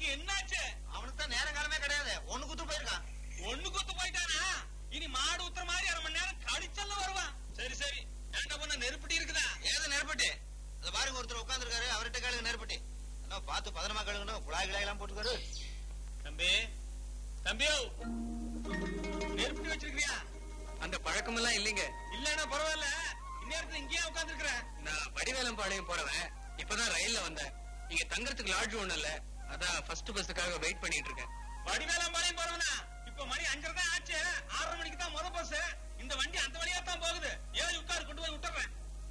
அவனுக்கு என்னாச்சு அவனுக்கு தான் நேரம் காலமே கிடையாது ஒண்ணு குத்து போயிருக்கான் ஒண்ணு கொத்து போயிட்டானா இனி மாடு ஊத்துற மாதிரி அரை மணி நேரம் கழிச்சல்ல வருவான் சரி சரி ஏன்டா பொண்ணு நெருப்பட்டி இருக்குதா ஏது நெருப்பட்டி அது பாருங்க ஒருத்தர் உட்காந்துருக்காரு அவர்கிட்ட கேளுங்க நெருப்பட்டி என்ன பார்த்து பத்திரமா கழுகணும் குழாய் கிளாய் எல்லாம் போட்டுக்காரு தம்பி தம்பியோ நெருப்பட்டி வச்சிருக்கியா அந்த பழக்கம் எல்லாம் இல்லைங்க இல்லன்னா பரவாயில்ல இந்நேரத்துல இங்கேயே உட்காந்துருக்கிற நான் வடிவேலம் பாளையம் போறவன் இப்பதான் ரயில்ல வந்தேன் இங்க தங்கறதுக்கு லாட்ஜ் ஒண்ணு இல்ல அதான் ஃபர்ஸ்ட் பஸ்ஸுக்காக வெயிட் பண்ணிட்டு இருக்கேன் வடிவேலம்பாளையம் போறவனா இப்ப மணி அஞ்சரை தான் ஆச்சு ஆறரை மணிக்கு தான் முத பஸ் இந்த வண்டி அந்த வழியா தான் போகுது ஏறி உட்காரு கொண்டு போய் விட்டுறேன்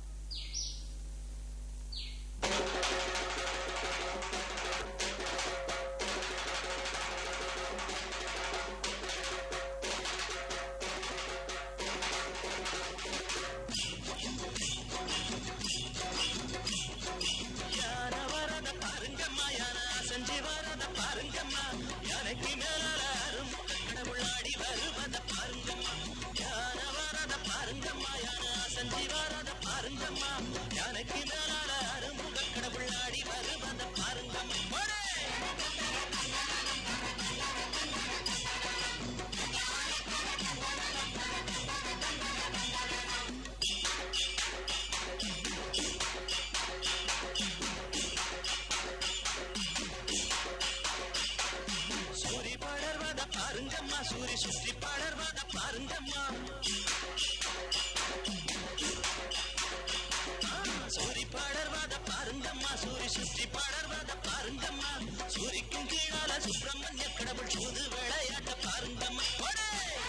யானை வரத பாருங்கம்மா யானை அசஞ்சி வரத பாருங்கம்மா யானைக்கு மேலால அரும்பு கடவுளாடி வருவத பாருங்கம்மா யானை வரத பாருங்கம்மா யானை அசஞ்சி வரத பாருங்கம்மா யானைக்கு மேலால அரும்பு கடவுளாடி வருவத பாருங்கம்மா போடே! சூரி படர்வத பாருங்கம்மா சூரி சுற்றி படர்வத பாருங்கம்மா ஆ, சூரி படர்வத பாருங்கம்மா சூரி சுற்றி படர்வத பாருங்கம்மா சூரிக்கும் கீழால சுப்பிரமணிய கடவுள் சூது விளையாட்ட பாருங்கம்மா போடே!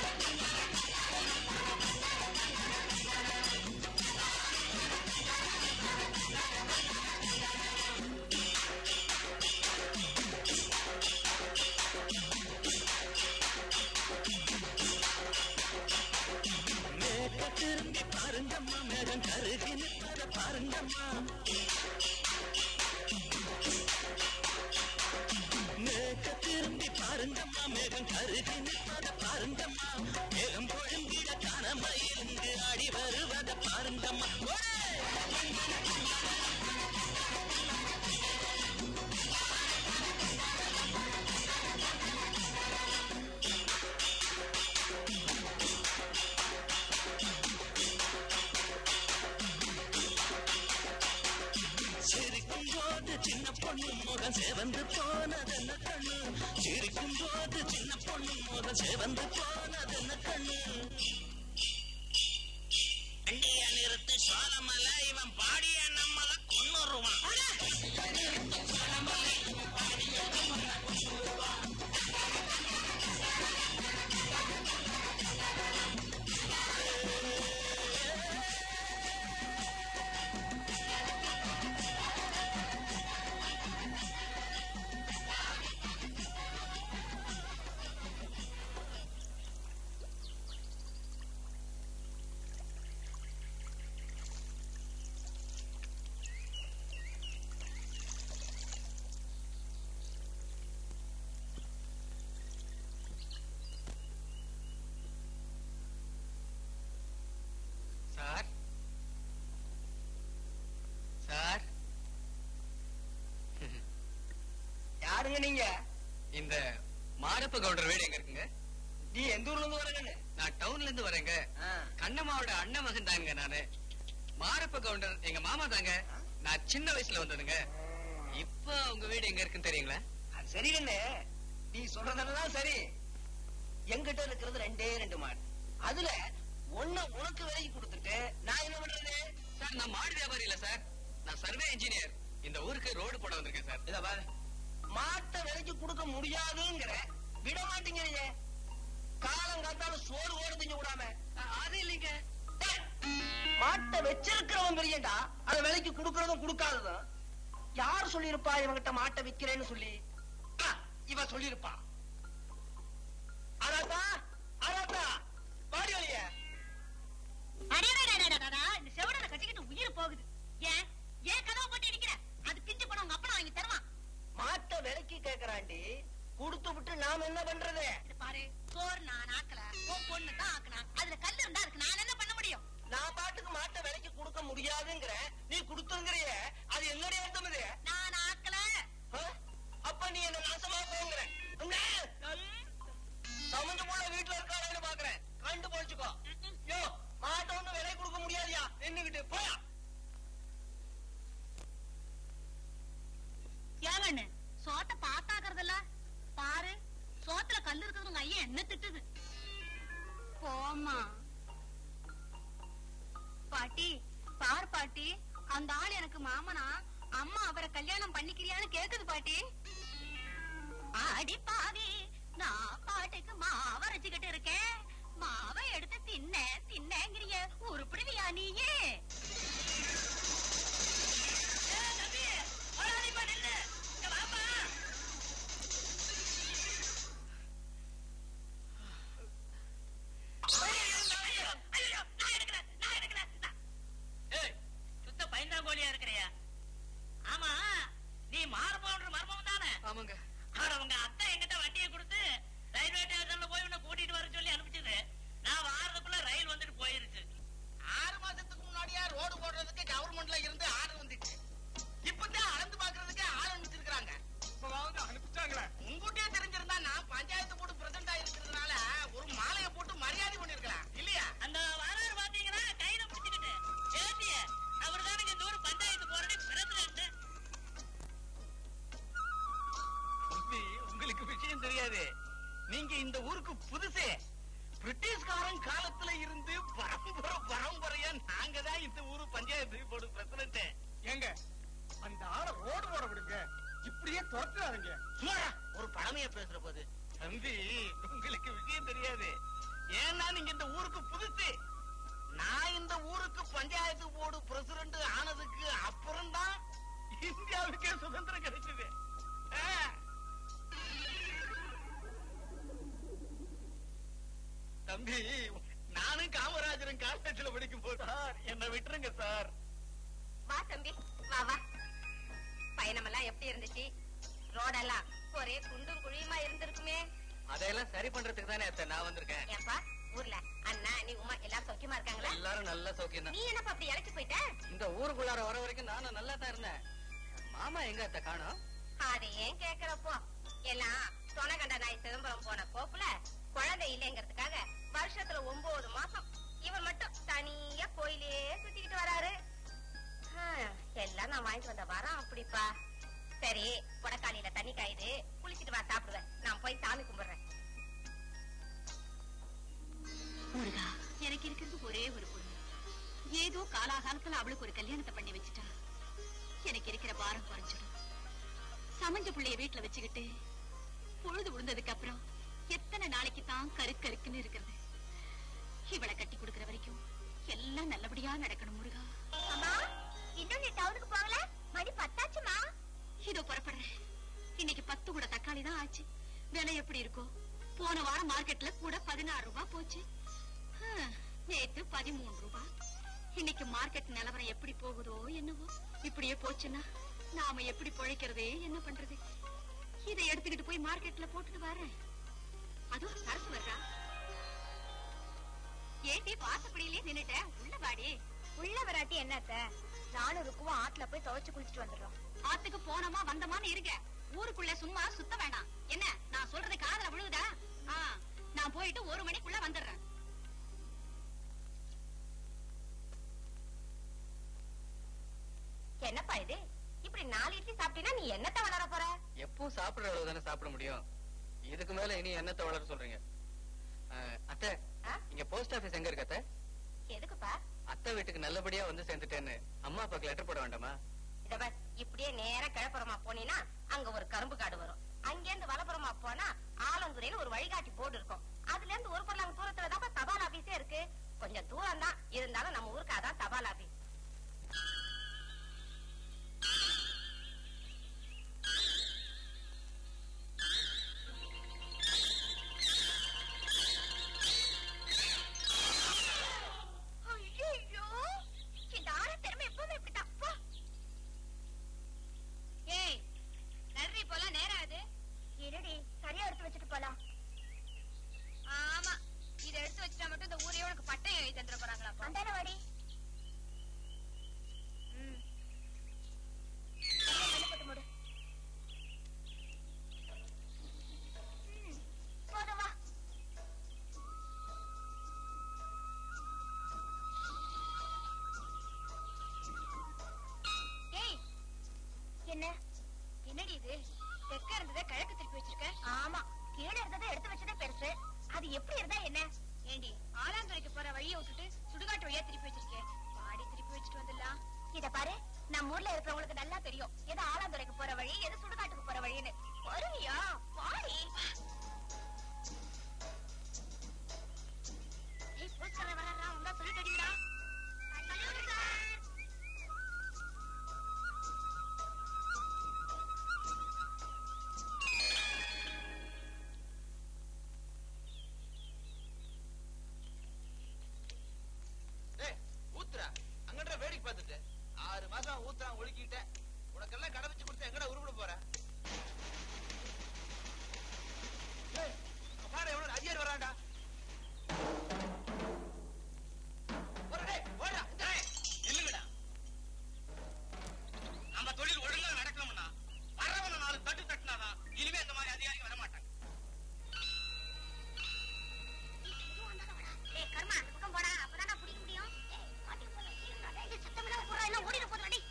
மேற்க திரும்பி பாருங்கம்மா மேகம் கருகி நிற்பத பாருங்கம்மா மேற்க திரும்பி பாருங்கம்மா மேகம் கருகி நிற்பத பாருங்கம்மா மேகம் பொழுந்திட காணாம இருந்து ஆடி வருவத பாருங்கம்மா ஓடே! சிரிக்கும் போது சின்ன பொண்ணு முகம் சேவந்து போனதென்ன கண்ணு சிரிக்கும் போது சின்ன பொண்ணு முகம் சேவந்து போனதென்ன கண்ணு வண்டிய நிறுத்து சோழமல இவன் பாடிய நம்மள கொன்னுருவான் சார் சார் யாருங்க நீங்க இந்த மாரப்ப கவுண்டர் வீடு எங்க இருக்குங்க நீ எந்த ஊர்ல இருந்து வரேன்னு நான் டவுன்ல இருந்து வரேங்க கண்ணம்மாவோட அண்ணன் மகன் தாங்க நானு மாரப்ப கவுண்டர் எங்க மாமா தாங்க நான் சின்ன வயசுல வந்ததுங்க இப்ப உங்க வீடு எங்க இருக்குன்னு தெரியுங்களா அது சரி கண்ணு நீ சொல்றதெல்லாம் சரி எங்கிட்ட இருக்கிறது ரெண்டே ரெண்டு மாடு அதுல ஒண்ணு உனக்கு விலைக்கு கொடுத்துட்டு நான் என்ன பண்றது சார் நான் மாடு வியாபாரி இல்ல சார் நான் சர்வே இன்ஜினியர் இந்த ஊருக்கு ரோடு போட வந்திருக்கேன் சார் இத பாரு மாட்டை விலைக்கு கொடுக்க முடியாதுங்கிற விட மாட்டேங்கிறீங்க காலம் காத்தாலும் சோறு ஓடு திங்க விடாம அது இல்லைங்க டேய், மாட்டை வச்சிருக்கிறவன் பெரியண்டா அதை விலைக்கு கொடுக்கறதும் கொடுக்காததும் யார் சொல்லியிருப்பா இவங்கிட்ட மாட்டை விக்கிறேன்னு சொல்லி ஆ, இவ சொல்லியிருப்பா அராத்தா அராத்தா பாடி வழிய அடடடடடடடா, இந்த செவடனை கட்டிக்கிட்டு உயிர் போகுது ஏன் ஏன் கதவை போட்டு அடிக்கிற அது பிஞ்சு பணம் உங்க அப்பா வாங்கி தருவான் மாட்டை விலைக்கு கேக்குறாண்டி கொடுத்து விட்டு நாம என்ன பண்றது இது பாரு சோறு நான் ஆக்கல உன் பொண்ணு தான் ஆக்குனா அதுல கல்லு இருந்தா இருக்கு நான் என்ன பண்ண முடியும் நான் பாட்டுக்கு மாட்டை விலைக்கு கொடுக்க முடியாதுங்கிற நீ கொடுத்துங்கிறிய அது என்னுடைய அர்த்தம் இது நான் ஆக்கல ஆ? அப்ப இப்ப நீ என்ன நாசமா போங்கிறேன் சமைஞ்ச போல வீட்டுல இருக்கானு பாக்குறேன் கண்டு போச்சுக்கோ யோ மாட்டை ஒண்ணு விலை கொடுக்க முடியாதியா நின்னுகிட்டு போயா ஏங்கண்ணு சோத்த பாத்தாக்குறதில்ல பாரு சோத்துல கல்லு இருக்கிறது உங்க ஐயா என்ன திட்டுது போமா பாட்டி பார் பாட்டி அந்த ஆள் எனக்கு மாமனா அம்மா அவரை கல்யாணம் பண்ணிக்கிறியான்னு கேக்குது பாட்டி அடி பாவி நான் பாட்டுக்கு மாவை அரைச்சுக்கிட்டு இருக்கேன் மாவை எடுத்து தின்ன தின்னங்கிறிய உருப்பிடுவியா நீயே ஏய் சுத்த பயந்தாங்கோலியா இருக்கிறியா ஆமா நீ மாறுபோன்ற மர்மம் தானே ஆமாங்க ஆனா உங்க அத்தை என்கிட்ட வண்டியை கொடுத்து ரயில்வே ஸ்டேஷன்ல போய் உன்னை கூட்டிட்டு வர சொல்லி அனுப்பிச்சது நான் வாரத்துக்குள்ள ரயில் வந்துட்டு போயிருச்சு ஆறு மாசத்துக்கு முன்னாடியா ரோடு போடுறதுக்கு கவர்மெண்ட்ல இருந்து ஆர்டர் வந்துச்சு இப்பதான் அளந்து பாக்குறதுக்கு ஆள் அனுப்பிச்சிருக்காங்க இப்பவாவது அனுப்பிச்சாங்களே முன்கூட்டியே தெரிஞ்சிருந்தா நான் பஞ்சாயத்து போர்டு பிரசிடண்டா இருக்கிறதுனால ஒரு மாலையை போட்டு மரியாதை பண்ணிருக்கலாம் இல்லையா அந்த வாராரு பாத்தீங்கன்னா கையில பிடிச்சுக்கிட்டு ஏத்திய அவர் தானுங்க இந்த ஊர் பஞ்சாயத்து போறது பிரசிடண்ட் தம்பி, உங்களுக்கு விஷயம் தெரியாது நீங்க இந்த ஊருக்கு புதுசே பிரிட்டிஷ்காரன் காலத்துல இருந்து பரம்பரை பரம்பரையா நாங்க தான் இந்த ஊரு பஞ்சாயத்து போர்டு பிரசிடண்ட் ஏங்க அந்த ஆளை ரோடு போட விடுங்க இப்படியே துரத்துறாருங்க சும்மாடா, ஒரு பழமைய பேசுற போது தம்பி உங்களுக்கு விஷயம் தெரியாது ஏன்னா நீங்க இந்த ஊருக்கு புதுசு நான் இந்த ஊருக்கு பஞ்சாயத்து போர்டு பிரசிடண்ட் ஆனதுக்கு அப்புறம் தான் இந்தியாவுக்கே சுதந்திரம் கிடைச்சது ஆ. தம்பி நானும் காமராஜரும் காலேஜ்ல படிக்கும் போது சார் என்ன விட்டுருங்க சார் வா தம்பி வா வா பயணமெல்லாம் எப்படி இருந்துச்சு ரோடெல்லாம் ஒரே குண்டும் குழியுமா இருந்திருக்குமே அதையெல்லாம் சரி பண்றதுக்கு தானே அத்தை நான் வந்திருக்கேன் ஏப்பா ஊர்ல அண்ணா நீ உமா எல்லாரும் சௌக்கியமா இருக்காங்களா எல்லாரும் நல்ல சௌக்கியம் தான் நீ என்னப்பா அப்படி இழைச்சு போயிட்ட இந்த ஊருக்குள்ளார வர வரைக்கும் நானும் நல்லா தான் இருந்தேன் மாமா எங்க அத்தை காணோம் அதை ஏன் கேக்குறப்போ எல்லாம் தொணகண்ட நாய் சிதம்பரம் போன கோப்புல குழந்தை இல்லைங்கிறதுக்காக வருஷத்துல ஒன்பது மாசம் இவர் மட்டும் தனியா கோயிலே சுத்திக்கிட்டு வராரு ஹம், எல்லாம் நான் வாங்கிட்டு வந்த வரம் அப்படிப்பா சரி கொடக்காலியில தண்ணி காயுது குளிச்சிட்டு வா சாப்பிடுவேன் நான் போய் சாமி கும்பிடுறேன் முருகா எனக்கு இருக்கிறது ஒரே ஒரு பொண்ணு ஏதோ காலாகாலத்துல அவளுக்கு ஒரு கல்யாணத்தை பண்ணி வச்சுட்டா எனக்கு இருக்கிற பாரம் குறைஞ்சிடும் சமஞ்ச புள்ளைய வீட்டுல வச்சுக்கிட்டு பொழுது விழுந்ததுக்கு அப்புறம் எத்தனை நாளைக்கு தான் கருக்கருக்குன்னு இருக்கிறது இவளை கட்டி கொடுக்கிற வரைக்கும் எல்லாம் நல்லபடியா நடக்கணும் முருகா அம்மா இன்னும் நீ டவுனுக்கு போகல மணி பத்தாச்சுமா இதோ புறப்படுறேன் இன்னைக்கு பத்து கூட தக்காளி தான் ஆச்சு விலை எப்படி இருக்கும் போன வாரம் மார்க்கெட்ல கூட பதினாறு ரூபாய் போச்சு ஹம், நேத்து பதிமூணு ரூபாய் இன்னைக்கு மார்க்கெட் நிலவரம் எப்படி போகுதோ என்னவோ இப்படியே போச்சுன்னா நாம எப்படி பொழைக்கிறதே என்ன பண்றது இதை எடுத்துக்கிட்டு போய் மார்க்கெட்ல போட்டுட்டு வரேன் அதுவும் சரசு வர்றா ஏண்டி வாசப்படியிலே நின்னுட்ட உள்ள வாடி உள்ள வராட்டி என்னத்த நானும் இருக்குவோம் ஆத்துல போய் துவைச்சு குளிச்சுட்டு வந்துடுறோம் ஆத்துக்கு போனோமா வந்தோமான்னு இருக்க ஊருக்குள்ள சும்மா சுத்த வேண்டாம் என்ன நான் சொல்றது காதுல விழுகுதா ஆ, நான் போயிட்டு ஒரு மணிக்குள்ள வந்துடுறேன் என்னப்பா இது இப்படி நாலு இட்லி சாப்பிட்டீங்கன்னா நீ என்னத்த வளர போற எப்பவும் சாப்பிடுற அளவு தானே சாப்பிட முடியும் இதுக்கு மேல இனி என்னத்தை வளர சொல்றீங்க அஹ், அத்தை ஆ? இங்க போஸ்ட் ஆபீஸ் எங்க இருக்கு அத்தை எதுக்குப்பா அத்தை வீட்டுக்கு நல்லபடியா வந்து சேர்ந்துட்டேன்னு அம்மா அப்பாக்கு லெட்டர் போட வேண்டாமா இத பார், இப்படியே நேரா கிழப்புறமா போனீன்னா அங்க ஒரு கரும்பு காடு வரும் அங்கேருந்து வலப்புறமா போனா ஆலந்துறையில ஒரு வழிகாட்டி போர்டு இருக்கும் அதுல இருந்து ஒரு பல்லாங்க தூரத்துல தான் தபால் ஆபீஸே இருக்கு கொஞ்சம் தூரம் தான் இருந்தாலும் நம்ம ஊருக்கு அதான் தபால் ஆபீஸ் ஐயோ இந்த ஆள திறமை எப்பவுமே இப்படிதான் போ. ஏய் நன்றி போலாம் நேரம் அது இருடி சரியா எடுத்து வச்சுட்டு போலாம் எப்படி இருந்தா என்ன ஏண்டி ஆலாந்துறைக்கு போற வழியை விட்டுட்டு சுடுகாட்டு வழியா திருப்பி வச்சிருக்கேன் பாடி திருப்பி வச்சுட்டு வந்துடலாம் இத பாரு நம்ம ஊர்ல இருக்கிறவங்களுக்கு நல்லா தெரியும் எது ஆலாந்துறைக்கு போற வழி எது சுடுகாட்டுக்கு போற வழின்னு வருவியா பாடி ஏய் போஸ்டர் வரறா உண்டா சொல்லிட்டு அடிங்கடா டேய், ஊத்துறா அங்கன்ற வேடிக்கை பார்த்துட்டு ஆறு மாசம் ஊத்துறான் ஒழுக்கிட்டேன் உனக்கெல்லாம் கடை வச்சு கொடுத்து எங்கடா உருப்பிட போற டேய், அங்க பாரு எவ்வளவு அதிகாரி வரான்டா போடா டேய், போடா. டேய், நில்லுங்கடா நம்ம தொழில் ஒழுங்கா நடக்கணும்னா வரவன நாலு தட்டு தட்டினாதான் இனிமே இந்த மாதிரி அதிகாரிங்க வர மாட்டாங்க ஏய் கர்மா அந்த பக்கம் போடா அப்பதான் நான் பிடிக்க முடியும் ஏய் பாட்டி போல சீக்கிரம் டேய் இது சத்தம் இல்லாம போடா எல்லாம் ஓடிட போதுடா டேய்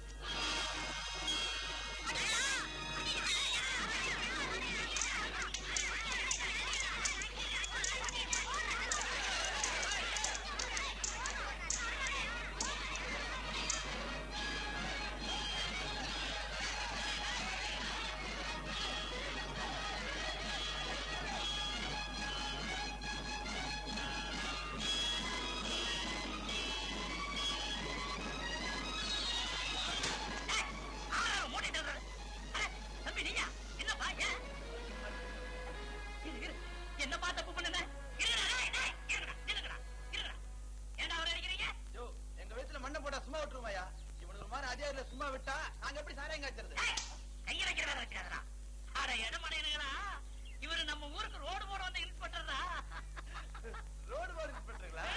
தம்பி நீங்க என்னப்பா ஏன் இரு, இரு. என்னப்பா தப்பு பண்ணுன இருங்கடா டேய், டேய், இருங்கடா, இருங்கடா, இருங்கடா. ஏன்டா அவரை அடிக்கிறீங்க யோ எங்க வயசுல மண்ணை போட்டா சும்மா விட்டுருவாயா இவனுக்கு ஒரு மாதிரி அதிகாரில சும்மா விட்டா நாங்க எப்படி சாராயம் காய்ச்சறது டேய், கையை வைக்கிற வேலை வச்சுக்காதடா அட இடமடையனுங்களா இவரு நம்ம ஊருக்கு ரோடு போட வந்த இன்ஸ்பெக்டர்டா ரோடு போர் இன்ஸ்பெக்டருங்களா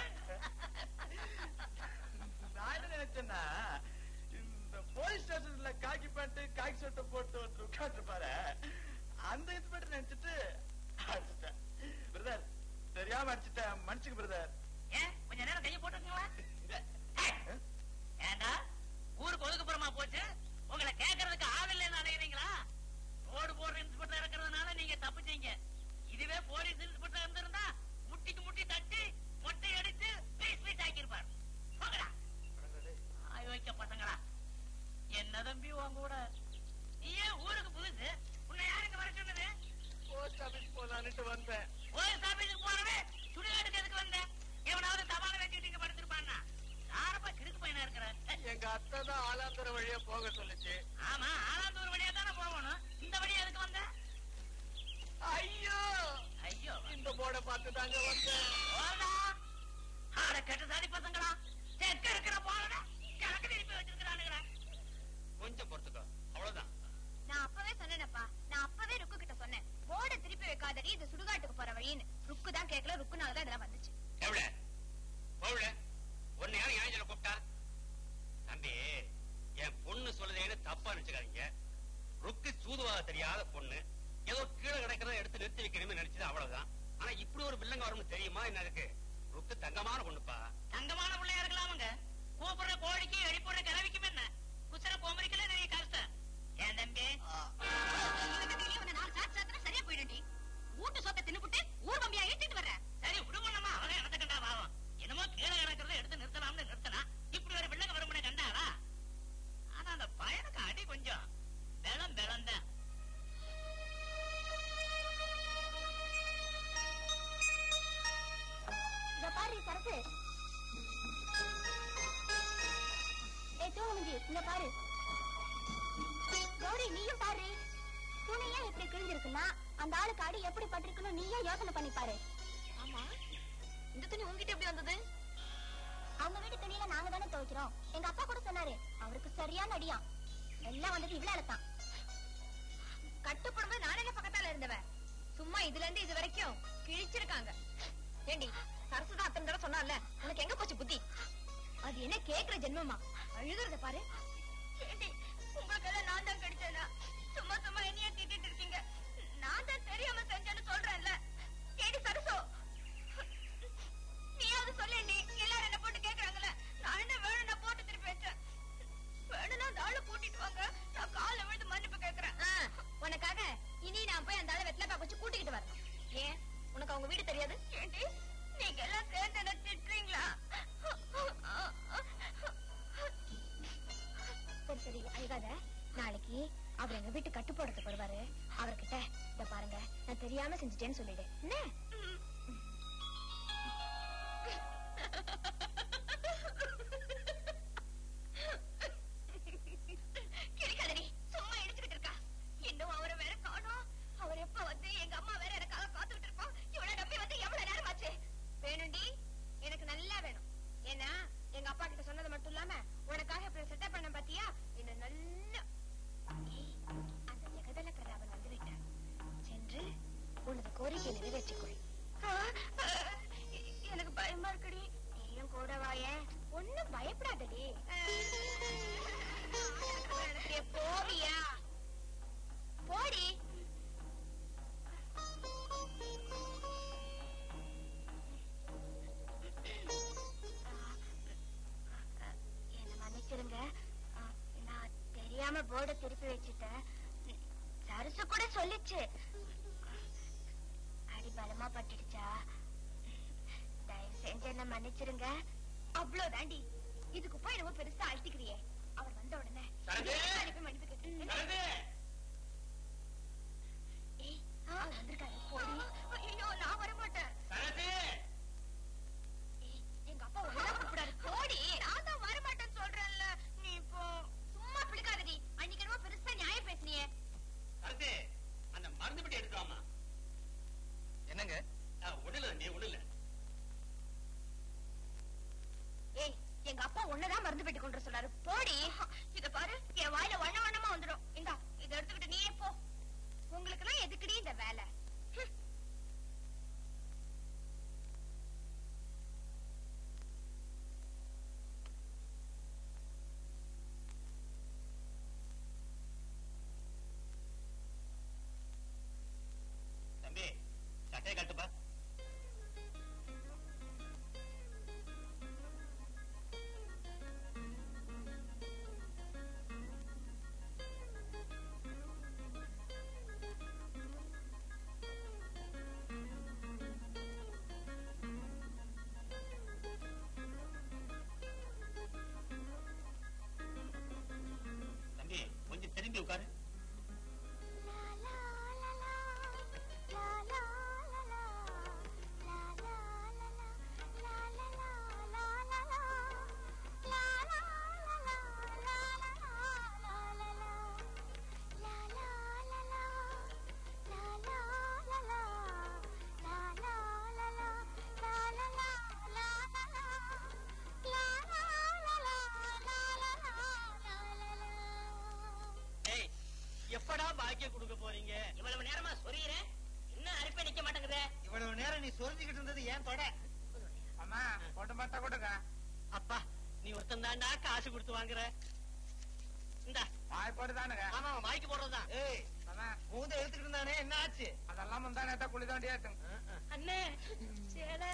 நான் என்ன நினைச்சேன்னா இந்த போலீஸ் ஸ்டேஷன்ல காக்கி பேண்ட் காக்கி சட்டை போட்டு ஒருத்தர் உட்காந்து பாரு அந்த இன்ஸ்பெக்டர் நினைச்சிட்டு அடிச்சிட்டேன் பிரதர் தெரியாம அடிச்சிட்டேன் மன்னிச்சுக்கு பிரதர் ஏன் கொஞ்ச நேரம் கையை போட்டுருக்கீங்களா டேய், ஏண்டா ஊருக்கு ஒதுக்குப்புறமா போச்சு உங்களை கேட்கறதுக்கு ஆள் இல்லைன்னு நினைக்கிறீங்களா ரோடு போடுற இன்ஸ்பெக்டர் இருக்கிறதுனால நீங்க தப்பிச்சீங்க இதுவே போலீஸ் இன்ஸ்பெக்டர் இருந்திருந்தா முட்டிக்கு முட்டி தட்டி மொட்டை அடிச்சு பீஸ் பீஸ் ஆக்கியிருப்பார் போங்கடா ஆய் வைக்க பசங்களா என்ன தம்பி உன் கூட நீ ஏன் ஊருக்கு புதுசு உன்னை யாருங்க வர சொன்னது போஸ்ட் ஆபீஸ் போலான்ட்டு வந்தேன் போலீஸ் ஆபீஸுக்கு போறவே சுடுகாட்டுக்கு எதுக்கு வந்த எவனாவது தபால வச்சுட்டு இங்க படுத்திருப்பான்னா யாரப்பா கிறுக்கு பையனா இருக்கிற எங்க அத்தை தான் ஆலாந்தர வழியா போக சொல்லுச்சு ஆமா ஆலாந்தூர் வழியா தானே போகணும் இந்த வழியா எதுக்கு வந்த ஐயோ ஐயோ இந்த போர்டை பார்த்து தாங்க வந்தேன் போடா ஆட கெட்ட சாதி பசங்களா தெற்க இருக்கிற போறத கணக்கு திருப்பி வச்சிருக்கிறானுங்களா கொஞ்சம் பொறுத்துக்கோ அவ்வளவுதான் நான் அப்பவே சொன்னேனப்பா நான் அப்பவே ருக்கு கிட்ட சொன்னேன் போர்டை திருப்பி வைக்காதடி இது சுடுகாட்டுக்கு போற வழின்னு ருக்கு தான் கேட்கல ருக்குனால தான் இதெல்லாம் வந்துச்சு எவ்வளவு போவல உன்னை யாரும் ஏஞ்சல கூப்பிட்டா தம்பி என் பொண்ணு சொல்லுதேன்னு தப்பா நினைச்சுக்காதீங்க ருக்கு சூதுவாக தெரியாத பொண்ணு ஏதோ கீழே கிடக்கிறத எடுத்து நிறுத்தி வைக்கணும்னு நினைச்சது அவ்வளவுதான் ஆனா இப்படி ஒரு வில்லங்க வரும்னு தெரியுமா என்ன இருக்கு ருக்கு தங்கமான பொண்ணுப்பா தங்கமான பிள்ளையா இருக்கலாமுங்க கூப்பிடுற கோழிக்கு எடிப்புற கிளவிக்கும் என்ன குசர கோமரிக்கல நிறைய கஷ்டம் ஏன் தம்பி உன்னை நாலு சாத்து சாத்துனா சரியா போயிடும்டி வீட்டு சொத்தை தின்னுபுட்டு ஊர் பம்பியா ஏத்திட்டு வர்ற சரி விடுவோம்மா அவன் எனக்கு கண்டா பாவம் என்னமோ கீழே கிடக்கிறத எடுத்து நிறுத்தலாம்னு நிறுத்தனா இப்படி ஒரு பிள்ளைங்க வரும்னு கண்டாளா ஆனா அந்த பையனுக்கு அடி கொஞ்சம் பலம் பலம் தான் இத பாரு சரசு ஏ தூங்குஞ்சி இங்க பாரு கௌரி நீயும் பாரு துணி ஏன் இப்படி கிழிஞ்சிருக்குன்னா அந்த ஆளுக்கு அடி எப்படி பட்டிருக்குன்னு நீயே யோசனை பண்ணி பாரு ஆமா இந்த துணி உங்ககிட்ட எப்படி வந்தது அவங்க வீட்டு துணியில நாங்க தானே துவைக்கிறோம் எங்க அப்பா கூட சொன்னாரு அவருக்கு சரியான அடியா எல்லாம் வந்தது இவ்வளவு தான் கட்டுப்படும்போது நான் என்ன பக்கத்தால இருந்தவன் சும்மா இதுல இருந்து இது வரைக்கும் கிழிச்சிருக்காங்க ஏண்டி சரசுதான் அத்தனை தடவை சொன்னால உனக்கு எங்க போச்சு புத்தி அது என்ன கேக்குற ஜென்மமா அழுகுறத பாரு ஏண்டி உங்களுக்கு நான் தான் கிடைச்சேனா சும்மா சும்மா என்னைய திட்டிட்டு இருக்கீங்க நான் தான் தெரியாம செஞ்சேன்னு சொல்றேன்ல ஏடி சரசு நீயாவது சொல்லேண்டி எல்லாரும் என்ன போட்டு கேக்குறாங்கல்ல நான் என்ன வேணும்னா போட்டு திருப்பி வச்சேன் வேணும்னா அந்த ஆளை கூட்டிட்டு வாங்க நான் காலை விழுந்து மன்னிப்பு கேக்குறேன் உனக்காக இனி நான் போய் அந்த ஆளை வெத்தலை பாக்க வச்சு கூட்டிக்கிட்டு வரேன் ஏன் உனக்கு அவங்க வீடு தெரியாது வரேன்னு சொல்லிடு என்ன கிரிக்காதடி சும்மா இடிச்சுக்கிட்டு இருக்கா இன்னும் அவரை வேற காணோம் அவர் எப்ப வந்து எங்க அம்மா வேற எனக்காக காத்துக்கிட்டு இருக்கோம் இவளை நம்பி வந்து எவ்வளவு நேரம் ஆச்சு வேணும்டி எனக்கு நல்லா வேணும் ஏன்னா எங்க அப்பா கிட்ட சொன்னது மட்டும் இல்லாம உனக்காக இப்படி செட்டப் பண்ண பாத்தியா என்ன நல்லா ஏய், அந்த ஜெகதலக்கர் அவன் வந்து விட்டான் சென்று உனது கோரிக்கை நிறைவேற்றிக்கொள் எனக்கு பயமா இருக்குடி நீயும் கூட வாயேன் ஒண்ணும் பயப்படாதடி ஏ, போவியா போடி என்ன மன்னிச்சிருங்க ஆ, நான் தெரியாம போர்டை திருப்பி வச்சுட்டேன் ம், சரசு கூட சொல்லிச்சு அடி பலமா பட்டுடுச்சா தயவு செஞ்சு என்ன மன்னிச்சிருங்க அவ்வளவுதாண்டி இதுக்கு போய் என்னமோ பெருசா அழுத்திக்கிறியே அவர் வந்த உடனே சரசு! அனுப்பி மன்னிப்பு கேட்டு என்ன? சரசு! ஏய், அவர் வந்திருக்காரு போடி ஐயோ நான் வர மாட்டேன் சரசு! ஏய், எங்க அப்பா ஒழுங்கா கூப்பிடாரு போடி நான் தான் வர மாட்டேன்னு சொல்றேன்ல நீ இப்போ சும்மா பிடிக்காதடி அன்னைக்கு என்னமோ பெருசா நியாயம் பேசுனியே சரசு, அந்த மருந்து பெட்டி எடுத்து வாமா என்னங்க ஒண்ணுல நீ ஒண்ணுல ஏய் எங்க அப்பா ஒன்னதான் மருந்து பெட்டி கொண்டு வர சொல்றாரு போடி இத பாரு என் வாயில வண்ண வண்ணமா வந்துடும் இந்தா இத எடுத்துக்கிட்டு நீயே போ உங்களுக்கு எல்லாம் எதுக்குடி இந்த வேலை ஹம். தம்பி சட்டையை கட்டுப்பா தம்பி கொஞ்சம் திரும்பி உட்காரு ஏய் எப்படா பாக்கியம் கொடுக்க போறீங்க இவ்வளவு நேரமா சொரியிறேன் என்ன அரிப்பே நிக்க மாட்டேங்குதே இவ்வளவு நேரம் நீ சொரிஞ்சுக்கிட்டு இருந்தது ஏன் தொட அம்மா கொண்டு மாட்டா கொடுங்க அப்பா நீ ஒருத்தன் தாண்டா காசு கொடுத்து வாங்குற இந்தா வாய் போட்டுதானுங்க ஆமா வாய்க்கு போடுறதுதான் ஏய் மூந்த எடுத்துக்கிட்டு இருந்தானே என்ன ஆச்சு அதெல்லாம் முந்தானே தான் குழி தாண்டி அண்ணே சேலை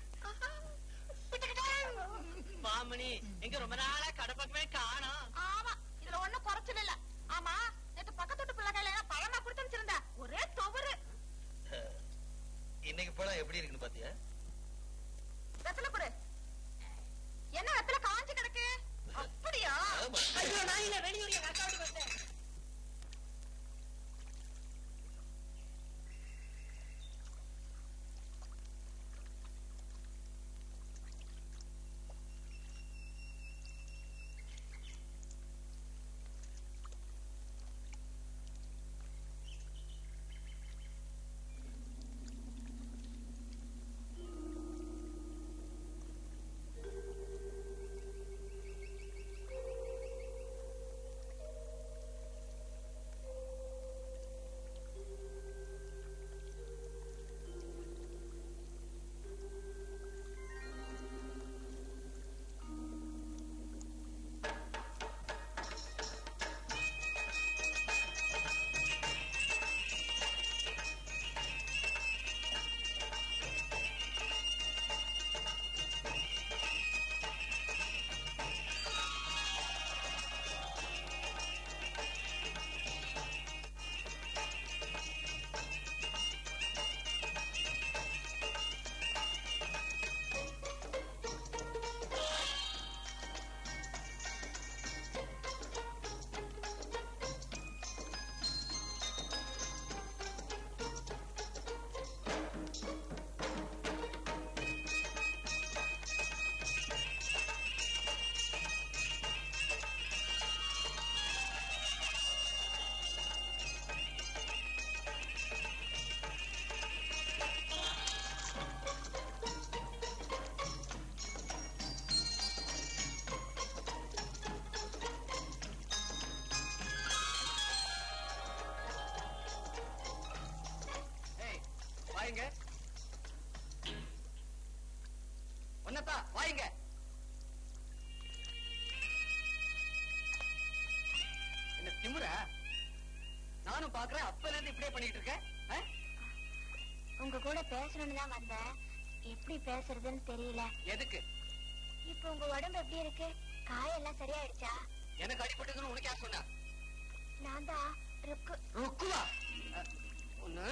மாமணி எங்க ரொம்ப நாளா கடை பக்கமே காணோம் ஆமா இதுல ஒண்ணும் குறைச்சல் இல்ல ஆமா நேத்து பக்கத்து வீட்டு பிள்ளைகள் எல்லாம் பழமா கொடுத்து வச்சிருந்தா ஒரே துவரு இன்னைக்கு படம் எப்படி இருக்குன்னு பாத்தியா வெத்தல கொடு என்ன வெத்தல காஞ்சு கிடக்கு அப்படியா ஆமா. ஐயோ நான் இல்ல வெளியூர் எங்க அக்கா வீட்டுக்கு வந்தேன் அண்ணத்தா வாங்க என்ன திமுற நானும் பாக்குறேன் அப்பல இருந்து இப்படியே பண்ணிட்டு இருக்கேன் ஆ? உங்க கூட பேசணும்னு தான் வந்தேன் எப்படி பேசுறதுன்னு தெரியல எதுக்கு இப்போ உங்க உடம்பு எப்படி இருக்கு காயெல்லாம் சரியாயிடுச்சா எனக்கு அடிபட்டதுன்னு உனக்கு யார் சொன்னா நான் தான் ருக்கு ருக்குவா அ, ஒண்ணு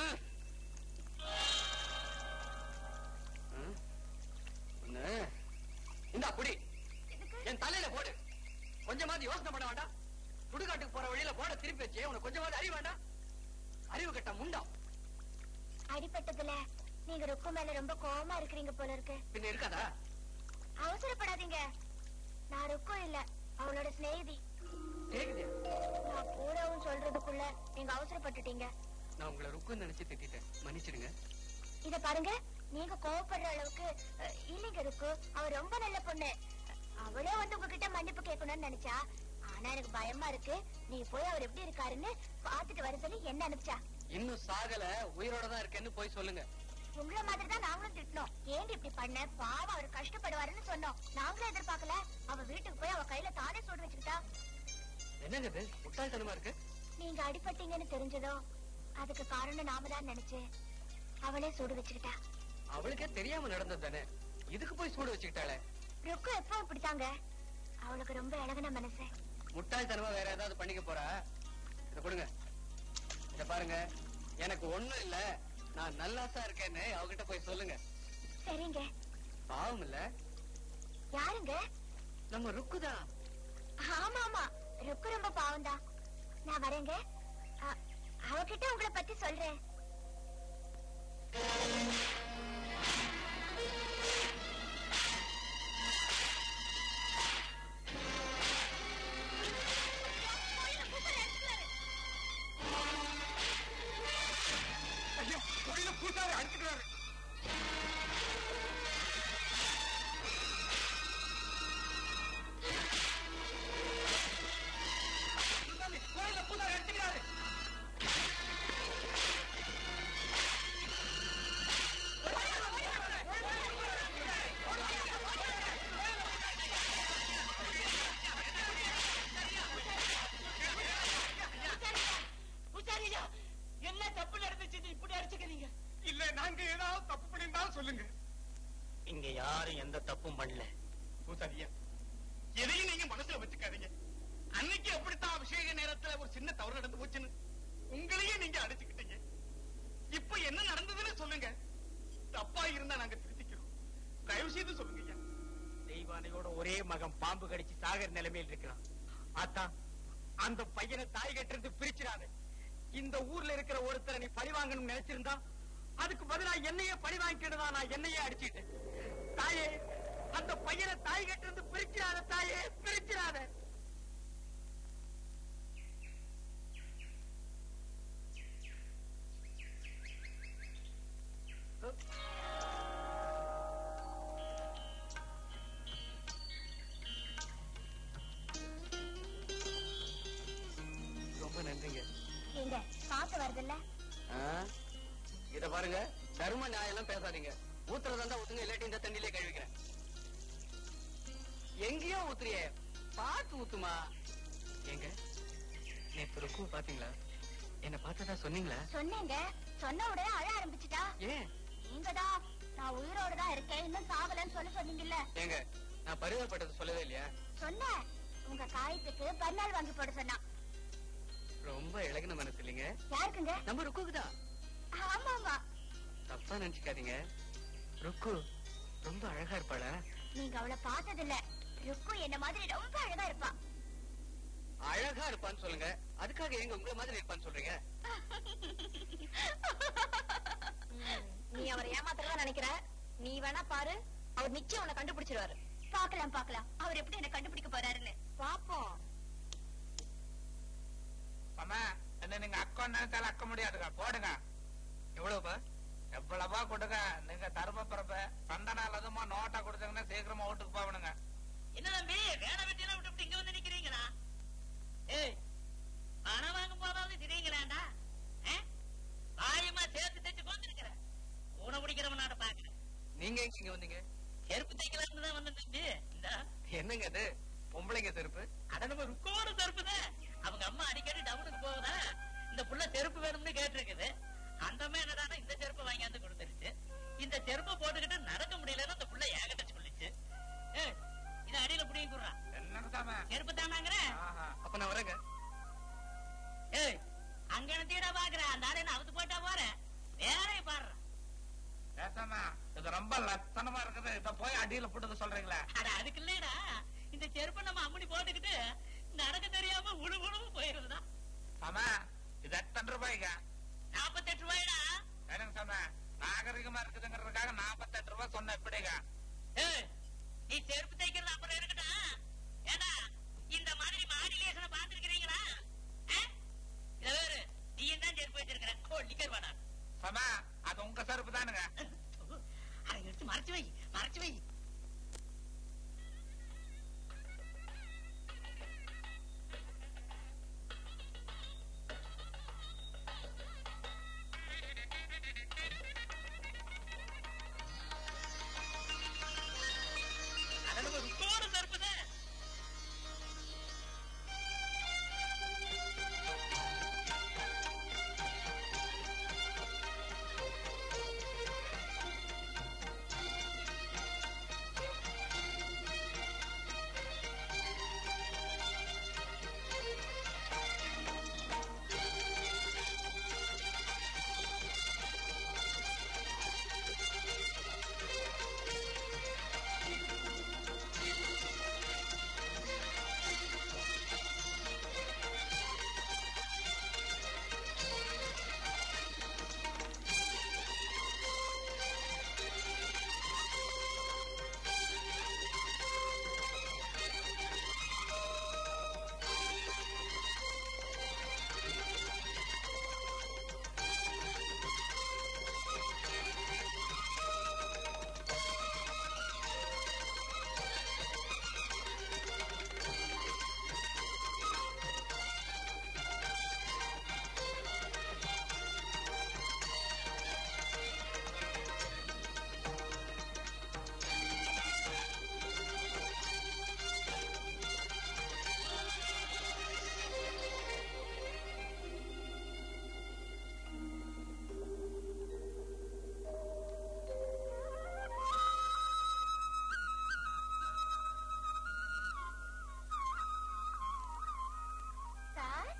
ம், ஒண்ணு இந்தா புடி என் தலையில போடு கொஞ்சமாவது யோசனை பண்ண வேண்டாம் சுடுகாட்டுக்கு போற வழியில போட திருப்பி வச்சு உனக்கு கொஞ்சமாவது அறிவு வேண்டாம் அறிவு கட்ட முண்டா அடிபட்டதுல நீங்க ருக்கு மேல ரொம்ப கோவமா இருக்கிறீங்க போல இருக்கு பின்ன இருக்காதா அவசரப்படாதீங்க நான் ருக்கு இல்ல அவளோட சிநேகிதி கேக்குது நான் பூராவும் சொல்றதுக்குள்ள நீங்க அவசரப்பட்டுட்டீங்க நான் உங்களை ருக்குன்னு நினைச்சு திட்டிட்டேன் மன்னிச்சிடுங்க இத பாருங்க நீங்க கோவப்படுற அளவுக்கு அஹ், இல்லைங்க ருக்கு அவ ரொம்ப நல்ல பொண்ணு அவளே வந்து உங்ககிட்ட மன்னிப்பு கேட்கணும்னு நினைச்சா ஆனா எனக்கு பயமா இருக்கு நீ போய் அவர் எப்படி இருக்காருன்னு பாத்துட்டு வர சொல்லி என்ன அனுப்பிச்சா இன்னும் சாகல உயிரோட தான் இருக்கேன்னு போய் சொல்லுங்க உங்களை மாதிரி தான் நாங்களும் திட்டினோம் ஏன் இப்படி பண்ண பாவம் அவர் கஷ்டப்படுவாருன்னு சொன்னோம் நாங்களும் எதிர்பார்க்கல அவ வீட்டுக்கு போய் அவ கையில தானே சூடு வச்சுக்கிட்டா என்னங்க இது முட்டாள்தனமா இருக்கு நீங்க அடிபட்டீங்கன்னு தெரிஞ்சதோ அதுக்கு காரணம் நாம தான் நினைச்சு அவளே சூடு வச்சுக்கிட்டா அவளுக்கே தெரியாம நடந்தது தானே இதுக்கு போய் சூடு வச்சுக்கிட்டாளே ருக்கு எப்போ இப்படித்தாங்க அவளுக்கு ரொம்ப இழகுன மனசு முட்டாள்தனமா வேற ஏதாவது பண்ணிக்க போறா இத கொடுங்க இத பாருங்க எனக்கு ஒண்ணும் இல்ல நான் நல்லாசா இருக்கேன்னு அவகிட்ட போய் சொல்லுங்க சரிங்க பாவம் இல்ல யாருங்க நம்ம ருக்குதான் ஆமா ஆமா ருக்கு ரொம்ப பாவம்தான் நான் வரேங்க அ- அவகிட்ட உங்களை பத்தி சொல்றேன் ஐயா கோயில பூசாரி அடிச்சுக்கிறாரு கோயில பூசாரி அடிச்சுக்கிறாரு பூசாரியா என்ன தப்பு நடந்துச்சு இப்படி அடிச்சுக்கிறீங்க இல்ல நாங்க ஏதாவது தப்பு பண்ணியிருந்தாலும் சொல்லுங்க இங்க யாரும் எந்த தப்பும் பண்ணல பூசாரியா எதையும் நீங்க மனசுல வச்சுக்காதீங்க அன்னைக்கு அப்படித்தான் அபிஷேக நேரத்துல ஒரு சின்ன தவறு நடந்து போச்சுன்னு உங்களையே நீங்க அடிச்சுக்கிட்டீங்க இப்ப என்ன நடந்ததுன்னு சொல்லுங்க தப்பா இருந்தா நாங்க திருத்திக்கிறோம் தயவு செய்து சொல்லுங்க ஐயா தெய்வானையோட ஒரே மகன் பாம்பு கடிச்சு சாகர நிலைமையில் இருக்கிறான் அதான் அந்த பையனை தாய் கட்டிருந்து பிரிச்சிடாத இந்த ஊர்ல இருக்கிற ஒருத்தரை நீ பழி வாங்கணும்னு நினைச்சிருந்தா அதுக்கு பதிலா என்னையே பழி வாங்கிக்கிட்டு நான் என்னையே அடிச்சிட்டேன் தாயே அந்த பையனை தாய் கட்டிருந்து பிரிச்சிடாத தாயே பிரிச்சிடாத ரொம்ப நன்றிங்க எங்க காத்து வருதுல்ல ஆ? இத பாருங்க தர்ம நியாயம் பேசாதீங்க ஊத்துறதா இருந்தா ஊத்துங்க இல்லாட்டி இந்த தண்ணியிலே கழுவிக்கிறேன் எங்கேயோ ஊத்துறியே பார்த்து ஊத்துமா எங்க நேத்து ருக்கு பாத்தீங்களா என்ன பார்த்ததா சொன்னீங்களா சொன்னேங்க சொன்ன உடனே அழ ஆரம்பிச்சுட்டா ஏன் நீங்கதான் நான் உயிரோட தான் இருக்கேன் இன்னும் சாகலன்னு சொல்ல சொன்னீங்கல்ல ஏங்க நான் பரிதாபப்பட்டது சொல்லவே இல்லையா சொன்னேன் உங்க காயத்துக்கு பன்னாள் வாங்கி போட சொன்னா ரொம்ப இழகின மனசு இல்லைங்க யாருக்குங்க நம்ம ருக்குக்குதான் ஆமா ஆமா தப்பா நினைச்சுக்காதீங்க ருக்கு ரொம்ப அழகா இருப்பாளா நீங்க அவளை பார்த்தது இல்ல ருக்கு என்ன மாதிரி ரொம்ப அழகா இருப்பா அழகா இருப்பான்னு சொல்லுங்க அதுக்காக எங்க உங்களை மாதிரி இருப்பான்னு சொல்றீங்க நீ அவரை ஏமாத்ததான் நினைக்கிற நீ வேணா பாரு அவர் நிச்சயம் உன்னை கண்டுபிடிச்சிருவாரு பாக்கலாம் பாக்கலாம் அவர் எப்படி என்ன கண்டுபிடிக்க போறாருன்னு பாப்போம் அம்மா என்ன நீங்க அக்கௌண்ட் நினைச்சாலும் அக்க முடியாதுங்க போடுங்க எவ்வளவுப்பா எவ்வளவா கொடுங்க நீங்க தர்ம பிறப்ப சந்தனா அல்லதுமா நோட்டா கொடுத்தீங்கன்னா சீக்கிரமா வீட்டுக்கு போகணுங்க என்ன தம்பி வேலை வெட்டியெல்லாம் விட்டு இங்க வந்து நிக்கிறீங்களா ஏய் பணம் வாங்கும் போதாவது தெரியுங்களாண்டா வாயமா சேர்த்து தைச்சு கொண்டிருக்கிற ஊன பிடிக்கிறவனாட பாக்குறேன் நீங்க எங்க இங்க வந்தீங்க செருப்பு தைக்கலாம்னு தான் வந்தேன் தம்பி இந்த என்னங்க அது பொம்பளைங்க செருப்பு அட நம்ம ருக்கோட செருப்பு தான் அவங்க அம்மா அடிக்கடி டவுனுக்கு போகுதா இந்த புள்ள செருப்பு வேணும்னு கேட்டிருக்குது அந்த அம்மா என்னடான்னா இந்த செருப்பு வாங்கியாந்து கொடுத்துருச்சு இந்த செருப்பை போட்டுக்கிட்டு நடக்க முடியலன்னு அந்த புள்ள ஏகிட்ட சொல்லிச்சு ஏய், இத அடியில புடிங்கி குடுறான் என்னங்க சாமி செருப்பு தானாங்கிற ஆஹா. அப்ப நான் வரேங்க ஏய் அங்க என்னத்தீடா பாக்குற அந்த ஆளு என்ன அவுத்து போட்டா போறேன் வேறைய பாடுறான் பேசாம இது ரொம்ப லட்சணமா இருக்குது இத போய் அடியில போட்டு சொல்றீங்களே அட அதுக்கு இல்லடா இந்த செருப்பை நம்ம அம்மனி போட்டுக்கிட்டு நடக்க தெரியாம உழு உழுவு போயிருதுதான் சாமி இது எத்தனை ரூபாய்ங்க நாப்பத்தெட்டு ரூபாய்டா எனக்கு சாமி நாகரிகமா இருக்குதுங்கிறதுக்காக நாற்பத்தெட்டு ரூபாய் சொன்ன எப்படிங்க ஏய், நீ செருப்பு தைக்கிறது அப்புறம் இருக்கட்டும் ஏடா இந்த மாதிரி மாடுலேஷனை பாத்துருக்கிறீங்களா இத வேறு நீ தான் செருப்பு வச்சிருக்கிற ஓ நிக்கர் வாடா சாமி அது உங்க செருப்பு தானுங்க அதை எடுத்து மறைச்சு வை மறைச்சு வை அட நம்ம ருக்கோட செருப்புதான் சார்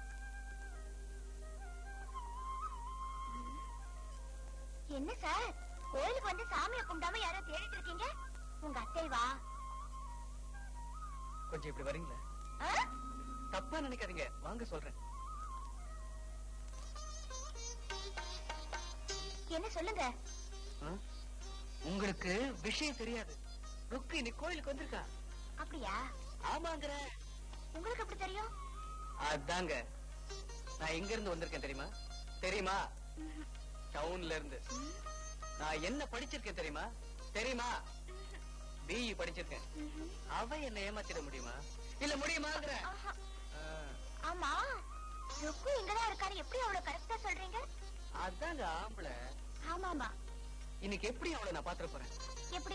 என்ன சார் கோயிலுக்கு வந்து சாமியை கும்பிடாம யாரோ தேடிட்டு இருக்கீங்க உங்க அத்தைவா கொஞ்சம் இப்படி வரீங்களா ஆ? தப்பா நினைக்காதீங்க வாங்க சொல்றேன் என்ன சொல்லுங்க ஆ? உங்களுக்கு விஷயம் தெரியாது ருக்கு இன்னைக்கு கோயிலுக்கு வந்திருக்கா அப்படியா ஆமாங்கிற உங்களுக்கு எப்படி தெரியும் அதாங்க நான் எங்க இருந்து வந்திருக்கேன் தெரியுமா தெரியுமா டவுன்ல இருந்து நான் என்ன படிச்சிருக்கேன் தெரியுமா தெரியுமா பிஇ படிச்சிருக்கேன் அவ என்ன ஏமாத்திட முடியுமா இல்ல முடியுமாங்கிற ஆஹா. ஆ, ஆமா ருக்கு இங்கதான் இருக்காரு எப்படி அவ்வளவு கரெக்டா சொல்றீங்க அதாங்க ஆம்பளை ஆமாமா இன்னைக்கு எப்படி அவளை நான் பாத்துற போறேன் எப்படி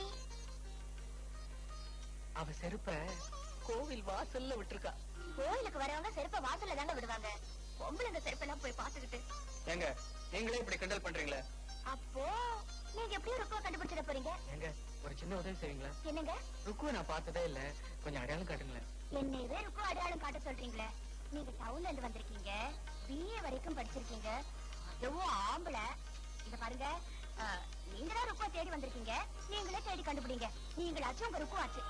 அவ செருப்ப கோவில் வாசல்ல விட்டுருக்கா கோயிலுக்கு வரவங்க செருப்ப வாசல்ல தாங்க விடுவாங்க பொம்பளைங்க செருப்பெல்லாம் போய் பாத்துக்கிட்டு ஏங்க நீங்களே இப்படி கிண்டல் பண்றீங்களே அப்போ நீங்க எப்படியும் ருக்குவ கண்டுபிடிச்சிட போறீங்க ஏங்க ஒரு சின்ன உதவி செய்வீங்களா என்னங்க ருக்குவை நான் பார்த்ததே இல்ல கொஞ்சம் அடையாளம் காட்டுங்களேன் என்னையவே ருக்கு அடையாளம் காட்ட சொல்றீங்களே நீங்க டவுன்ல இருந்து வந்திருக்கீங்க பிஏ வரைக்கும் படிச்சிருக்கீங்க அதுவும் ஆம்பளை இத பாருங்க அஹ், நீங்க தான் ருக்குவ தேடி வந்திருக்கீங்க நீங்களே தேடி கண்டுபிடிங்க நீங்களாச்சும் உங்க ருக்கு ஆச்சு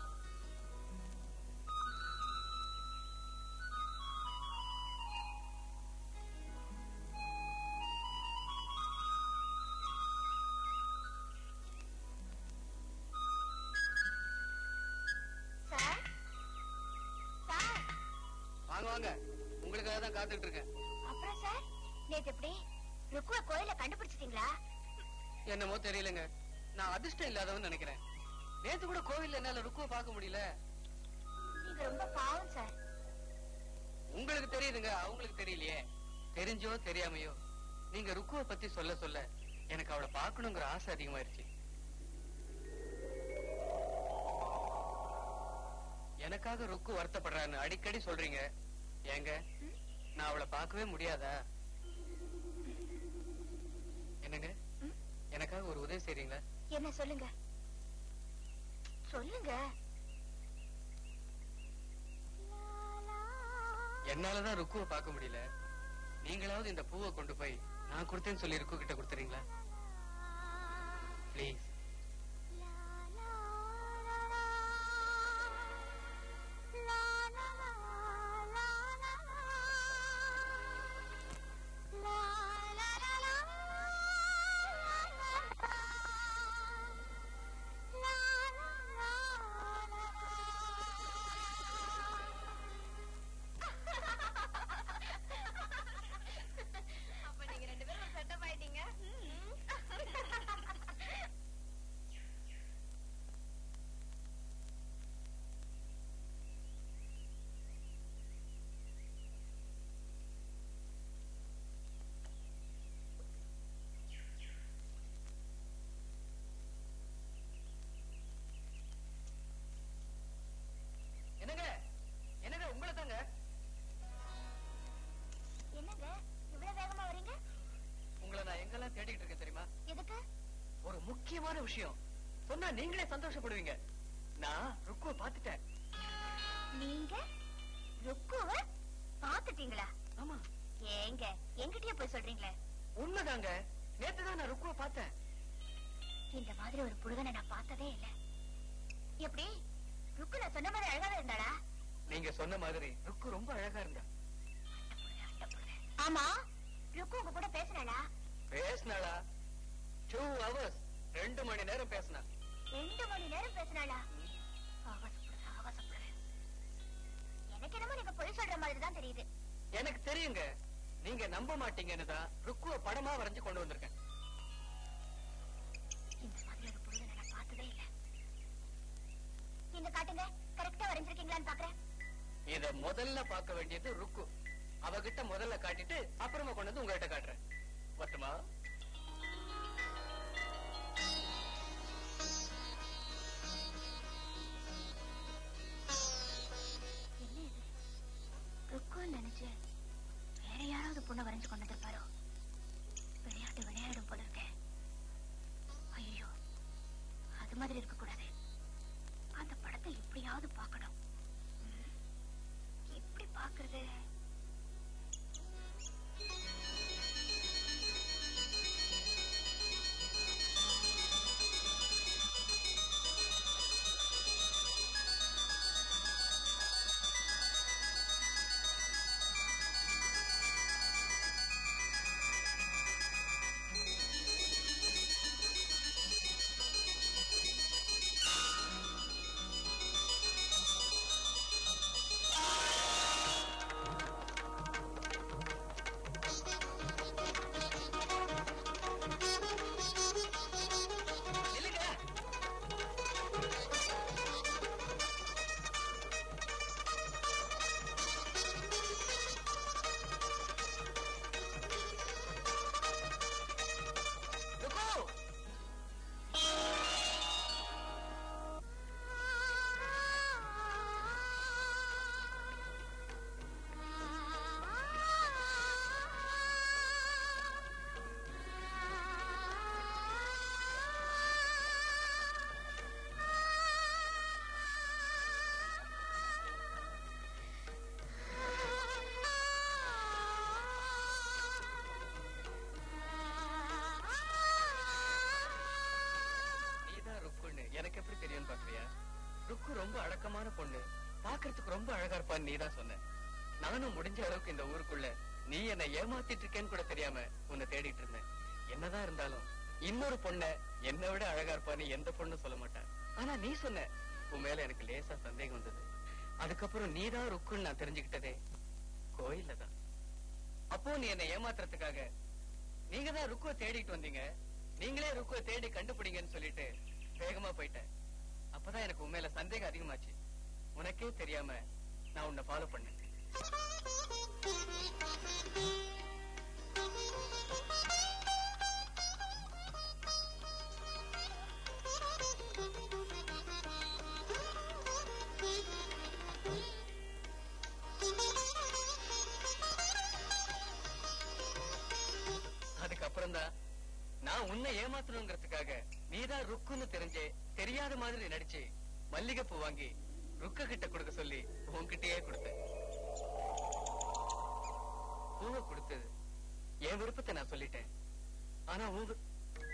சார் சார் வாங்க வாங்க உங்களுக்காக தான் காத்துட்டு இருக்கேன் அப்புறம் சார் நேத்து எப்படி ருக்குவ கோயில கண்டுபிடிச்சிட்டீங்களா என்னமோ தெரியலங்க நான் அதிர்ஷ்டம் இல்லாதவன்னு நினைக்கிறேன் நேத்து கூட கோவில்ல என்னால ருக்குவை பார்க்க முடியல நீங்க ரொம்ப பாவம் சார் உங்களுக்கு தெரியுதுங்க அவங்களுக்கு தெரியலையே தெரிஞ்சோ தெரியாமையோ நீங்க ருக்குவை பத்தி சொல்ல சொல்ல எனக்கு அவளை பார்க்கணுங்கிற ஆசை அதிகமாயிருச்சு எனக்காக ருக்கு வருத்தப்படுறான்னு அடிக்கடி சொல்றீங்க ஏங்க நான் அவளை பார்க்கவே முடியாதா என்னங்க எனக்காக ஒரு உதவி செய்றீங்களா என்ன சொல்லுங்க சொல்லுங்க என்னாலதான் ருக்குவை பார்க்க முடியல நீங்களாவது இந்த பூவை கொண்டு போய் நான் கொடுத்தேன்னு சொல்லி ருக்கு கிட்ட கொடுத்துறீங்களா ப்ளீஸ் அப்ப நீங்க ரெண்டு பேரும் செட்டப் ஆயிட்டீங்க என்னங்க என்னங்க உங்களை தாங்க என்னங்க இவ்வளவு வேகமா வரீங்க உங்களை நான் எங்கெல்லாம் தேடிட்டு இருக்கேன் தெரியுமா எதுக்கு ஒரு முக்கியமான விஷயம் சொன்னா நீங்களே சந்தோஷப்படுவீங்க நான் ருக்குவை பார்த்துட்டேன் நீங்க ருக்குவ பாத்துட்டீங்களா ஆமா ஏங்க என்கிட்டயே போய் சொல்றீங்களே உண்மைதாங்க நேத்து தான் நான் ருக்குவை பார்த்தேன் இந்த மாதிரி ஒரு புழுகனை நான் பார்த்ததே இல்ல எப்படி ருக்கு நான் சொன்ன மாதிரி அழகாவே இருந்தாளா நீங்க சொன்ன மாதிரி ருக்கு ரொம்ப அழகா இருந்தா ஆமா ருக்கு உங்க கூட பேசுறாளா பேசினாளா டூ ஹவர்ஸ் ரெண்டு மணி நேரம் பேசினா ரெண்டு மணி நேரம் பேசினாளா ஆகாசப்படுது ஆகாசப்படுது எனக்கு என்னமோ நீங்க பொய் சொல்ற மாதிரி தான் தெரியுது எனக்கு தெரியுங்க நீங்க நம்ப மாட்டீங்கன்னு தான் ருக்குவ படமா வரைஞ்சு கொண்டு வந்திருக்கேன் இந்த மாதிரி ஒரு புழுகனை நான் பார்த்ததே இல்ல நீங்க காட்டுங்க கரெக்டா வரைஞ்சிருக்கீங்களான்னு பாக்குறேன் இத முதல்ல பார்க்க வேண்டியது ருக்கு அவகிட்ட முதல்ல காட்டிட்டு அப்புறமா கொண்டு வந்து உங்ககிட்ட காட்டுறேன் வரட்டுமா என்ன இது ருக்குன்னு நினைச்சு வேற யாராவது பொண்ணை வரைஞ்சு கொண்டு வந்திருப்பாரோ விளையாட்டு விளையாடும் போல இருக்கே ஐயோ அது மாதிரி இருக்க கூடாது அந்த படத்தை எப்படியாவது பார்க்கணும் ம், எப்படி பாக்குறது இல்லைங்க ருக்கு நீதான் ருக்குன்னு எனக்கு எப்படி தெரியும்னு பாக்குறியா ருக்கு ரொம்ப அடக்கமான பொண்ணு பாக்குறதுக்கு ரொம்ப அழகா இருப்பான்னு நீதான் சொன்ன நானும் முடிஞ்ச அளவுக்கு இந்த ஊருக்குள்ள நீ என்னை ஏமாத்திட்டு இருக்கேன்னு கூட தெரியாம உன்னை தேடிட்டு இருந்தேன் என்னதான் இருந்தாலும் இன்னொரு பொண்ண என்னை விட அழகா இருப்பான்னு எந்த பொண்ணும் சொல்ல மாட்டேன் ஆனா நீ சொன்ன உன் மேல எனக்கு லேசா சந்தேகம் வந்தது அதுக்கப்புறம் நீதான் ருக்குன்னு நான் தெரிஞ்சுக்கிட்டதே கோயில்ல தான் அப்போ நீ என்னை ஏமாத்துறதுக்காக நீங்க தான் ருக்குவ தேடிட்டு வந்தீங்க நீங்களே ருக்குவ தேடி கண்டுபிடிங்கன்னு சொல்லிட்டு வேகமா போயிட்டேன் அப்பதான் எனக்கு உண்மையில சந்தேகம் அதிகமாச்சு உனக்கே தெரியாம நான் உன்னை ஃபாலோ பண்ணேன் ஏமாத்தணுங்கிறதுக்காக நீதான் ருக்குன்னு தெரிஞ்சே தெரியாத மாதிரி நடிச்சு மல்லிகைப்பூ வாங்கி ருக்க கிட்ட கொடுக்க சொல்லி உன்கிட்டயே கொடுத்தேன் பூவை கொடுத்தது என் விருப்பத்தை நான் சொல்லிட்டேன் ஆனா உன் வி-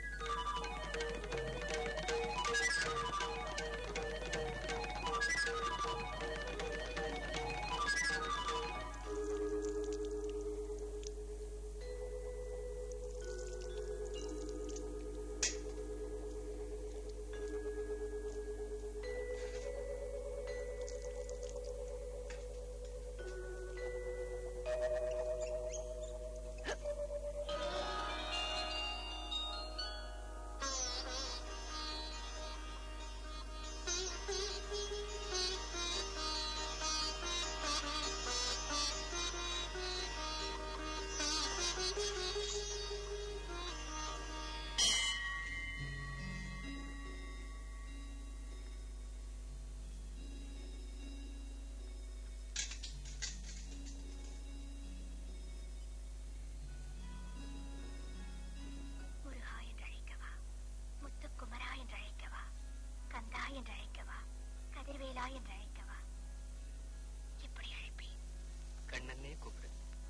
முருகா என்று அழைக்கவா முத்துக்குமரா என்று அழைக்கவா கந்தா என்று அழைக்கவா கதிர்வேலா என்று அழைக்கவா எப்படி அழைப்பேன் கண்ணன்னே கூப்பிடு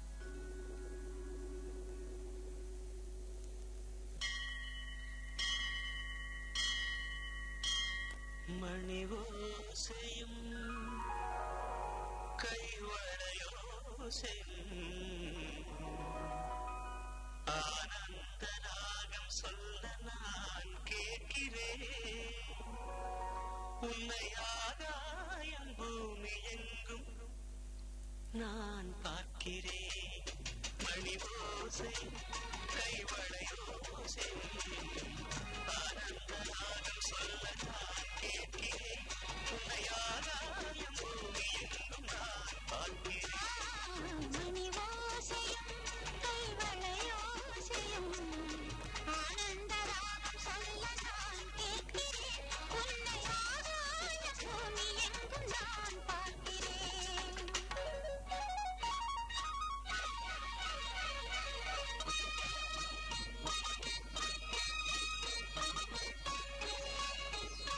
மணி ஓசையும் கைவளையோசையும் ஆனந்த ராகம் சொல்ல நான் கேட்கிறேன் உன்னை ஆகாயம் பூமி எங்கும் நான் பார்க்கிறேன் மணி ஓசை கைவளையோசை ஆனந்த ராகம் சொல்ல நான் கேட்கிறேன் உன்னை ஆகாயம் பூமி எங்கும் நான் பார்க்கிறேன் மணி ஓசையும் கைவளையோசையும் ஆனந்த ராகம் சொல்ல நான் கேட்கிறேன் உன்னை ஆகாய பூமி எங்கும் நான் பார்க்கிறேன்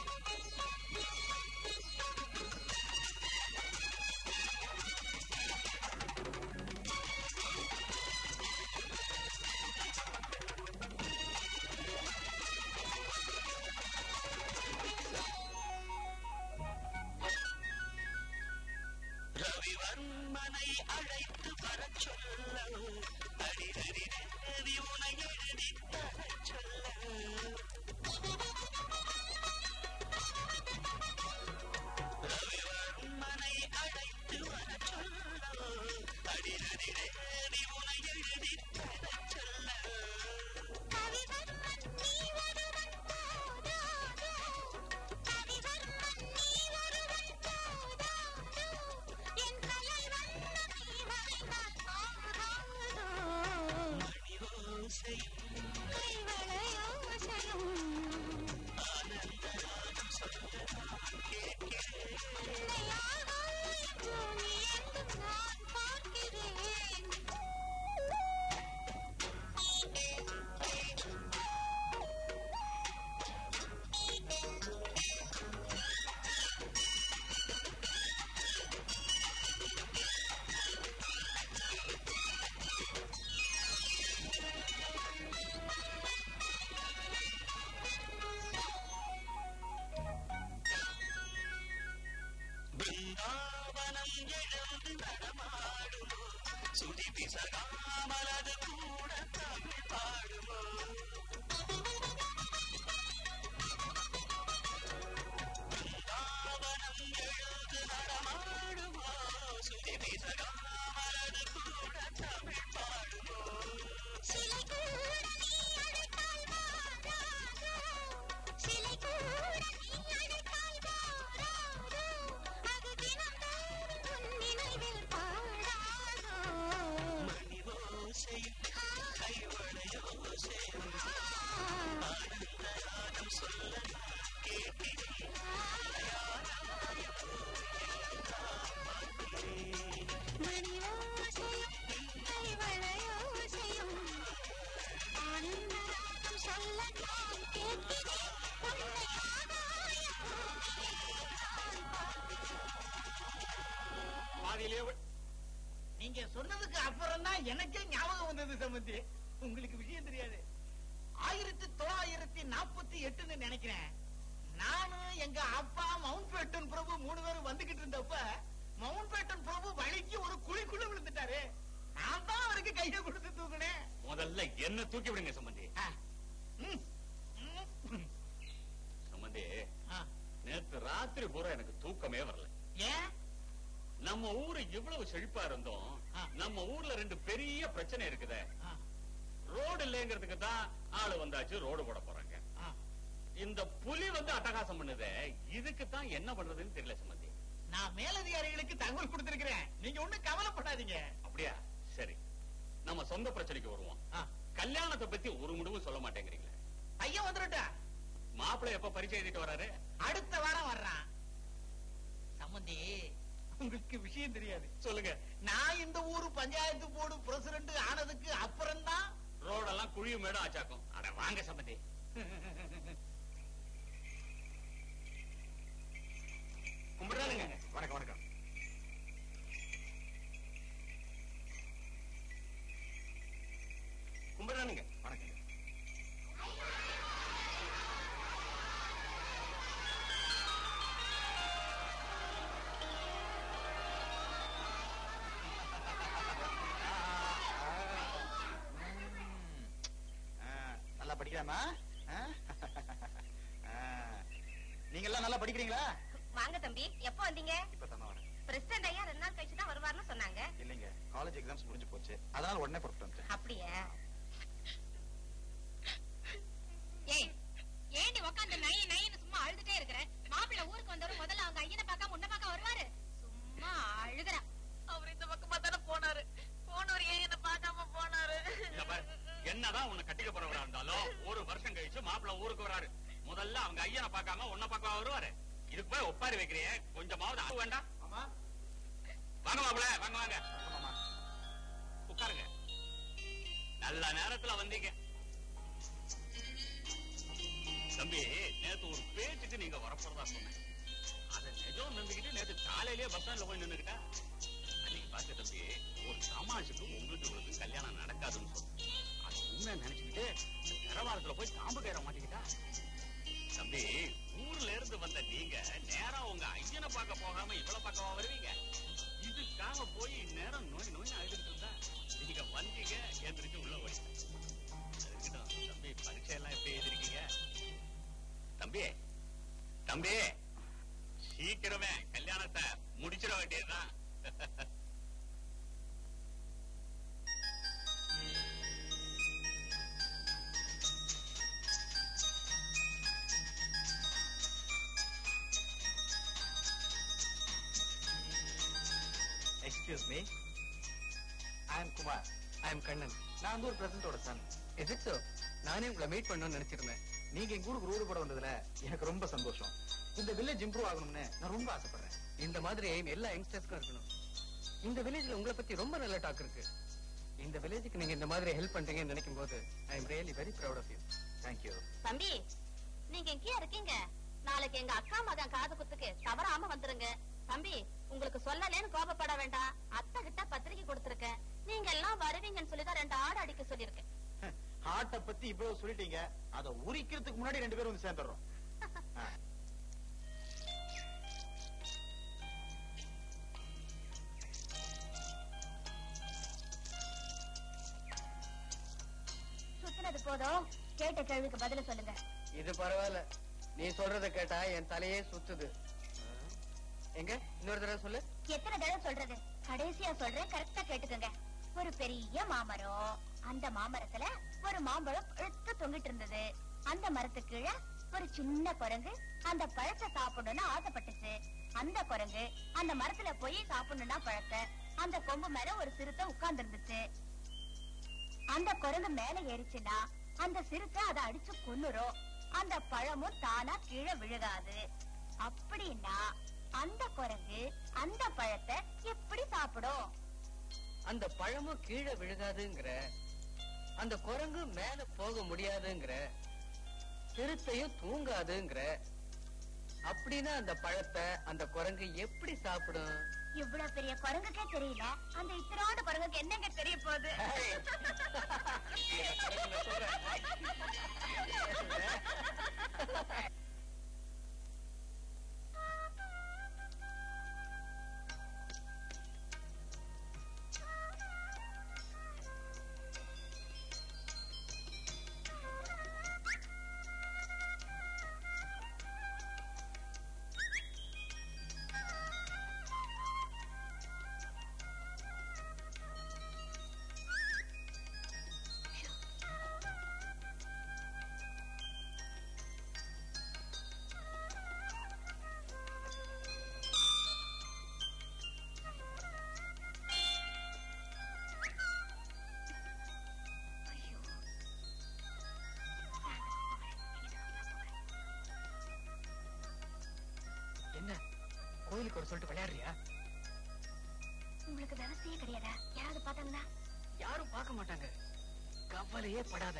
எனக்கே ஞாபகம் வந்தது சம்பந்தி உங்களுக்கு விஷயம் தெரியாது ஆயிரத்தி தொள்ளாயிரத்தி நாற்பத்தி எட்டுன்னு நினைக்கிறேன் நானும் எங்க அப்பா மவுண்ட் பேட்டன் பிரபு மூணு பேரும் வந்துகிட்டு இருந்தப்ப மவுண்ட் பேட்டன் பிரபு வழிக்கு ஒரு குழிக்குள்ள விழுந்துட்டாரு நான் தான் அவருக்கு கையை கொடுத்து தூக்குனேன் முதல்ல என்ன தூக்கி விடுங்க சம்பந்தி ஆ. ம். ம். சம்பந்தி ஆ. நேத்து ராத்திரி பூரா எனக்கு தூக்கமே வரல ஏன் நம்ம ஊரு இவ்வளவு செழிப்பா இருந்தோம் ஆ. நம்ம ஊர்ல ரெண்டு பெரிய பிரச்சனை இருக்குதே ஆ. ரோடு இல்லைங்கிறதுக்கு தான் ஆளு வந்தாச்சு ரோடு போட போறாங்க ஆ. இந்த புலி வந்து அட்டகாசம் பண்ணுதே இதுக்கு தான் என்ன பண்றதுன்னு தெரியல சம்பந்தி நான் மேலதிகாரிகளுக்கு தகவல் கொடுத்திருக்கிறேன் நீங்க ஒண்ணும் கவலைப்படாதீங்க அப்படியா சரி நம்ம சொந்த பிரச்சனைக்கு வருவோம் ஆ. கல்யாணத்தை பத்தி ஒரு முடிவும் சொல்ல மாட்டேங்கிறீங்களே பையன் வந்துருட்டா மாப்பிள்ளை எப்ப பரிச்சை எழுதிட்டு வராரு அடுத்த வாரம் வர்றான் சம்பந்தி உங்களுக்கு விஷயம் தெரியாது சொல்லுங்க நான் இந்த ஊரு பஞ்சாயத்து போர்டு பிரசிடண்ட் ஆனதுக்கு அப்புறம் தான் ரோடெல்லாம் குழியும் மேடம் ஆச்சாக்கும் அட வாங்க சம்பந்தி கும்பிடுறானுங்க வணக்கம் வணக்கம் கும்பிடுறானுங்க வணக்கம் நல்லா படிக்கிறாமா நீங்க எல்லாம் நல்லா படிக்கிறீங்களா வாங்க தம்பி எப்போ வந்தீங்க இப்ப தானே வரேன் பிரசிடண்ட் ஐயா ரெண்டு நாள் கழிச்சு தான் வருவார்னு சொன்னாங்க இல்லைங்க காலேஜ் எக்ஸாம்ஸ் முடிஞ்சு போச்சு அதனால உடனே புறப்பட்டு வந்துட்டேன் அப்படியா ஏய் ஏண்டி உட்காந்து நை நைன்னு சும்மா அழுதுட்டே இருக்கிற மாப்பிள்ளை ஊருக்கு வந்தவரும் முதல்ல அவங்க ஐயனை பார்க்காம உன்னை பார்க்க வருவாரு சும்மா அழுகுறா அவர் இந்த பக்கமா தானே போனாரு போனவர் ஏன் என்ன பார்க்காம போனாரு இந்த பாரு, என்னதான் உன்னை கட்டிக்க போறவரா இருந்தாலும் ஒரு வருஷம் கழிச்சு மாப்பிள்ளை ஊருக்கு வராரு முதல்ல அவங்க ஐயனை பார்க்காம உன்னை பார்க்க வருவாரு இதுக்கு போய் ஒப்பாரி வைக்கிறியே கொஞ்சமாவது அறிவு வேண்டாம் ஆமா வாங்க மாப்பிள்ள வாங்க வாங்க ஆமாமா உட்காருங்க நல்ல நேரத்துல வந்தீங்க தம்பி நேத்து ஒரு பேச்சுக்கு நீங்க வரப்போறதா சொன்னேன் அத நிஜம் நம்பிக்கிட்டு நேத்து காலையிலேயே பஸ் ஸ்டாண்ட்ல போய் நின்னுக்கிட்டா அன்னைக்கு பார்த்து தம்பி ஒரு தமாஷுக்கு உங்களுக்கு இவளுக்கு கல்யாணம் நடக்காதுன்னு சொன்னேன் அது உண்மை நினைச்சுக்கிட்டு நிறவாரத்துல போய் தாம்பு கயிற மாட்டிக்கிட்டா தம்பி ஊர்ல இருந்து வந்த நீங்க நேரா உங்க ஐயனை பார்க்க போகாம இவ்வளவு பார்க்கவா வருவீங்க இதுக்காக போய் நேரம் நோய் நோய் அழுதுட்டு இருந்தா நீங்க வந்தீங்க எந்திரிச்சு உள்ள போய் இருக்கட்டும் தம்பி பரீட்சை எல்லாம் எப்படி எழுதிருக்கீங்க தம்பி தம்பி சீக்கிரமே கல்யாணத்தை முடிச்சிட வேண்டியதுதான் excuse me I am Kumar I am Kannan நான் வந்து ஒரு பிரசன்டோட சன் இஸ் இட் சோ நானே உங்களை மீட் பண்ணணும்னு நினைச்சிருந்தேன் நீங்க எங்க ஊருக்கு ரோடு போட வந்ததுல எனக்கு ரொம்ப சந்தோஷம் இந்த வில்லேஜ் இம்ப்ரூவ் ஆகணும்னு நான் ரொம்ப ஆசைப்படுறேன் இந்த மாதிரி aim எல்லா யங்ஸ்டர்ஸ்க்கும் இருக்கணும் இந்த வில்லேஜ்ல உங்களை பத்தி ரொம்ப நல்ல டாக் இருக்கு இந்த வில்லேஜுக்கு நீங்க இந்த மாதிரி ஹெல்ப் பண்றீங்கன்னு நினைக்கும் போது I am really very proud of you thank you தம்பி நீங்க எங்கேயா இருக்கீங்க நாளைக்கு எங்க அக்கா மகன் காது குத்துக்கு தவறாம வந்துருங்க தம்பி உங்களுக்கு சொல்லலேன்னு கோபப்பட வேண்டாம் அத்தை கிட்ட பத்திரிக்கை கொடுத்திருக்கேன் நீங்க எல்லாம் வருவீங்கன்னு சொல்லிதான் ரெண்டு ஆடு அடிக்க சொல்லியிருக்கேன் ஹார்ட்ட பத்தி இவ்வளவு சொல்லிட்டீங்க அத உரிக்கிறதுக்கு முன்னாடி ரெண்டு பேரும் வந்து சேர்ந்துடுறோம் ஆ. சுத்தினது போதும் கேட்ட கேள்விக்கு பதில சொல்லுங்க இது பரவாயில்ல நீ சொல்றத கேட்டா என் தலையே சுத்துது எங்க இன்னொரு தடவை சொல்லு எத்தனை தடவை சொல்றது கடைசியா சொல்றேன் கரெக்டா கேட்டுக்கோங்க ஒரு பெரிய மாமரம் அந்த மாமரத்துல ஒரு மாம்பழம் பழுத்து தொங்கிட்டு இருந்தது அந்த மரத்துக்கு கீழே ஒரு சின்ன குரங்கு அந்த பழத்தை சாப்பிடணும்னு ஆசைப்பட்டுச்சு அந்த குரங்கு அந்த மரத்துல போய் சாப்பிடணும்னா பழத்தை அந்த கொம்பு மேல ஒரு சிறுத்தை உட்கார்ந்து இருந்துச்சு அந்த குரங்கு மேல ஏறிச்சுன்னா அந்த சிறுத்தை அதை அடிச்சு கொன்னுரும் அந்த பழமும் தானா கீழே விழுகாது அப்படின்னா அந்த குரங்கு அந்த பழத்தை எப்படி சாப்பிடும் அந்த பழமும் கீழே விழுகாதுங்கிற அந்த குரங்கு மேல போக முடியாதுங்கிற சிறுத்தையும் தூங்காதுங்கிற அப்படின்னா அந்த பழத்தை அந்த குரங்கு எப்படி சாப்பிடும் இவ்வளவு பெரிய குரங்குக்கே தெரியல அந்த இத்தனோட குரங்குக்கு என்னங்க தெரிய போகுது என்ன கோயிலுக்கு ஒரு சொல்லிட்டு விளையாடுறியா உங்களுக்கு விவசாயே கிடையாதா யாராவது பார்த்தாங்களா யாரும் பார்க்க மாட்டாங்க கவலையே படாத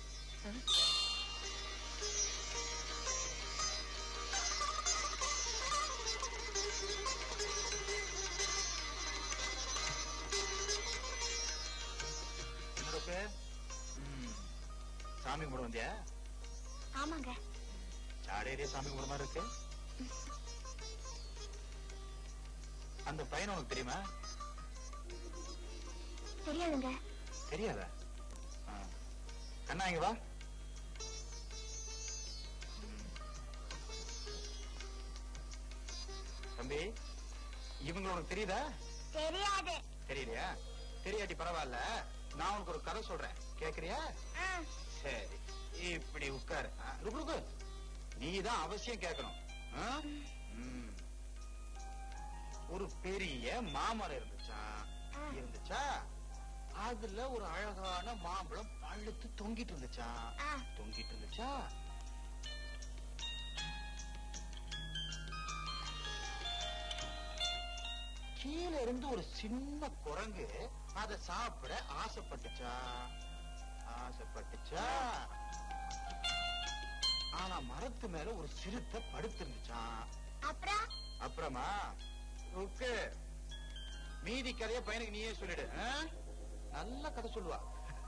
என்னோட பேர் ம், சாமி கும்பிட வந்தியா ஆமாங்க சாடையிலே சாமி கும்பிட மாதிரி இருக்கு அந்த பையன் உனக்கு தெரியுமா தெரியாதுங்க தெரியாதா ஆ. கண்ணா இங்க வா ம். தம்பி இவங்க உனக்கு தெரியுதா தெரியாது தெரியலையா தெரியாட்டி பரவாயில்ல நான் உனக்கு ஒரு கதை சொல்றேன் கேக்குறியா ஆ, சரி இப்படி உட்காரு ஆ, ருக்கு ருக்கு நீதான் அவசியம் கேட்கணும் ஆ? ம். ஒரு பெரிய மாமரம் இருந்துச்சா ஆ. இருந்துச்சா அதுல ஒரு அழகான மாம்பழம் பழுத்து தொங்கிட்டு இருந்துச்சா ஆ. தொங்கிட்டு இருந்துச்சா கீழ இருந்து ஒரு சின்ன குரங்கு அதை சாப்பிட ஆசைப்பட்டுச்சா ஆசைப்பட்டுச்சா ஆனா மரத்து மேல ஒரு சிறுத்தை படுத்திருந்துச்சான் அப்புறம் அப்புறமா ருக்கு மீதி கதைய பையனுக்கு நீயே சொல்லிடு ஆ? நல்ல கதை சொல்லுவா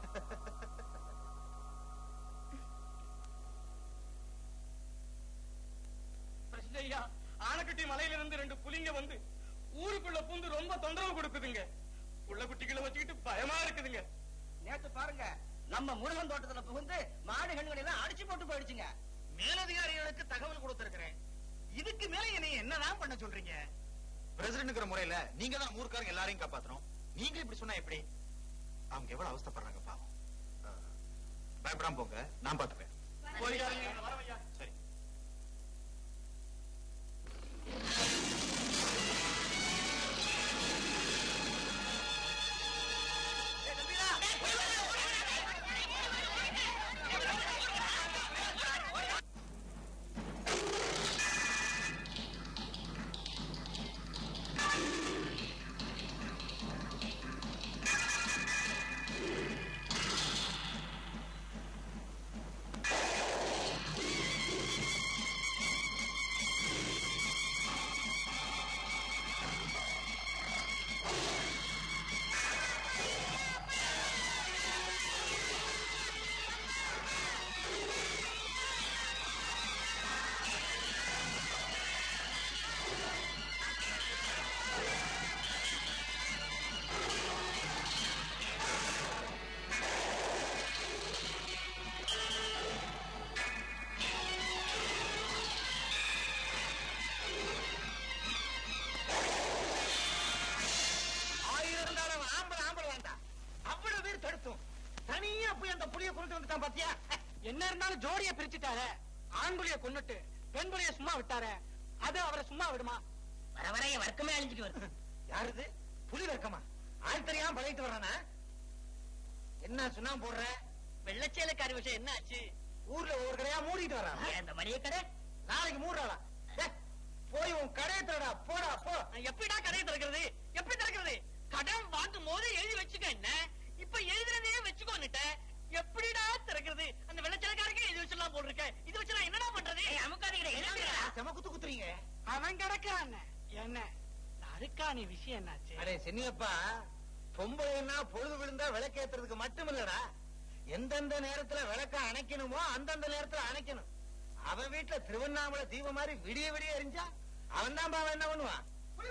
பிரசிடண்ட் ஐயா ஆனக்கட்டி மலையில இருந்து ரெண்டு புலிங்க வந்து ஊருக்குள்ள பூந்து ரொம்ப தொந்தரவு கொடுக்குதுங்க உள்ள குட்டிகளை வச்சுக்கிட்டு பயமா இருக்குதுங்க நேத்து பாருங்க நம்ம முருகன் தோட்டத்துல புகுந்து மாடு கண்களை எல்லாம் அடிச்சு போட்டு போயிடுச்சுங்க மேலதிகாரிகளுக்கு தகவல் கொடுத்திருக்கிறேன் இதுக்கு மேல என்னை என்னதான் பண்ண சொல்றீங்க பிரசிடண்ட்ங்கிற முறையில நீங்க தான் ஊருக்காரங்க எல்லாரையும் காப்பாத்தணும் நீங்க இப்படி சொன்னா எப்படி அவங்க எவ்வளவு அவஸ்தைப்படுறாங்க பாவம் ஆ, பயப்படாம போங்க நான் பாத்துப்பேன் சரி ஆயிரம் இருந்தாலும் ஆம்பளை ஆம்பளை வேண்டாம் அவ்வளவு பேர் தடுத்தும் தனியா போய் அந்த புலிய கொண்டு வந்துட்டான் பாத்தியா என்ன இருந்தாலும் ஜோடிய பிரிச்சுட்டாரு ஆண் புலிய கொன்னுட்டு பெண் புலிய சும்மா விட்டாரு அது அவரை சும்மா விடுமா வர வர என் வர்க்கமே அழிஞ்சிட்டு வருது யாருது புலி வர்க்கமா ஆள் தெரியாம பழகிட்டு வர்றானா என்ன சுண்ணா போடுற வெள்ளச்சேலக்காரி விஷயம் என்ன ஆச்சு ஊர்ல ஒரு கடையா மூடிட்டு வர்றான் இந்த மளிகை கடை நாளைக்கு மூடுறாளா டேய், போய் உன் கடையை திறடா போடா போ எப்படிடா கடையை திறக்கிறது எப்படி திறக்கிறது கடன் வாங்கும் போது எழுதி வச்சுக்க என்ன இப்ப எழுதுறதே வச்சுக்கோன்னுட்ட எப்படிடா திறக்கிறது அந்த வெள்ளச்சேலக்காரருக்கு எழுதி வச்சிடலாம் போல் இருக்க இது வச்சு நான் என்னடா பண்றது செம குத்து குத்துறீங்க அவன் கிடக்கான் என்ன நான் மருக்காணி விஷயம் என்னாச்சு அடே சின்னியப்பா பொம்பளைன்னா பொழுது விழுந்தா விளக்கேத்துறதுக்கு மட்டும் இல்லடா எந்தெந்த நேரத்துல விளக்க அணைக்கணுமோ அந்தந்த நேரத்துல அணைக்கணும் அவன் வீட்டுல திருவண்ணாமலை தீபம் மாதிரி விடிய விடிய எரிஞ்சா அவன் தான் பாவன் என்ன பண்ணுவான்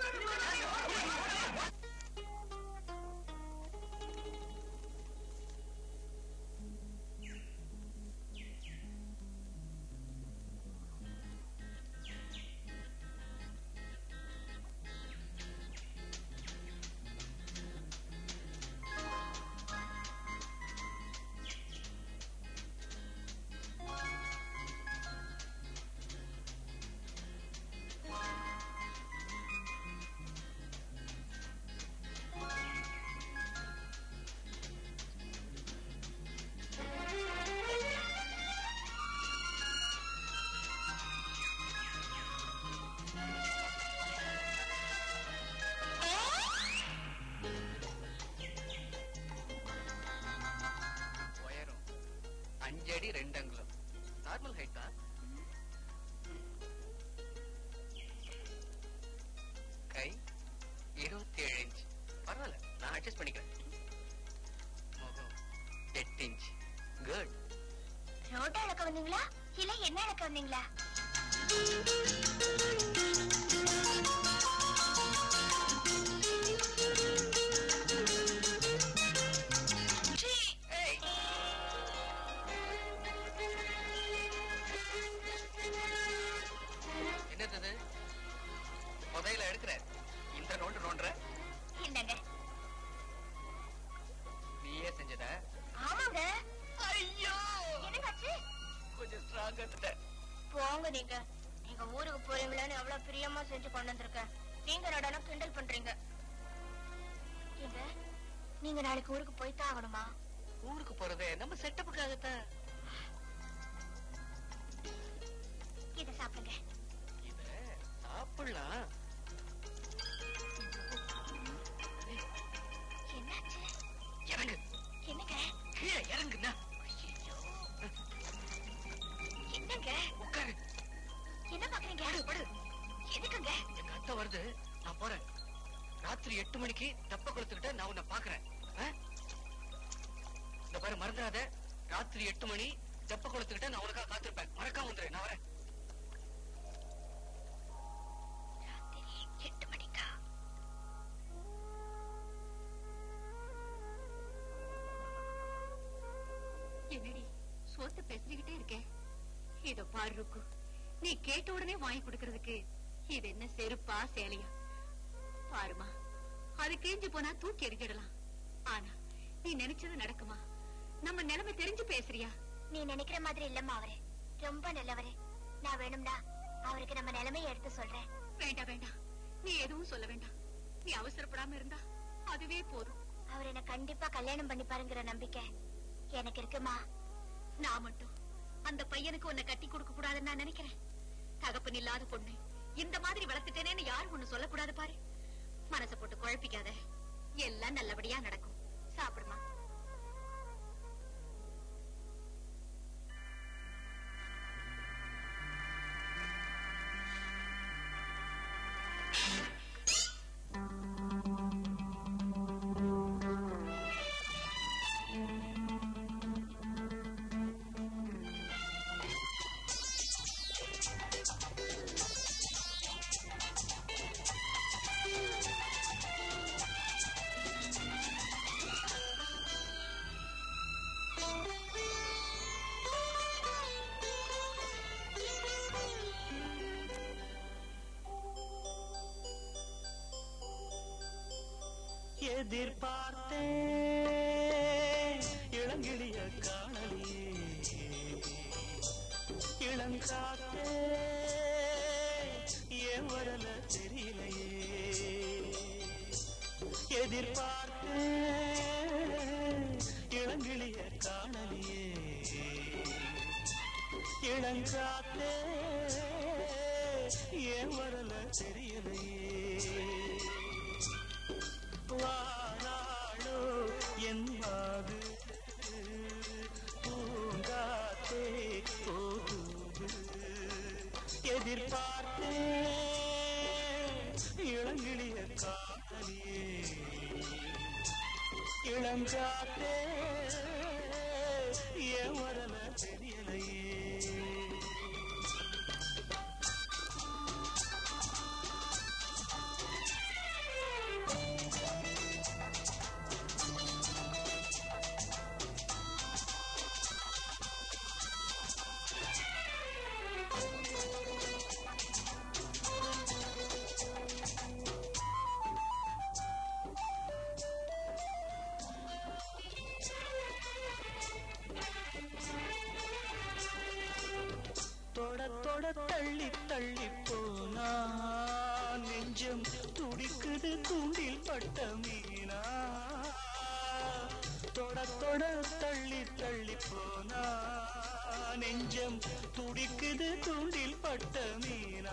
உயரம் அஞ்சு அடி ரெண்டு அங்குலம் நார்மல் ஹைட் தான் கை இருபத்தி ஏழு இன்ச் பரவாயில்ல நான் அட்ஜஸ்ட் பண்ணிக்கிறேன் முகம் எட்டு இன்ச் குட் ரோட்டை அளக்க வந்தீங்களா இல்ல என்ன அளக்க வந்தீங்களா என்னது புதையில எடுக்கிற இந்த நோண்டு நோண்டுற இல்லங்க நீயே செஞ்சத ஆமாங்க ஐயோ என்னங்காச்சு கொஞ்சம் ஸ்ட்ராங்கா போங்க நீங்க நீங்க ஊருக்கு போறீங்களான்னு எவ்வளவு பிரியமா செஞ்சு கொண்டு வந்திருக்கேன் நீங்க நடனம் கிண்டல் பண்றீங்க ஏங்க நீங்க நாளைக்கு ஊருக்கு போய்தான் ஆகணுமா ஊருக்கு போறது நம்ம செட்டப்புக்காகத்தான் இத சாப்பிடுங்க இத சாப்பிடலாம் என்னாச்சு இறங்கு என்னங்க கீழே இறங்குண்ணா என்னங்க உட்காரு என்ன பாக்குறீங்க படு படு எதுக்குங்க எங்க அத்தை வருது நான் போறேன் ராத்திரி எட்டு மணிக்கு தெப்ப குளத்துக்கிட்ட நான் உன்னை பாக்குறேன் ஆ? இந்த பாரு மறந்துடாத ராத்திரி எட்டு மணி தெப்ப குளத்துக்கிட்ட நான் உனக்காக காத்திருப்பேன் மறக்காம வந்துரு நான் வரேன் ராத்திரி எட்டு மணிக்கா என்னடி சோத்து பேசிக்கிட்டே இருக்கேன் இதோ பாரு ருக்கு நீ கேட்ட உடனே வாங்கி கொடுக்கறதுக்கு இது என்ன செருப்பா சேலையா பாருமா அது கிழிஞ்சு போனா தூக்கி எறிஞ்சிடலாம் ஆனா நீ நினைச்சது நடக்குமா நம்ம நிலைமை தெரிஞ்சு பேசுறியா நீ நினைக்கிற மாதிரி இல்லம்மா அவரு ரொம்ப நல்லவரு நான் வேணும்னா அவருக்கு நம்ம நிலைமையை எடுத்து சொல்றேன் வேண்டாம் வேண்டாம் நீ எதுவும் சொல்ல வேண்டாம் நீ அவசரப்படாம இருந்தா அதுவே போதும் அவர் என்ன கண்டிப்பா கல்யாணம் பண்ணி பாருங்கிற நம்பிக்கை எனக்கு இருக்குமா நான் மட்டும் அந்த பையனுக்கு உன்னை கட்டி கொடுக்க கூடாதுன்னு நான் நினைக்கிறேன் தகப்பன் இல்லாத பொண்ணு இந்த மாதிரி வளர்த்துட்டேனேன்னு யாரும் ஒண்ணு சொல்லக்கூடாது பாரு மனசை போட்டு குழப்பிக்காத எல்லாம் நல்லபடியா நடக்கும் சாப்பிடுமா எதிர்பார்த்தேன் இளங்கிளிய காணலியே இளங்காத்தே ஏன் வரல தெரியலையே எதிர்பார்த்தேன் இளங்கிளிய காணலியே இளங்காத்தே ஏன் வரல தெரியலையே வாராளோ என்பாது பூங்காத்தே போகுது எதிர்பார்த்தே இளங்கிளிய காதலியே இளங்காத்தே ஏன் வரல தெரியலையே தொட தொட தள்ளி தள்ளி போனா நெஞ்சம் துடிக்குது தூண்டில் பட்ட மீனா தொட தொட தள்ளி தள்ளி போனா நெஞ்சம் துடிக்குது தூண்டில் பட்ட மீனா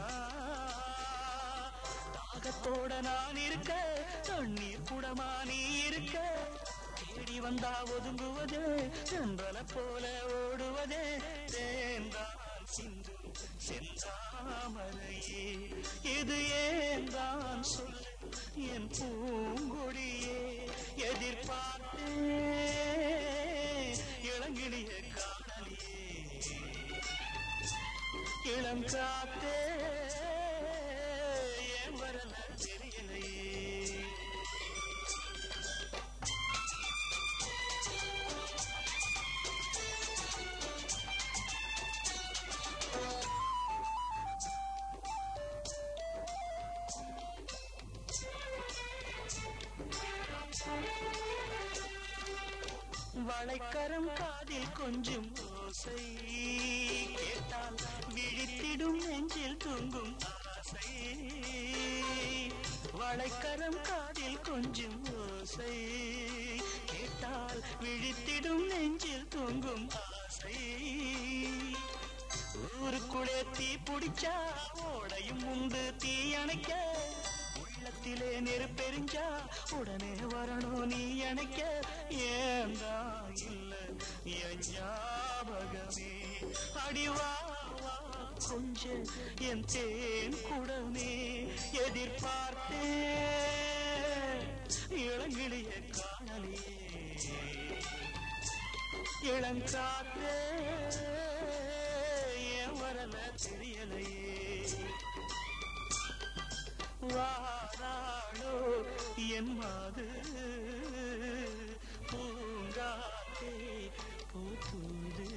தாகத்தோட நான் இருக்க தண்ணீர் குடமா நீ இருக்க தேடி வந்தா ஒதுங்குவது சென்றல போல ஓடுவதே தேர்ந்தான் சிந்து செந்தாமரையே இது ஏந்தான் சொல்லு என் பூங்கொடியே எதிர்பார்த்தே இளங்கிளிய காணலியே இளம் காத்தே ஏன் வரல தெரியலையே வளைக்கரம் காதில் கொஞ்சம் ஓசை கேட்டால் விழித்திடும் நெஞ்சில் தூங்கும் ஆசை வளைக்கரம் காதில் கொஞ்சம் ஓசை கேட்டால் விழித்திடும் நெஞ்சில் தூங்கும் ஆசை ஊருக்குள்ளே தீ பிடிச்சா ஓடையும் உண்டு தீ அணைக்க உள்ளத்திலே நெருப்பெரிஞ்சா உடனே வரணும் நீ அணைக்க ஏந்தா இல்ல என் ஞாபகமே அடிவா வா கொஞ்ச என் தேன் குடமே எதிர்பார்த்தே இளங்கிளிய காணலியே இளங்காத்தே ஏன் வரல தெரியலையே வாராளோ என் மாது பூங்காத்தே பூத்துது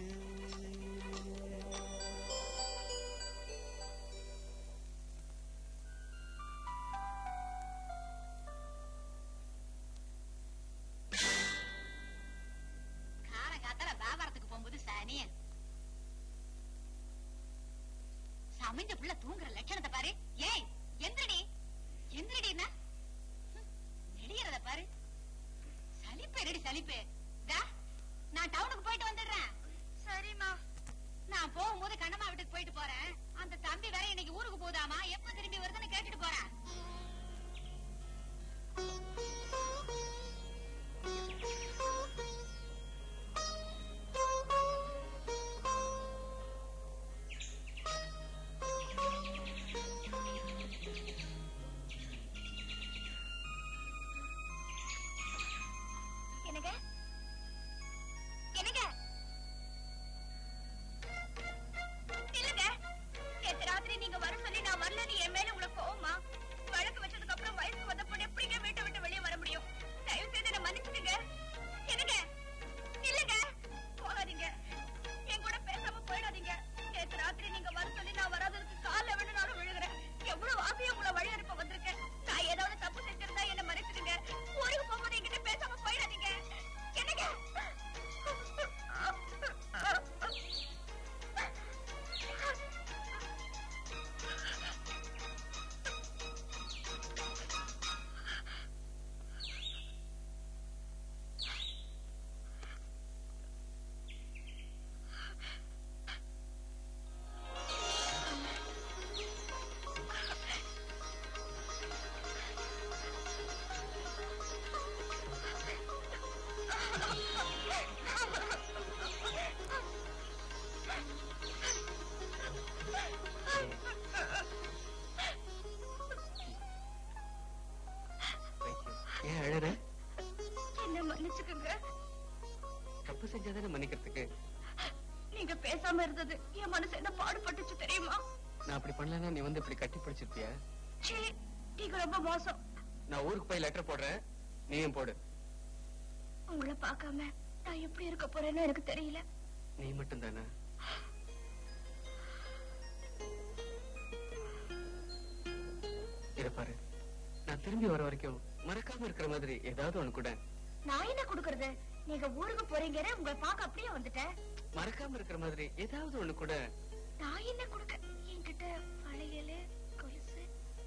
காலங்காத்தால வியாபாரத்துக்கு போகும்போது சனிய சமைஞ்ச புள்ள தூங்குற லட்சணத்தை பாரு ஏய் எந்திரடி எந்திரடினா நெடியறத பாரு சலிப்பு ரெடி சலிப்பு தா நான் டவுனுக்கு போயிட்டு வந்துடுறேன் சரிம்மா நான் போகும்போது கண்ணம்மா வீட்டுக்கு போயிட்டு போறேன் அந்த தம்பி வேற இன்னைக்கு ஊருக்கு போதாமா எப்ப திரும்பி வருதுன்னு கேட்டுட்டு போறேன் செஞ்சாதானே மன்னிக்கிறதுக்கு நீங்க பேசாம இருந்தது என் மனசு என்ன பாடுபட்டுச்சு தெரியுமா நான் அப்படி பண்ணலன்னா நீ வந்து இப்படி கட்டி பிடிச்சிருப்பியா சீ நீங்க ரொம்ப மோசம் நான் ஊருக்கு போய் லெட்டர் போடுறேன் நீயும் போடு உங்களை பார்க்காம நான் எப்படி இருக்க போறேன்னு எனக்கு தெரியல நீ மட்டும் தானே இத பாரு நான் திரும்பி வர வரைக்கும் மறக்காம இருக்கிற மாதிரி ஏதாவது ஒண்ணு கூட நான் என்ன கொடுக்கறது நீங்க ஊருக்கு போறீங்க உங்களை பார்க்க அப்படியே வந்துட்டேன் மறக்காம இருக்கிற மாதிரி ஏதாவது ஒண்ணு கூட நான் என்ன கொடுக்க என்கிட்ட வளையல் கொலுசு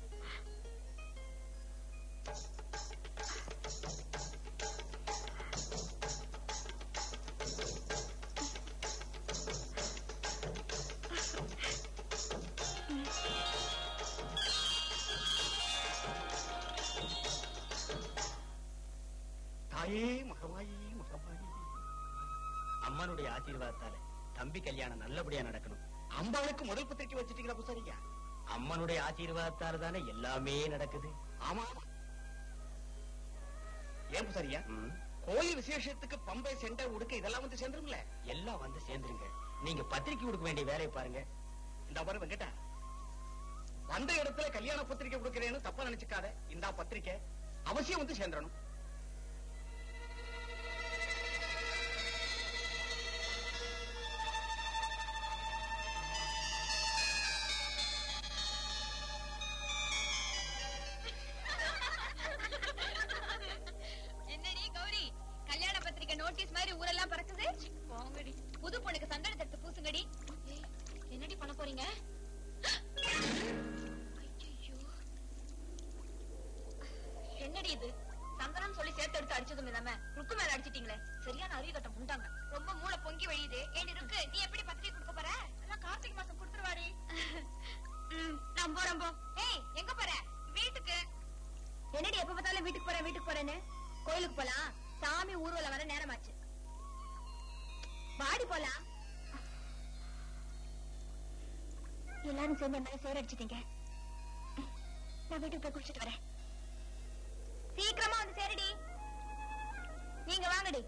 தாயே மகமாயி மகமாயி அம்மனுடைய ஆசீர்வாதத்தால தம்பி கல்யாணம் நல்லபடியா நடக்கணும் அம்பாளுக்கு முதல் பத்திரிக்கை வச்சிட்டீங்களா பூசாரிங்க அம்மனுடைய ஆசீர்வாதத்தால தானே எல்லாமே நடக்குது ஆமா ஆமா ஏன் பூசாரியா ம், கோயில் விசேஷத்துக்கு பம்பை செண்டை உடுக்க இதெல்லாம் வந்து சேர்ந்துருங்களே எல்லாம் வந்து சேர்ந்துருங்க நீங்க பத்திரிக்கை கொடுக்க வேண்டிய வேலையை பாருங்க இந்த மாதிரி வெங்கடா வந்த இடத்துல கல்யாண பத்திரிக்கை கொடுக்கறேன்னு தப்பா நினைச்சுக்காத இந்த பத்திரிக்கை அவசியம் வந்து சேர்ந்துடணும் என்னடி கௌரி கல்யாண பத்திரிக்கை நோட்டீஸ் மாதிரி ஊரெல்லாம் பறக்குது போங்கடி புது பொண்ணுக்கு சந்தன தட்டு பூசுங்கடி ஏய், என்னடி பண்ண போறீங்க ஐயையோ. என்னடி இது சந்தனம் சொல்லி சேர்த்து எடுத்து அடிச்சதும் இல்லாம ருக்கு மேல அடிச்சிட்டீங்களே சரியான அறிவு கட்டம் உண்டாங்க ரொம்ப மூளை பொங்கி வழியுது ஏண்டி ருக்கு நீ எப்படி பத்திரிக்கை கொடுக்க போற எல்லாம் கார்த்திகை மாசம் கொடுத்துருவாடி நான் போறேன் போ ஏய் எங்க போற வீட்டுக்கு என்னடி எப்ப பார்த்தாலும் வீட்டுக்கு போறேன் வீட்டுக்கு போறேன்னு கோயிலுக்கு போலாம் சாமி ஊர்வலம் வர நேரமாச்சு வாடி போலாம் எல்லாரும் சேர்ந்து என் மேல சேர அடிச்சிட்டீங்க நான் வீட்டுக்கு போய் குளிச்சிட்டு வரேன் சீக்கிரமா வந்து சேருடி நீங்க வாங்கடி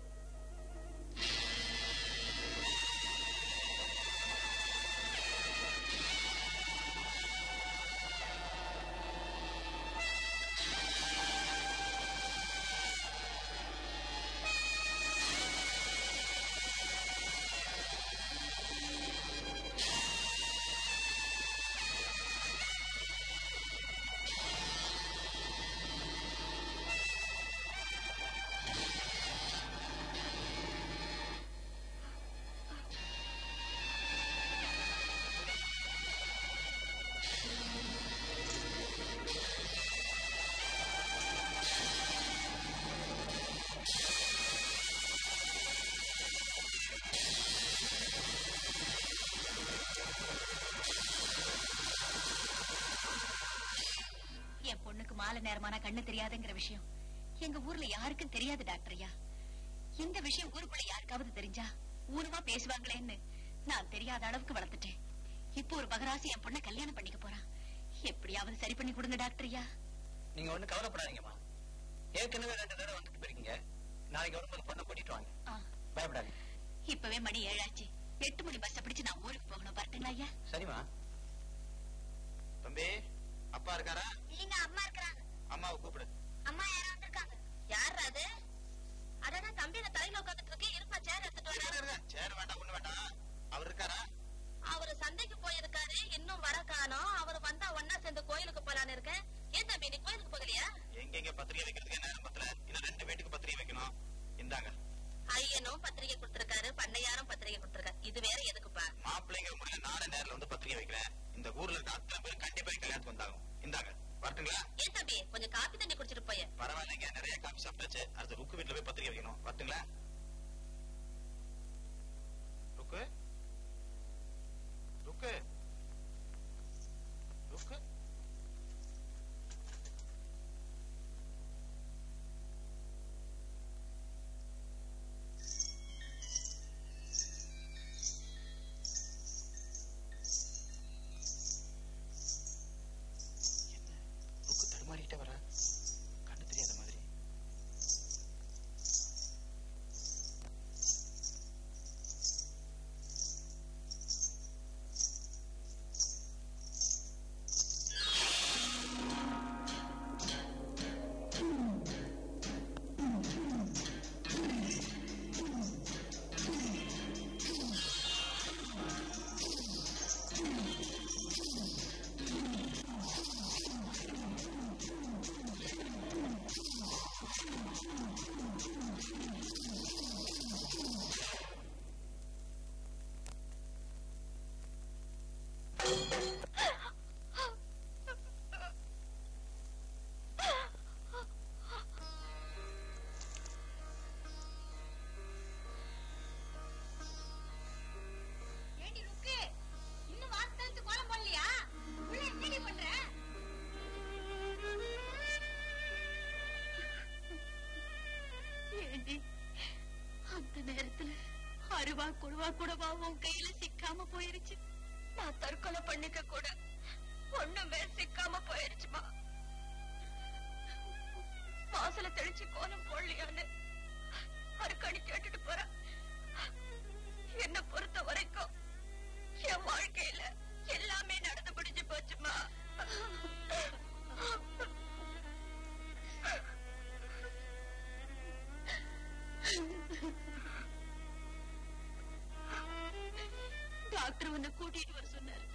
என் பொண்ணுக்கு மாலை நேரமான கண்ணு தெரியாதுங்கிற விஷயம் எங்க ஊர்ல யாருக்கும் தெரியாது டாக்டர் ஐயா இந்த விஷயம் ஊருக்குள்ள யாருக்காவது தெரிஞ்சா ஊருவா பேசுவாங்களேன்னு நான் தெரியாத அளவுக்கு வளர்த்துட்டேன் இப்போ ஒரு மகராசி என் பொண்ணை கல்யாணம் பண்ணிக்க போறான் எப்படியாவது சரி பண்ணி கொடுங்க டாக்டர் ஐயா நீங்க ஒண்ணு கவலைப்படாதீங்கம்மா ஏற்கனவே ரெண்டு தடவை வந்துட்டு போயிருக்கீங்க நாளைக்கு வரும்போது பொண்ணை கூட்டிட்டு வாங்க ஆ, பயப்படாதீங்க இப்பவே மணி ஏழாச்சு எட்டு மணி பஸ் பிடிச்சு நான் ஊருக்கு போகணும் வரட்டுங்களா ஐயா சரிம்மா தம்பி அப்பா இருக்காரா இல்லைங்க அம்மா இருக்கிறாங்க அம்மாவை கூப்பிடு அம்மா யாரா வந்திருக்காங்க யார் அது அதான் தம்பி அந்த தலையில உட்காந்துட்டு இருக்கு இருப்பா சேர் எடுத்துட்டு வரேன் சேர் வேண்டாம் ஒண்ணு வேண்டாம் அவர் இருக்காரா அவரு சந்தைக்கு போயிருக்காரு இன்னும் வர காணோம் அவர் வந்தா ஒன்னா சேர்ந்து கோயிலுக்கு போலான்னு இருக்கேன் ஏன் தம்பி நீ கோயிலுக்கு போகலையா எங்க எங்க பத்திரிகை வைக்கிறதுக்கு நேரம் பத்தல இன்னும் ரெண்டு வீட்டுக்கு பத்திரிகை வைக்கணும் இந்தாங்க ஐயனும் பத்திரிகை கொடுத்திருக்காரு பண்ணையாரும் பத்திரிகை கொடுத்திருக்காரு இது வேற எதுக்குப்பா மாப்பிள்ளைங்கிற முறையில நானே நேர்ல வந்து பத்திரிகை வைக்கிறேன் இந்த ஊர்ல இருக்க அத்தனை பேரும் கண்டிப்பா என் கல்யாணத்துக்கு வந்தாகும் இந்தாங்க வரட்டுங்களா ஏன் தம்பி கொஞ்சம் காப்பி தண்ணி குடிச்சிட்டு போய பரவாயில்லைங்க நிறைய காபி சாப்பிட்டாச்சு அடுத்து ருக்கு வீட்டுல போய் பத்திரிகை வைக்கணும் வரட்டுங்களா ருக்கு ருக்கு ருக்கு என்ன ருக்கு தடுமாறிக்கிட்டே வரா கண்ணு தெரியாத மாதிரி கொடுவா கொடுவா கொடுவா உன் கையில சிக்காம போயிருச்சு நான் தற்கொலை பண்ணிக்க கூட ஒண்ணுமே சிக்காம போயிருச்சுமா வாசல தெளிச்சு கோலம் போடலையான்னு அருக்கணி கேட்டுட்டு போறேன் என்ன பொறுத்த வரைக்கும் என் வாழ்க்கையில எல்லாமே நடந்து முடிஞ்சு போச்சுமா டாக்டர் உன்னை கூட்டிட்டு வர சொன்னாரு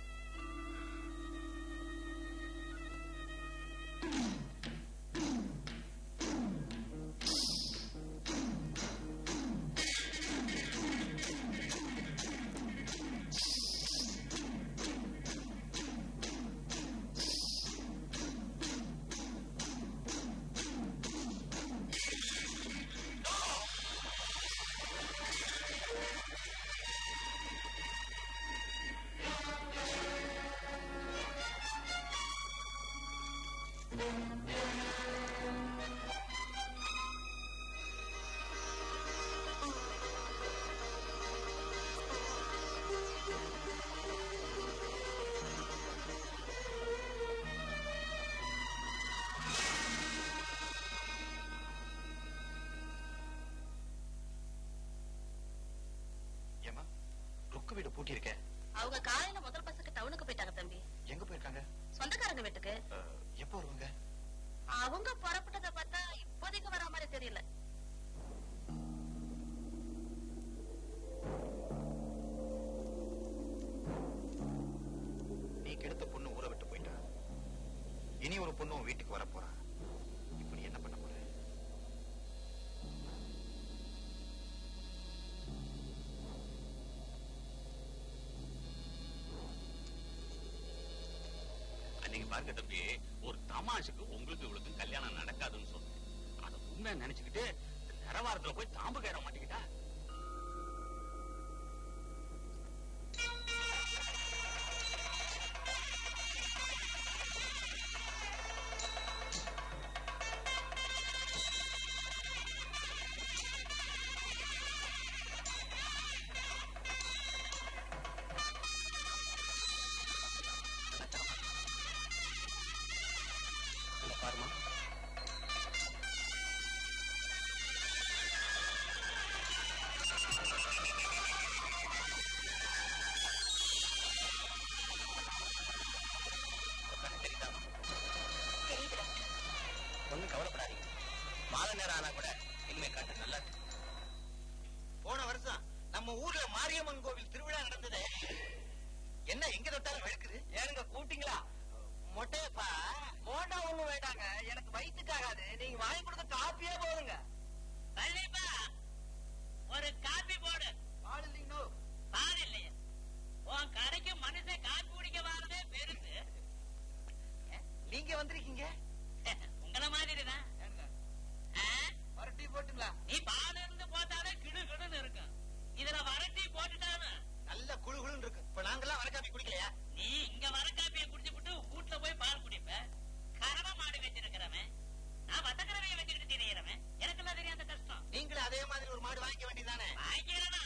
ஏமா ருக்கு வீடு பூட்டி இருக்க அவங்க காலையில முதல் பஸ்ஸுக்கு டவுனுக்கு போயிட்டாங்க தம்பி எங்க போயிருக்காங்க சொந்தக்காரங்க வீட்டுக்கு அஹ், எப்போ வருவாங்க அவங்க புறப்பட்டதை பார்த்தா இப்போதைக்கு வரா மாதிரி தெரியல நீ கெடுத்த பொண்ணு ஊரை விட்டு போயிட்டா இனி ஒரு பொண்ணு உன் வீட்டுக்கு வர போறா இப்ப நீ என்ன பண்ண போற அன்னைக்கு பாருங்க தம்பி ஒரு தமாஷுக்கு உங்களுக்கு இவளுக்கு கல்யாணம் நடக்காதுன்னு சொன்னேன் அதை உண்மை நினைச்சுக்கிட்டு நிறவாரத்துல போய் தாம்பு கயிற மாட்டிக்கிட்டா பாருமா ஒண்ணும் கவலைப்படாதீங்க மாலை நேரம் ஆனா கூட இனிமே காட்டு நல்லா இருக்கு போன வருஷம் நம்ம ஊர்ல மாரியம்மன் கோவில் திருவிழா நடந்ததே என்ன எங்க தொட்டாலும் வெளுக்குது ஏனுங்க கூட்டிங்களா மொட்டையப்பா மோட்டா ஒண்ணு வேண்டாங்க எனக்கு வயிற்றுக்காகாது நீங்க வாங்கி கொடுத்த காப்பியே போதுங்க கண்டிப்பா ஒரு காப்பி போடு பால் இல்லைங்கோ பால் இல்லையா உன் கடைக்கு மனுஷன் காப்பி குடிக்க வாரதே பெருசு நீங்க வந்திருக்கீங்க உங்கள மாதிரிதான் ஆ? வரட்டி போட்டுங்களா நீ பால் இருந்து போட்டாலே கிடு கிடுன்னு இருக்கும் இதுல வரட்டி போட்டுட்டானு நல்ல குழு குழுன்னு இருக்கு இப்ப நாங்கெல்லாம் வர காப்பி குடிக்கலையா நீ இங்க வர காப்பியை குடிச்சு விட்டு வீட்டுல போய் பால் குடிப்ப கறவை மாடு வச்சிருக்கிறவன் நான் வத்தக்கறவையை வச்சுக்கிட்டு தெரியறவன் எனக்கெல்லாம் தெரியாத கஷ்டம் நீங்களும் அதே மாதிரி ஒரு மாடு வாங்கிக்க வேண்டியதானே வாங்கிக்கிறேனா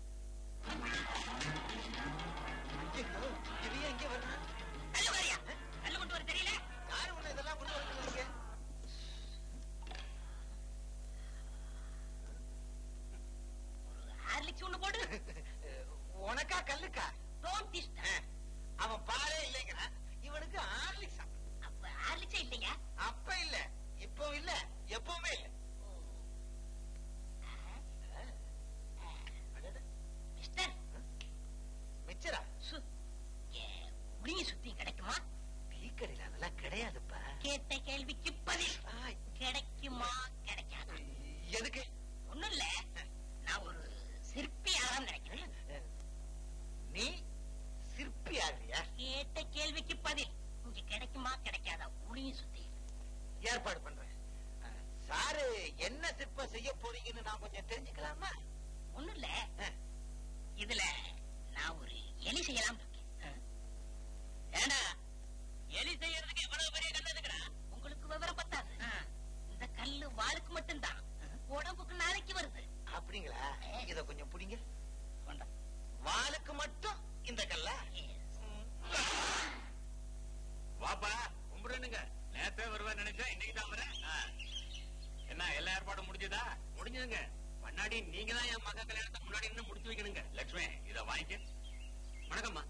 இது எங்க வருது கல்லு வரியா கல்லு கொண்டு வர தெரியல யாரு ஒண்ணு இதெல்லாம் கொண்டு வரீங்க ஹார்லிக்ஸ் ஒண்ணு போடு உனக்கா கல்லுக்கா டோன்ட் டிஸ்ட் அவன் பாலே இல்லைங்கிறான் இவனுக்கு ஆர்லிக்ஸா அப்ப ஹார்லிக்ஸே இல்லையா அப்ப இல்ல இப்போ இல்ல எப்பவுமே இல்ல அடடே, மிஸ்டர் மிச்சரா முடிய சுத்தி கிடைக்குமா டீக்கடையில அதெல்லாம் கிடையாதுப்பா கேட்ட கேள்விக்கு பதில் ஆ, கிடைக்குமா கிடைக்காதா எதுக்கு ஒண்ணும் இல்ல நான் ஒரு சிற்பி ஆறாம் நினைக்கிறேன் நீ சிற்பி ஆகலையா கேட்ட கேள்விக்கு பதில் இங்க கிடைக்குமா கிடைக்காதா முடிய சுத்தி ஏற்பாடு பண்றேன் அஹ், சாரு என்ன சிற்பம் செய்ய போறீங்கன்னு நான் கொஞ்சம் தெரிஞ்சுக்கலாமா ஒண்ணும் இல்ல அஹ், இதுல நான் ஒரு எலி செய்யலாம் இருக்கேன் ஏண்டா எலி செய்யறதுக்கு எவ்வளவு பெரிய கல் எதுக்குடா உங்களுக்கு விவரம் பத்தாது இந்த கல்லு வாளுக்கு மட்டும்தான் உடம்புக்கு நாளைக்கு வருது அப்படிங்களா இத கொஞ்சம் புடிங்க வந்துருங்க நேத்தே வருவேன் நினைச்சேன் இன்னைக்கு தான் வரேன் ஆ. என்ன எல்லா ஏற்பாடும் முடிஞ்சதா முடிஞ்சதுங்க முன்னாடி நீங்க தான் என் மக கல்யாணத்தை முன்னாடி இருந்து முடிச்சு வைக்கணுங்க லட்சுமி இத வாங்கிக்க வணக்கம்மா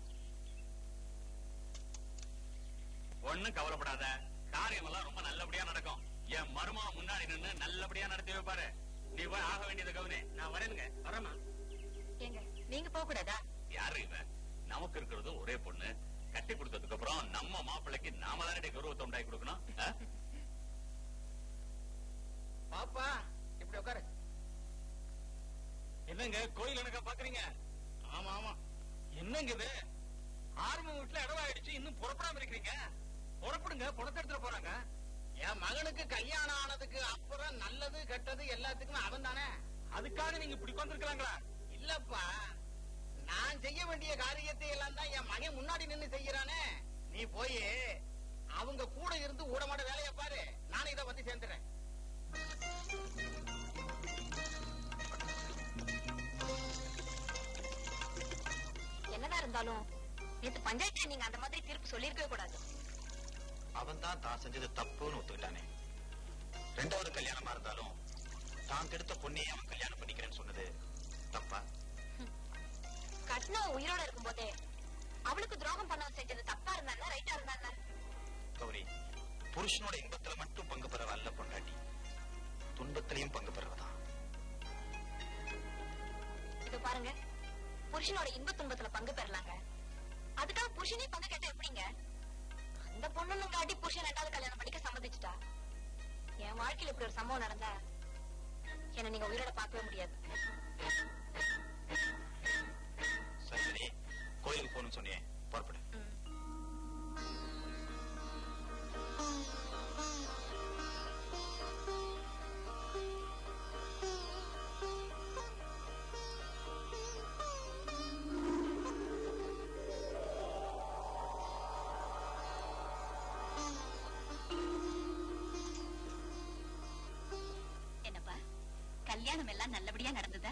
ஒண்ணும் கவலைப்படாத காரியம் எல்லாம் ரொம்ப நல்லபடியா நடக்கும் என் மருமகன் முன்னாடி நின்னு நல்லபடியா நடத்தி வைப்பாரு நீ போய் ஆக வேண்டியதை கவனி நான் வரேனுங்க வரேம்மா ஏங்க நீங்க போக கூடாதா யாரு இவன் நமக்கு இருக்கிறது ஒரே பொண்ணு கட்டி கொடுத்ததுக்கு அப்புறம் நம்ம மாப்பிள்ளைக்கு நாம தானே கௌரவத்தை உண்டாக்கி கொடுக்கணும் ஆ? பாப்பா இப்படி உட்காரு என்னங்க கோயில் எனக்கா பாக்குறீங்க ஆமா ஆமா என்னங்க இது ஆர்ம வீட்டுல இடவாயிடுச்சு இன்னும் புறப்படாம இருக்கிறீங்க புறப்படுங்க பணத்தை எடுத்துட்டு போறாங்க என் மகனுக்கு கல்யாணம் ஆனதுக்கு அப்புறம் நல்லது கெட்டது எல்லாத்துக்குமே அவன் தானே அதுக்காக நீங்க இப்படி உட்காந்துருக்காங்களா இல்லப்பா நான் செய்ய வேண்டிய காரியத்தை எல்லாம் தான் என் மகன் முன்னாடி நின்னு செய்யறானே நீ போய் அவங்க கூட இருந்து ஊடமாட வேலையை பாரு நானும் இதை வந்து சேர்ந்துறேன் என்னதான் இருந்தாலும் நேத்து பஞ்சாயத்துல நீங்க அந்த மாதிரி தீர்ப்பு சொல்லிருக்கவே கூடாது அவன் தான் தான் செஞ்சது தப்புன்னு ஒத்துக்கிட்டானே ரெண்டாவது கல்யாணமா இருந்தாலும் தான் கெடுத்த பொண்ணையே அவன் கல்யாணம் பண்ணிக்கிறேன்னு சொன்னது தப்பா கட்னம் உயிரோட இருக்கும்போதே அவளுக்கு துரோகம் பண்ண செஞ்சது தப்பா இருந்தா ரைட்டா இருந்தா கௌரி புருஷனோட இன்பத்துல மட்டும் பங்கு பெறவ அல்ல பொண்டாட்டி துன்பத்திலையும் பங்கு பெறவதான் இது பாருங்க புருஷனோட இன்ப துன்பத்துல பங்கு பெறலாங்க அதுக்காக புருஷனே பங்கு கேட்டா எப்படிங்க அந்த பொண்ணு காட்டி புருஷன் ரெண்டாவது கல்யாணம் பண்ணிக்க சம்மதிச்சுட்டா என் வாழ்க்கையில இப்படி ஒரு சம்பவம் நடந்தா என்ன நீங்க உயிரோட பார்க்கவே முடியாது சரி சரி கோயிலுக்கு போகணும்னு சொன்னியே புறப்படு என்னப்பா கல்யாணம் எல்லாம் நல்லபடியா நடந்ததா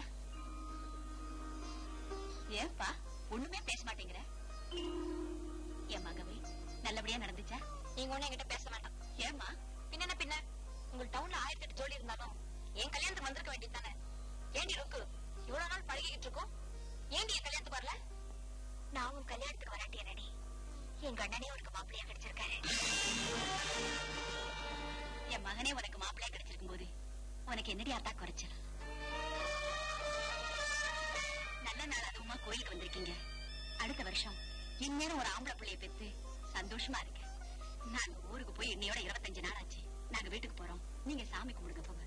ஏன்பா ஒண்ணுமே பேச மாட்டேங்கிற என் மகவே நல்லபடியா நடந்துச்சா நீங்க ஒண்ணு என்கிட்ட பேச வேண்டாம் ஏமா பின்ன பின்ன உங்க டவுன்ல ஆயிரத்தி எட்டு ஜோடி இருந்தாலும் என் கல்யாணத்துக்கு வந்திருக்க வேண்டியது தானே ஏண்டி இருக்கு இவ்வளவு நாள் பழகிட்டு இருக்கோம் ஏண்டி என் கல்யாணத்துக்கு வரல நான் உன் கல்யாணத்துக்கு வராட்டி என்னடி எங்க அண்ணனே உனக்கு மாப்பிள்ளையா கிடைச்சிருக்காரு என் மகனே உனக்கு மாப்பிள்ளையா கிடைச்சிருக்கும் போது உனக்கு என்னடி அத்தா குறைச்சல் நல்ல நாள் அதுவுமா கோயிலுக்கு வந்திருக்கீங்க அடுத்த வருஷம் இந்நேரம் ஒரு ஆம்பளை பிள்ளைய பெத்து சந்தோஷமா இருக்கு நான் ஊருக்கு போய் இன்னையோட இருபத்தஞ்சு நாள் ஆச்சு நாங்க வீட்டுக்கு போறோம் நீங்க சாமி கும்பிடுங்க போங்க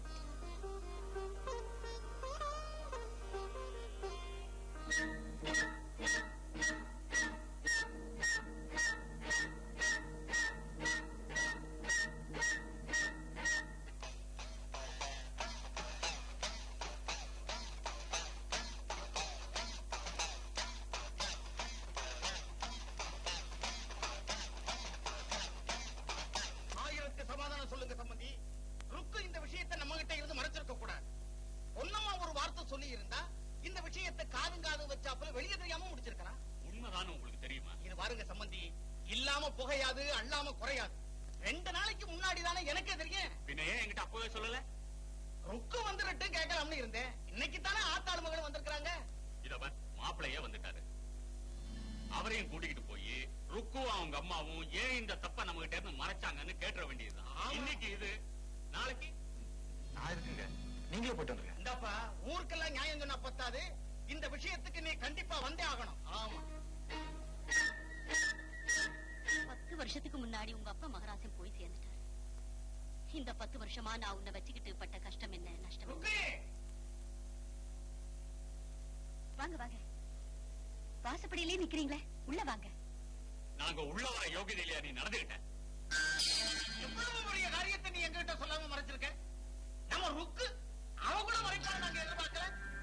ஆயிரத்து சமாதானம் சொல்லுங்க சம்பந்தி ருக்கு இந்த விஷயத்தை நம்ம கிட்ட இருந்து மறைச்சிருக்க கூடாது ஒன்னமா ஒரு வார்த்தை சொல்லி இருந்தா இந்த விஷயத்தை காதும் காது வச்சாப்புல வெளியே தெரியாம முடிச்சிருக்கலாம் உண்மைதான் உங்களுக்கு தெரியுமா இது பாருங்க சம்பந்தி இல்லாம புகையாது அல்லாம குறையாது ரெண்டு நாளைக்கு முன்னாடி தானே எனக்கே தெரியும் பின்ன ஏன் என்கிட்ட அப்பவே சொல்லல ருக்கு வந்துட்டு கேட்கலாம்னு இருந்தேன் இன்னைக்கு தானே ஆத்தாள் மகள் வந்திருக்காங்க இதவன் மாப்பிள்ளையே வந்துட்டாரு அவரையும் கூட்டிக்கிட்டு போய் ருக்குவும் அவங்க அம்மாவும் ஏன் இந்த தப்ப நம்ம கிட்ட இருந்து மறைச்சாங்கன்னு கேட்டுற வேண்டியதுதான் ஆமா. இன்னைக்கு இது நாளைக்கு நான் இருக்குங்க நீங்களே போயிட்டு வந்துருங்க இந்தாப்பா ஊருக்கெல்லாம் நியாயம் சொன்னா பத்தாது இந்த விஷயத்துக்கு நீ கண்டிப்பா வந்தே ஆகணும் ஆமா பத்து வருஷத்துக்கு முன்னாடி உங்க அப்பா மகராசன் போய் சேர்ந்துட்டாரு இந்த பத்து வருஷமா நான் உன்னை வச்சுக்கிட்டு பட்ட கஷ்டம் என்ன நஷ்டம் என்ன? ருக்கு வாங்க வாங்க வாசப்படியிலே நிக்கிறீங்களே உள்ள வாங்க நாங்க உள்ள வர யோகிதையில நீ நடந்துகிட்ட இவ்வளவு பெரிய காரியத்தை நீ எங்ககிட்ட சொல்லாம மறைச்சிருக்க நம்ம ருக்கு அவ கூட மறைக்காத நாங்க எதிர்பார்க்கல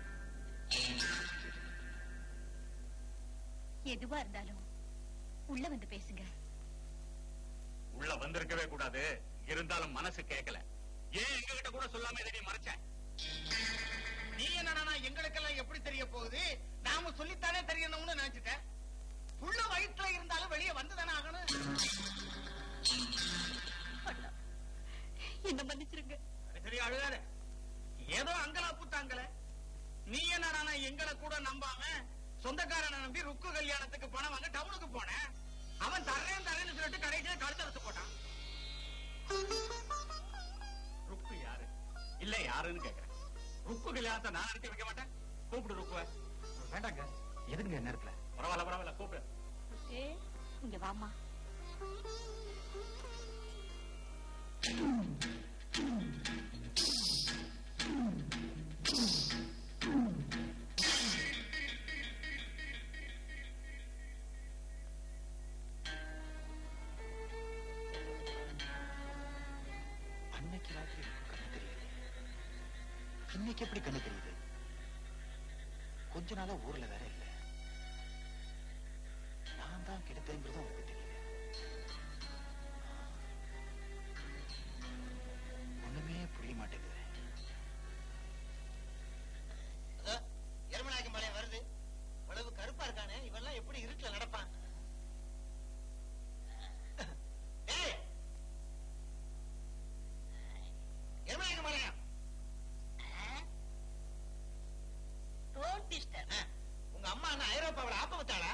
எதுவா இருந்தாலும் உள்ள வந்து பேசுங்க உள்ள வந்திருக்கவே கூடாது இருந்தாலும் மனசு கேட்கல ஏன் எங்க கிட்ட கூட சொல்லாம இதை நீ மறைச்ச நீ என்னடா எங்களுக்கெல்லாம் எப்படி தெரிய போகுது நாம சொல்லித்தானே தெரியணும்னு நினைச்சிட்டேன் புள்ள வயிற்றுல இருந்தாலும் வெளியே வந்துதானே ஆகணும் என்ன மன்னிச்சிருங்க சரி, சரி அழுகாத ஏதோ அங்கலாப்பு தாங்கல நீ என்னடானா எங்களை கூட நம்பாம சொந்தக்காரனை நம்பி ருக்கு கல்யாணத்துக்கு பணம் வாங்க டவுனுக்கு போனேன் அவன் தர்றேன் தரேன்னு சொல்லிட்டு கடைசியில கழுத்தறுத்து போட்டான் ருக்கு யாரு இல்ல யாருன்னு கேக்குறேன் ருக்கு கல்யாணத்தை நான் நடத்தி வைக்க மாட்டேன் கூப்பிடு ருக்குவ வேண்டாங்க எதுக்குங்க நேரத்துல பரவாயில்ல பரவாயில்ல கூப்பிடு இங்க வாமா அன்னைக்கு ராத்திரி எனக்கு கண்ணு தெரியலையே இன்னைக்கு எப்படி கண்ணு தெரியுது கொஞ்ச நாளா ஊர்ல வேற இல்ல நான் தான் கெடுத்தேங்கிறது உங்களுக்கு தெரியல ஒண்ணுமே புரிய மாட்டேங்குது எருமநாயக்க மலை வருது இவ்வளவு கருப்பா இருக்கானே இவெல்லாம் எப்படி இருட்டுல நடப்பான் ஏய்! எருமநாயக்க மலையா டோன்ட் டிஸ்டர்ப் உங்க அம்மா என்ன ஐரோப்பாவில் ஆப்ப வச்சாளா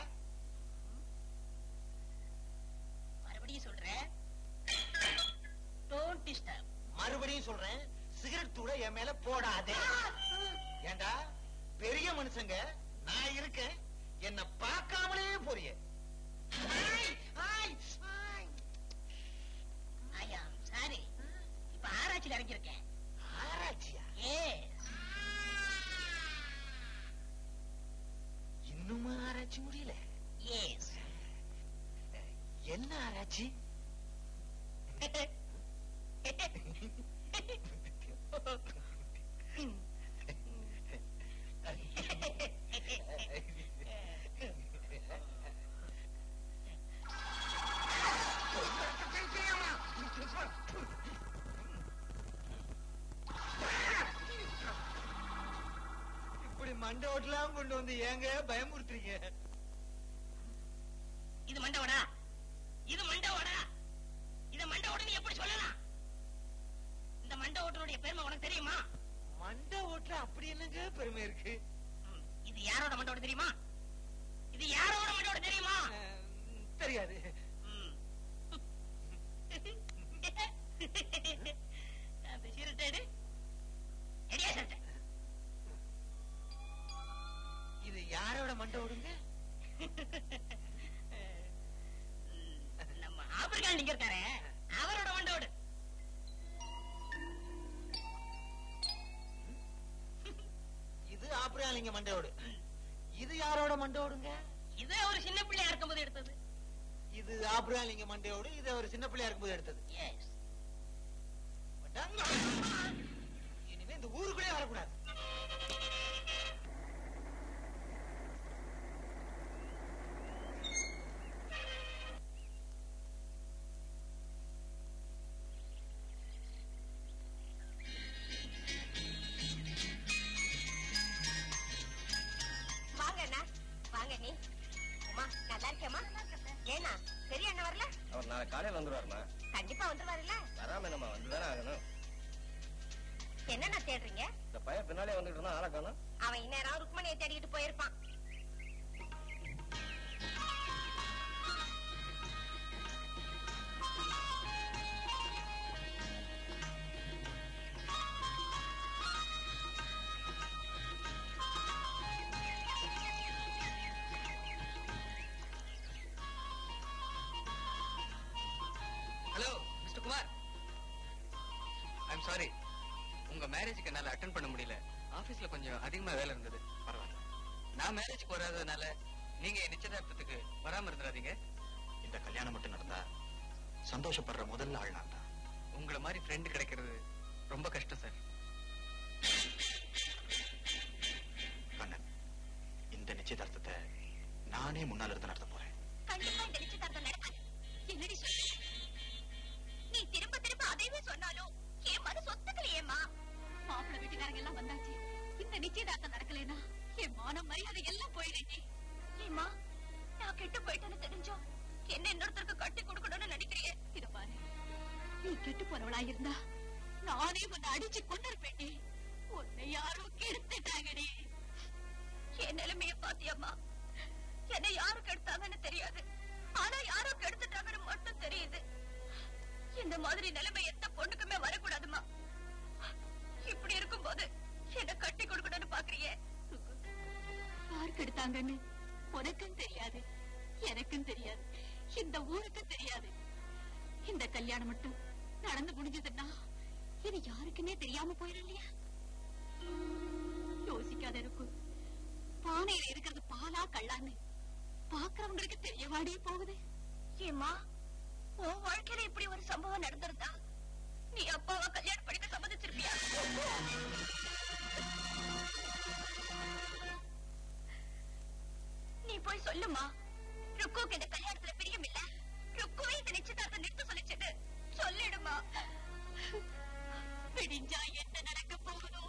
மறுபடியும் சொல்றேன் டோன்ட் டிஸ்டர்ப் மறுபடியும் சொல்றேன் சிகரெட் தூள என் மேல போடாதே ஏண்டா பெரிய மனுஷங்க நான் இருக்கேன் என்ன பார்க்காமலே போறிய ஐயா சாரி இப்ப ஆராய்ச்சியில் இறங்கியிருக்கேன் ஆராய்ச்சியா எஸ் இன்னுமா ஆராய்ச்சி முடியல எஸ் என்ன ஆராய்ச்சி இப்படி மண்டை ஓட்டலாம் கொண்டு வந்து ஏங்க பயமுறுத்துறீங்க இது மண்டவோடா இது மண்டவோடா இது மண்டவோடன்னு எப்படி சொல்லலாம் இந்த மண்ட ஓட்டருடைய பெருமை உனக்கு தெரியுமா மண்டை ஓட்டுல அப்படி என்னங்க பெருமை இருக்கு ம், இது யாரோட மண்டோட தெரியுமா இது யாரோட மண்டோட தெரியுமா அஹ், தெரியாது ம். அந்த சிறுத்தேடு எடியா சிறுத்தை இது யாரோட மண்டை ஓடுங்க நம்ம ஆப்பிரிக்கால நீங்க இருக்காரு அவரோட மண்டோடு இது ஆப்பிரியாலிங்க மண்டை ஓடு இது யாரோட மண்டை ஓடுங்க இது ஒரு சின்ன பிள்ளையா இருக்கும்போது எடுத்தது இது ஆப்பிரியாலிங்க மண்டையோடு இது ஒரு சின்ன பிள்ளையா இருக்கும்போது எடுத்தது எஸ் அடங்க. இனிமே இந்த ஊருக்குள்ளே வரக்கூடாது வாங்க அண்ணா வாங்க நீ உமா நல்லா இருக்கேம்மா ஏனா பெரிய அண்ணன் வரல அவர் நாளை காலையில வந்துருவாருமா கண்டிப்பா வந்துருவாருல்ல வராம என்னம்மா வந்துதானே ஆகணும் என்னண்ணா தேடுறீங்க இந்த பையன் பின்னாலே வந்துட்டு இருந்தா ஆளை காணும் அவன் இந்நேரம் ருக்மணியை தேடிக்கிட்டு போயிருப்பான் hello mister Kumar I'm sorry உங்க மேரேஜுக்கு என்னால அட்டன் பண்ண முடியல ஆபீஸ்ல கொஞ்சம் அதிகமா வேலை இருந்தது பரவாயில்ல நான் மேரேஜ்க்கு வராததுனால நீங்க என் நிச்சயதார்த்தத்துக்கு வராம இருந்துடாதீங்க இந்த கல்யாணம் மட்டும் நடந்தா சந்தோஷப்படுற முதல் ஆள் நான் தான் உங்களை மாதிரி ஃப்ரெண்டு கிடைக்கிறது ரொம்ப கஷ்டம் சார் கண்ணன் இந்த நிச்சயதார்த்தத்தை நானே முன்னால இருந்து நடத்த போறேன் கண்டிப்பா இந்த நிச்சயதார்த்தம் நடக்காது என்னடி சொல்ற நீ திரும்ப திரும்ப அதைவே சொன்னாலும் என் மனசு ஒத்துக்கலையேம்மா மாப்பிள்ளை வீட்டுக்காரங்க எல்லாம் வந்தாச்சு இந்த நிச்சயதார்த்தம் நடக்கலைன்னா என் மானம் மரியாதை எல்லாம் போயிடுச்சு ஏம்மா நான் கெட்டு போயிட்டேன்னு தெரிஞ்சோம் என்ன இன்னொருத்தருக்கு கட்டி கொடுக்கணும்னு நினைக்கிறியே இத பாரு நீ கெட்டு போறவளா இருந்தா நானே உன்னை அடிச்சு கொண்டிருப்பேனே உன்னை யாரோ கெடுத்துட்டாங்கடி என் நிலைமைய பாத்தியம்மா என்னை யாரு கெடுத்தாங்கன்னு தெரியாது ஆனா யாரோ கெடுத்துட்டாங்கன்னு மட்டும் தெரியுது இந்த மாதிரி நிலைமை எந்த பொண்ணுக்குமே வரக்கூடாதுமா இப்படி இருக்கும்போது என்ன கட்டி கொடுக்கணும்னு பாக்குறியே யார் கெடுத்தாங்கன்னு உனக்கும் தெரியாது எனக்கும் தெரியாது இந்த ஊருக்கும் தெரியாது இந்த கல்யாணம் மட்டும் நடந்து முடிஞ்சதுன்னா இது யாருக்குமே தெரியாம போயிடும் இல்லையா யோசிக்காத இருக்கும் பானையில இருக்கிறது பாலா கள்ளான்னு பாக்குறவங்களுக்கு தெரியவாடியே போகுது ஏமா உன் வாழ்க்கையில இப்படி ஒரு சம்பவம் நடந்திருந்தா நீ அப்பாவா கல்யாணம் படிக்க சம்மதிச்சிருப்பியா நீ போய் சொல்லுமா ருக்குக்கு இந்த கல்யாணத்துல பிரியம் இல்ல ருக்குவே இந்த நிச்சயதார்த்தம் நிறுத்த சொல்லிச்சுட்டு சொல்லிடுமா விடிஞ்சா என்ன நடக்க போகுதோ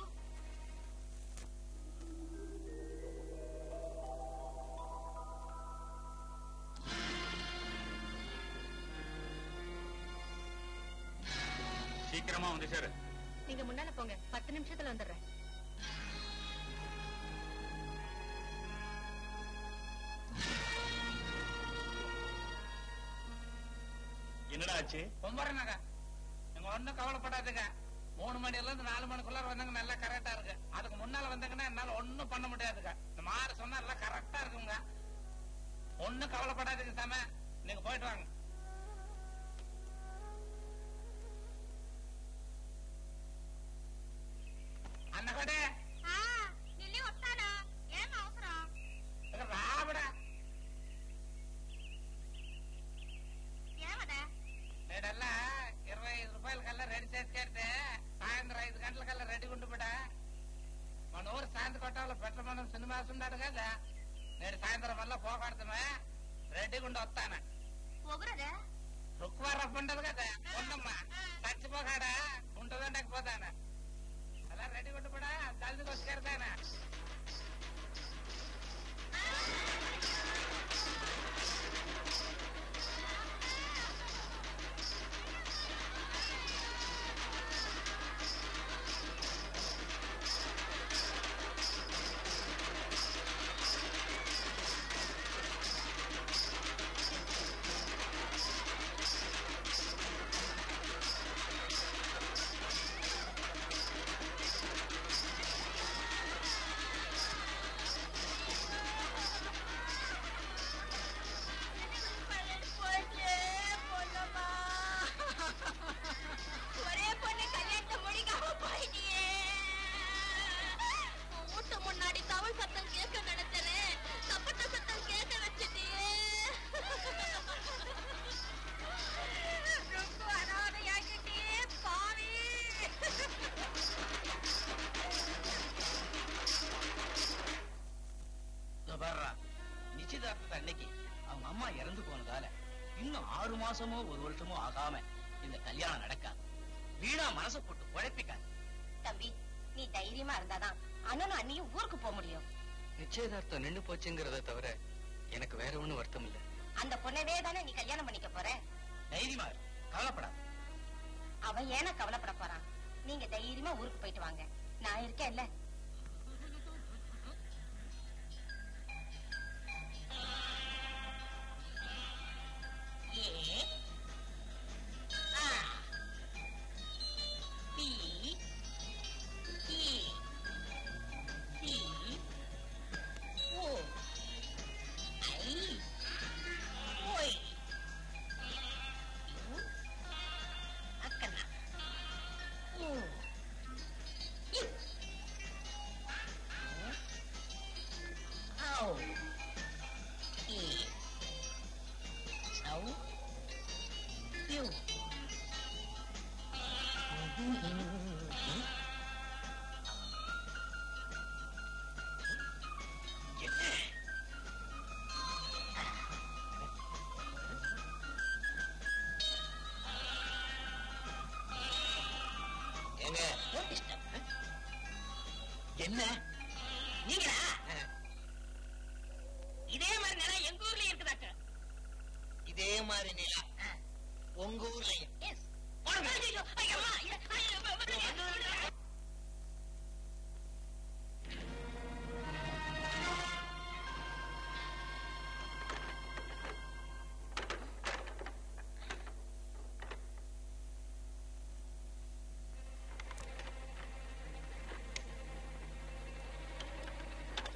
சீக்கிரமா வந்து சேரு நீங்க முன்னால போங்க பத்து நிமிஷத்துல வந்துடுறேன் என்னடா ஆச்சு கும்பரனாங்க நீங்க ஒண்ணும் கவலைப்படாதுங்க மூணு மணில இருந்து நாலு மணிக்குள்ள வந்தாங்க நல்லா கரெக்டா இருக்கு அதுக்கு முன்னால வந்தாங்கன்னா என்னால ஒண்ணும் பண்ண முடியாதுங்க இந்த மாறு சொன்னா எல்லாம் கரெக்டா இருக்குங்க ஒண்ணும் கவலைப்படாதுங்க சாம நீங்க போயிட்டு வாங்க அண்ணகடே నిల్లి వస్తానా ఏం అవసరం రాబడా ఏమదా నేడల్లా ఇరవై ఐదు రూపాయల కల్లా రెడీ చేసి కడితే సాయంత్రం ఐదు గంటల కల్లా రెడీ ఉండిపోడా మన ఊరు శాంతి కొట్టాలో పెట్టమనం సినిమా ఉన్నాడు కదా నేను సాయంత్రం వల్ల పోగొడతామే రెడీగా ఉండి వస్తాను పొగరదా రుక్కువ రప్పు ఉండదు కదా ఉండమ్మా చచ్చిపోకాడా ఉంటుందండకపోతాను అలా రెడీ ఉండిపోడా జల్దికి వచ్చి కడతానా ஒரே பொண்ணு கல்யாணத்தை முடிக்காம போயிட்டியே உன் வீட்டு முன்னாடி தவள் சத்தம் கேட்க நினைச்சேன் தப்பட்ட சத்தம் கேட்க வச்சுட்டியே ரொம்ப அனாதையாக்கிட்டியே பாவி இதோ பாருடா, நிச்சயதார்த்தத்து அன்னைக்கு அவங்க அம்மா இறந்து போனதால இன்னும் ஆறு மாசமோ ஒரு வருஷமோ ஆகாம இந்த கல்யாணம் நடக்காது வீணா மனசை போட்டு குழப்பிக்காது தம்பி நீ தைரியமா இருந்தாதான் அண்ணனும் அண்ணியும் ஊருக்கு போக முடியும் நிச்சயதார்த்தம் நின்னு போச்சுங்கிறத தவிர எனக்கு வேற ஒண்ணும் வருத்தம் இல்ல அந்த பொண்ணவே தானே நீ கல்யாணம் பண்ணிக்க போற தைரியமா இரு, கவலைப்படாத அவன் ஏன கவலைப்பட போறான் நீங்க தைரியமா ஊருக்கு போயிட்டு வாங்க நான் இருக்கேன்ல ஏ ஆ பி இ சி ஓ ஐ ஓய் யூ అక్కన ఓ యు ఔ ఈ ఔ యు ஏங்க என்ன நீங்களா இதே மாதிரி நிலம் எங்க ஊர்ல இருக்குதாக்க இதே மாதிரி நிலா உங்க ஊர்லயும் எஸ் ஐயோ ஐயோ ஐயோ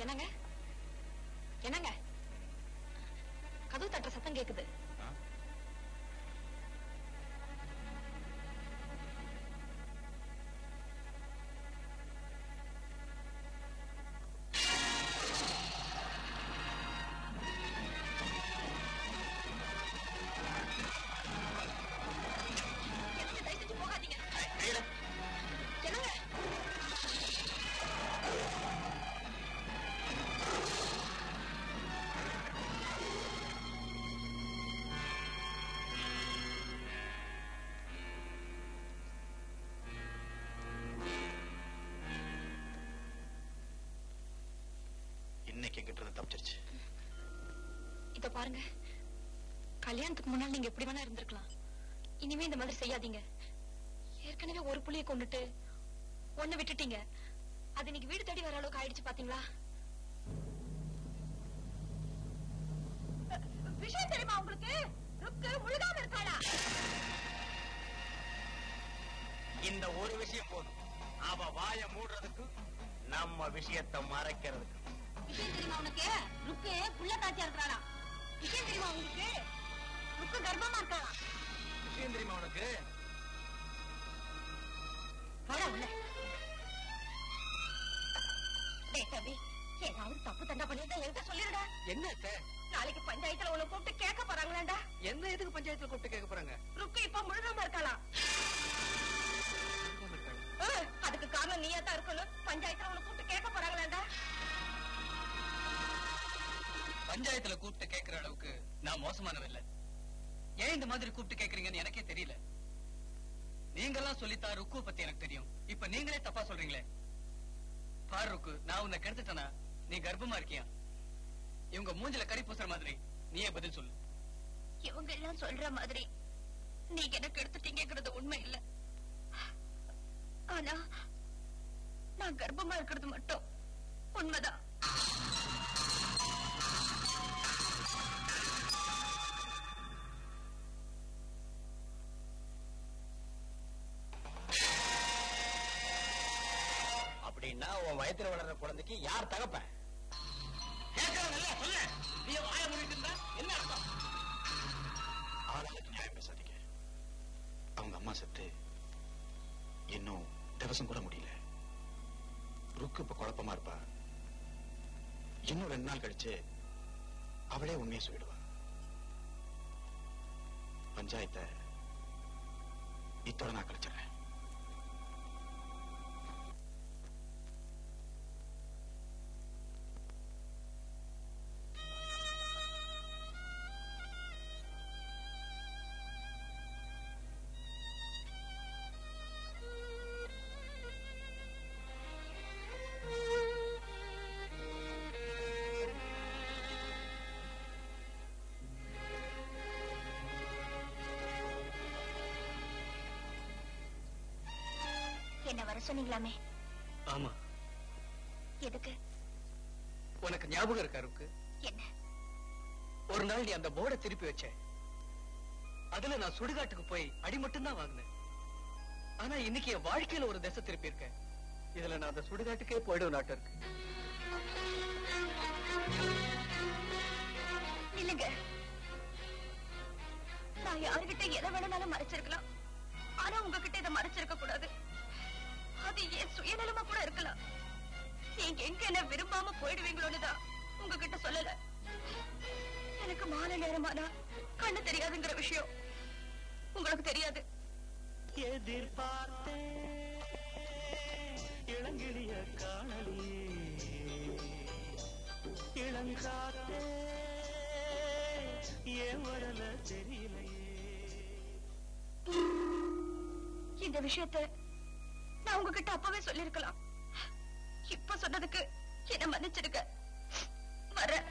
என்னங்க என்னங்க கதவு தட்டுற சத்தம் கேக்குது என்னங்க, தயவு செஞ்சு போகாதீங்க. என்னங்க இன்னைக்கு எங்கிட்ட இருந்து தப்பிச்சிருச்சு இத பாருங்க கல்யாணத்துக்கு முன்னாடி நீங்க எப்படி வேணா இருந்திருக்கலாம் இனிமே இந்த மாதிரி செய்யாதீங்க ஏற்கனவே ஒரு புள்ளிய கொண்டுட்டு ஒண்ணு விட்டுட்டீங்க அது இன்னைக்கு வீடு தேடி வர அளவுக்கு ஆயிடுச்சு பாத்தீங்களா விஷயம் தெரியுமா உங்களுக்கு ருக்கு முழுகாம இருக்காளா இந்த ஒரு விஷயம் போதும் அவ வாய மூடுறதுக்கு நம்ம விஷயத்தை மறைக்கிறதுக்கு விஷயம் தெரியுமா உனக்கு ருக்கு புள்ள தாச்சியா இருக்கிறாளா விஷயம் தெரியுமா உங்களுக்கு ருக்கு கர்ப்பமா இருக்காளா விஷயம் தெரியுமா உனக்கு போடா உள்ள டேய் தம்பி ஏதாவது தப்பு தண்டா பண்ணிருந்தா என்கிட்ட சொல்லிருடா என்ன அத்தை? நாளைக்கு பஞ்சாயத்துல உன்னை கூப்பிட்டு கேட்க போறாங்களாண்டா என்ன எதுக்கு பஞ்சாயத்துல கூப்பிட்டு கேட்க போறாங்க ருக்கு இப்ப முழுகாம இருக்கலாம் அதுக்கு காரணம் நீயா தான் இருக்கணும் பஞ்சாயத்துல உன்னை கூப்பிட்டு கேட்க போறாங்களாண்டா பஞ்சாயத்துல கூப்பிட்டு கேட்கிற அளவுக்கு நான் மோசமானவன் இல்ல ஏன் இந்த மாதிரி கூப்பிட்டு கேக்குறீங்கன்னு எனக்கே தெரியல நீங்கெல்லாம் சொல்லித்தா ருக்கு பத்தி எனக்கு தெரியும் இப்ப நீங்களே தப்பா சொல்றீங்களே பாரு ருக்கு நான் உன்னை கெடுத்துட்டேனா நீ கர்ப்பமா இருக்கியா இவங்க மூஞ்சில கறி பூசுற மாதிரி நீயே பதில் சொல்லு இவங்க எல்லாம் சொல்ற மாதிரி நீங்க எனக்கு எடுத்துட்டீங்கிறது உண்மை இல்ல ஆனா நான் கர்ப்பமா இருக்கிறது மட்டும் உண்மைதான் அப்படின்னா உன் வயத்துல வளர்ற குழந்தைக்கு யார் தகப்பன் கேட்கறதில்ல சொல்லு நீ வாய மூடிட்டு இருந்தா என்ன அர்த்தம் ஆளாளுக்கு நியாயம் பேசாதீங்க அவங்க அம்மா செத்து இன்னும் திவசம் கூட முடியல ருக்கு இப்ப குழப்பமா இருப்பா இன்னும் ரெண்டு நாள் கழிச்சு அவளே உண்மையை சொல்லிடுவா பஞ்சாயத்தை இத்தோட நான் கழிச்சிடுறேன் என்ன வர சொன்னீங்களாமே ஆமா எதுக்கு உனக்கு ஞாபகம் இருக்கா ருக்கு என்ன ஒரு நாள் நீ அந்த போர்டை திருப்பி வச்ச அதுல நான் சுடுகாட்டுக்கு போய் அடி மட்டும்தான் வாங்கினேன் ஆனா இன்னைக்கு என் வாழ்க்கையில ஒரு திசை திருப்பி இருக்கேன் இதுல நான் அந்த சுடுகாட்டுக்கே போயிடும் நாட்டு இருக்கு இல்லைங்க நான் யாருகிட்ட எதை வேணும்னாலும் மறைச்சிருக்கலாம் ஆனா உங்ககிட்ட இதை மறைச்சிருக்க கூடாது அது என் சுயநலமா கூட இருக்கலாம் நீங்க எங்க என்ன விரும்பாம போயிடுவீங்களோன்னு தான் உங்ககிட்ட சொல்லல எனக்கு மாலை நேரமானா கண்ணு தெரியாதுங்கிற விஷயம் உங்களுக்கு தெரியாது எதிர்பார்த்தே இளங்கிளிய காணலியே இளங்காத்தே ஏன் வரல தெரியலையே இந்த விஷயத்தை நான் உங்ககிட்ட அப்பவே சொல்லிருக்கலாம் இப்ப சொன்னதுக்கு என்ன மன்னிச்சிடுங்க வரேன்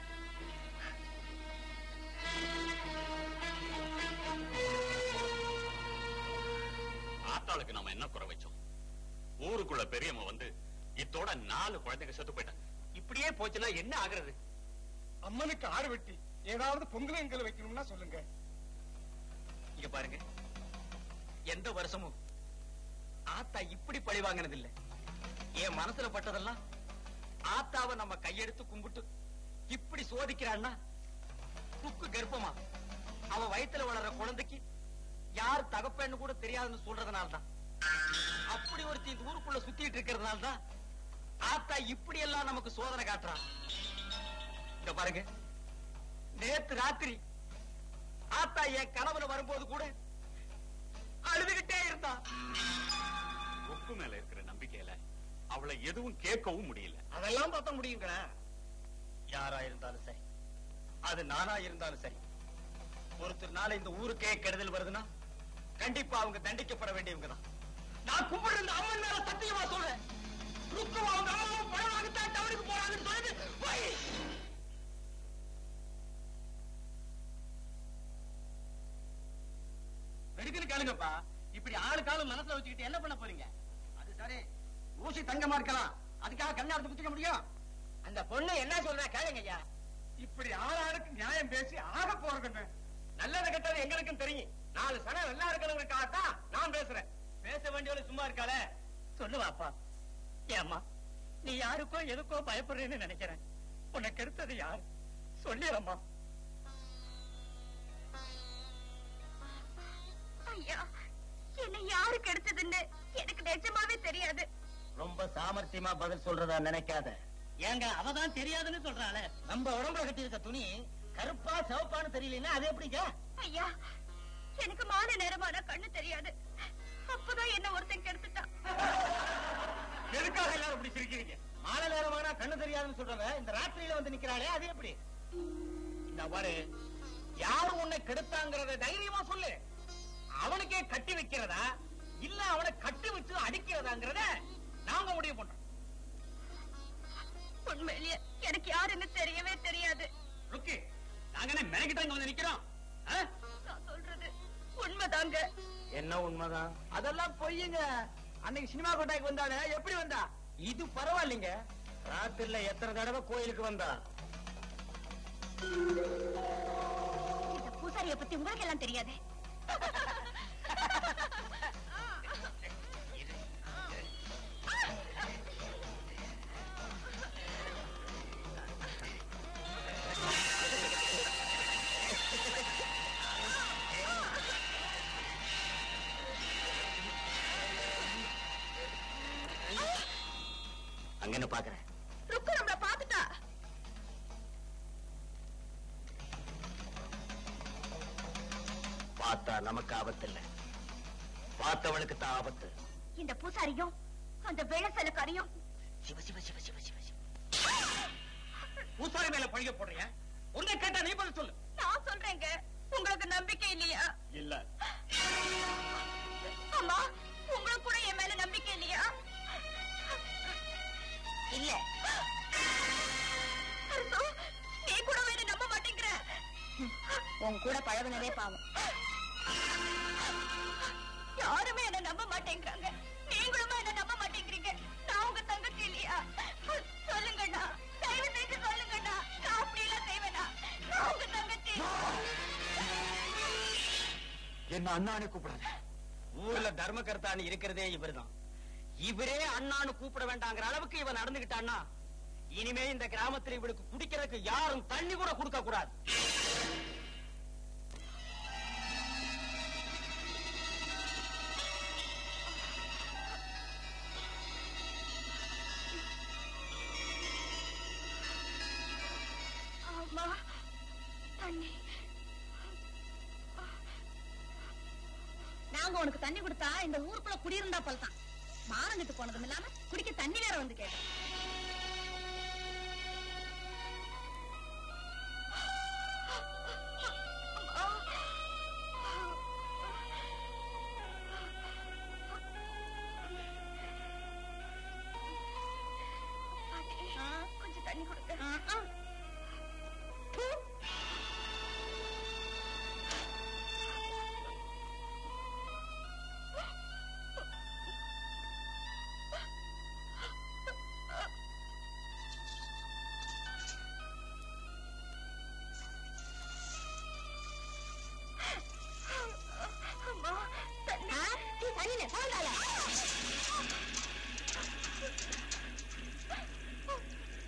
ஆத்தாளுக்கு நாம என்ன குறை வச்சோம் ஊருக்குள்ள பெரியம்மா வந்து இத்தோட நாலு குழந்தைங்க செத்து போயிட்டாங்க இப்படியே போச்சுன்னா என்ன ஆகுறது அம்மனுக்கு ஆறு வெட்டி ஏதாவது பொங்கல் எங்களை வைக்கணும்னா சொல்லுங்க இங்க பாருங்க எந்த வருஷமும் ஆத்தா இப்படி பழி வாங்கினது இல்ல என் மனசுல பட்டதெல்லாம் ஆத்தாவை நம்ம கையெடுத்து கும்பிட்டு இப்படி சோதிக்கிறான்னா துக்கு கர்ப்பமா அவ வயித்துல வளர்ற குழந்தைக்கு யார் தகப்பன்னு கூட தெரியாதுன்னு சொல்றதுனால தான் அப்படி ஒருத்தி இந்த ஊருக்குள்ள சுத்திட்டு இருக்கிறதுனால தான் ஆத்தா இப்படி எல்லாம் நமக்கு சோதனை காட்டுறான் இங்க பாருங்க நேத்து ராத்திரி ஆத்தா என் கனவுல வரும்போது கூட அழுதுகிட்டே இருந்தா ருக்கு மேல இருக்கிற நம்பிக்கையில அவளை எதுவும் கேட்கவும் முடியல அதெல்லாம் பார்த்த முடியுங்களா யாரா இருந்தாலும் சரி அது நானா இருந்தாலும் சரி ஒருத்தர் நாளை இந்த ஊருக்கே கெடுதல் வருதுன்னா கண்டிப்பா அவங்க தண்டிக்கப்பட வேண்டியவங்க தான் நான் கும்பிடுற இந்த அம்மன் மேல சத்தியமா சொல்றேன் ருக்கும் அவங்க அம்மாவும் பணம் வாங்கித்தான் டவுனுக்கு போறாங்கன்னு சொல்லுது போய் வெடுக்குன்னு கேளுங்கப்பா இப்படி ஆளுக்காலும் மனசுல வச்சுக்கிட்டு என்ன பண்ண போறீங்க அது சரி ஊசி தங்கமா இருக்கலாம் அதுக்காக கண்ணாடி குத்திக்க முடியும் அந்த பொண்ணு என்ன சொல்றா கேளுங்க ஐயா இப்படி ஆளாளுக்கு நியாயம் பேசி ஆக போறதுங்க நல்லது கெட்டது எங்களுக்கும் தெரியும் நாலு சனம் நல்லா இருக்கணுங்கிறதுக்காகத்தான் நான் பேசுறேன் பேச வேண்டியவளு சும்மா இருக்காளே சொல்லுவாப்பா ஏம்மா நீ யாருக்கோ எதுக்கோ பயப்படுறேன்னு நினைக்கிறேன் உனக்கு எடுத்தது யார் சொல்லிடம்மா ஐயா என்ன யாருக்கு எடுத்ததுன்னு எனக்கு நிஜமாவே தெரியாது ரொம்ப சாமர்த்தியமா பதில் சொல்றதா நினைக்காத ஏங்க அவதான் தெரியாதுன்னு சொல்றாளே நம்ம உடம்புல கட்டி இருக்க துணி கருப்பா சிவப்பான்னு தெரியலன்னா அது எப்படிங்க ஐயா எனக்கு மாலை நேரமான கண்ணு தெரியாது அப்பதான் என்ன ஒருத்தன் கெடுத்துட்டான் எதுக்காக எல்லாரும் இப்படி சிரிக்கிறீங்க மாலை நேரமானா கண்ணு தெரியாதுன்னு சொல்றாங்க இந்த ராத்திரியில வந்து நிக்கிறாளே அது எப்படி இந்த பாரு யாரு உன்னை கெடுத்தாங்கிறத தைரியமா சொல்லு அவனுக்கே கட்டி வைக்கிறதா இல்ல அவனை கட்டி வச்சு அடிக்கிறதாங்கிறத நாங்க முடிவு பண்றோம் உண்மையிலேயே எனக்கு யாருன்னு தெரியவே தெரியாது ருக்கி நாங்க என்ன மெனக்கிட்டாங்க வந்து நிக்கிறோம் ஆ? நான் சொல்றது உண்மைதாங்க என்ன உண்மைதான் அதெல்லாம் பொய்யுங்க அன்னைக்கு சினிமா கொட்டாய்க்கு வந்தானே எப்படி வந்தா இது பரவாயில்லைங்க ராத்திரில எத்தனை தடவை கோயிலுக்கு வந்தா இந்த பூசாரிய பத்தி உங்களுக்கு எல்லாம் தெரியாது அங்க என்ன பாக்குறேன் ருக்கு நம்மள பாத்துட்டா பார்த்தா நமக்கு ஆபத்து இல்ல பார்த்தவளுக்கு தான் ஆபத்து இந்த பூசாரியும் அந்த வெள்ளசலக்காரியும் சிவ சிவ சிவ சிவ சிவ சிவ பூசாரி மேல பழிய போடுறிய உன்னை கேட்டா நீ பதில் சொல்லு நான் சொல்றேங்க உங்களுக்கு நம்பிக்கை இல்லையா இல்ல அம்மா உங்களுக்கு கூட என் மேல நம்பிக்கை இல்லையா இல்ல அரசு, நீ கூட என்ன நம்ப மாட்டேங்கிற உன் கூட பழகுனதே பாவம் யாருமே என்ன நம்ப மாட்டேங்கிறாங்க நீங்களுமே என்ன நம்ப மாட்டேங்கிறீங்க நான் உங்க தங்கச்சி இல்லையா சொல்லுங்கண்ணா தயவு செஞ்சு சொல்லுங்கண்ணா நான் அப்படி எல்லாம் செய்வேனா நான் உங்க தங்கச்சி என்ன அண்ணான்னு கூப்பிடாத ஊர்ல தர்ம கர்த்தானி இருக்கிறதே இவர்தான் இவரே அண்ணான்னு கூப்பிட வேண்டாங்கிற அளவுக்கு இவன் நடந்துகிட்டான்னா இனிமே இந்த கிராமத்துல இவளுக்கு குடிக்கிறதுக்கு யாரும் தண்ணி கூட கொடுக்க கூடாது அம்மா தண்ணி நாங்க உனக்கு தண்ணி கொடுத்தா இந்த ஊருக்குள்ள குடியிருந்தா போல தான் மானங்கிட்டு போனதும் இல்லாம குடிக்க தண்ணி வேற வந்து கேட்டோம் கொஞ்சம் தண்ணி கொடுங்க அம்மா தண்ணி தண்ணியில போங்கால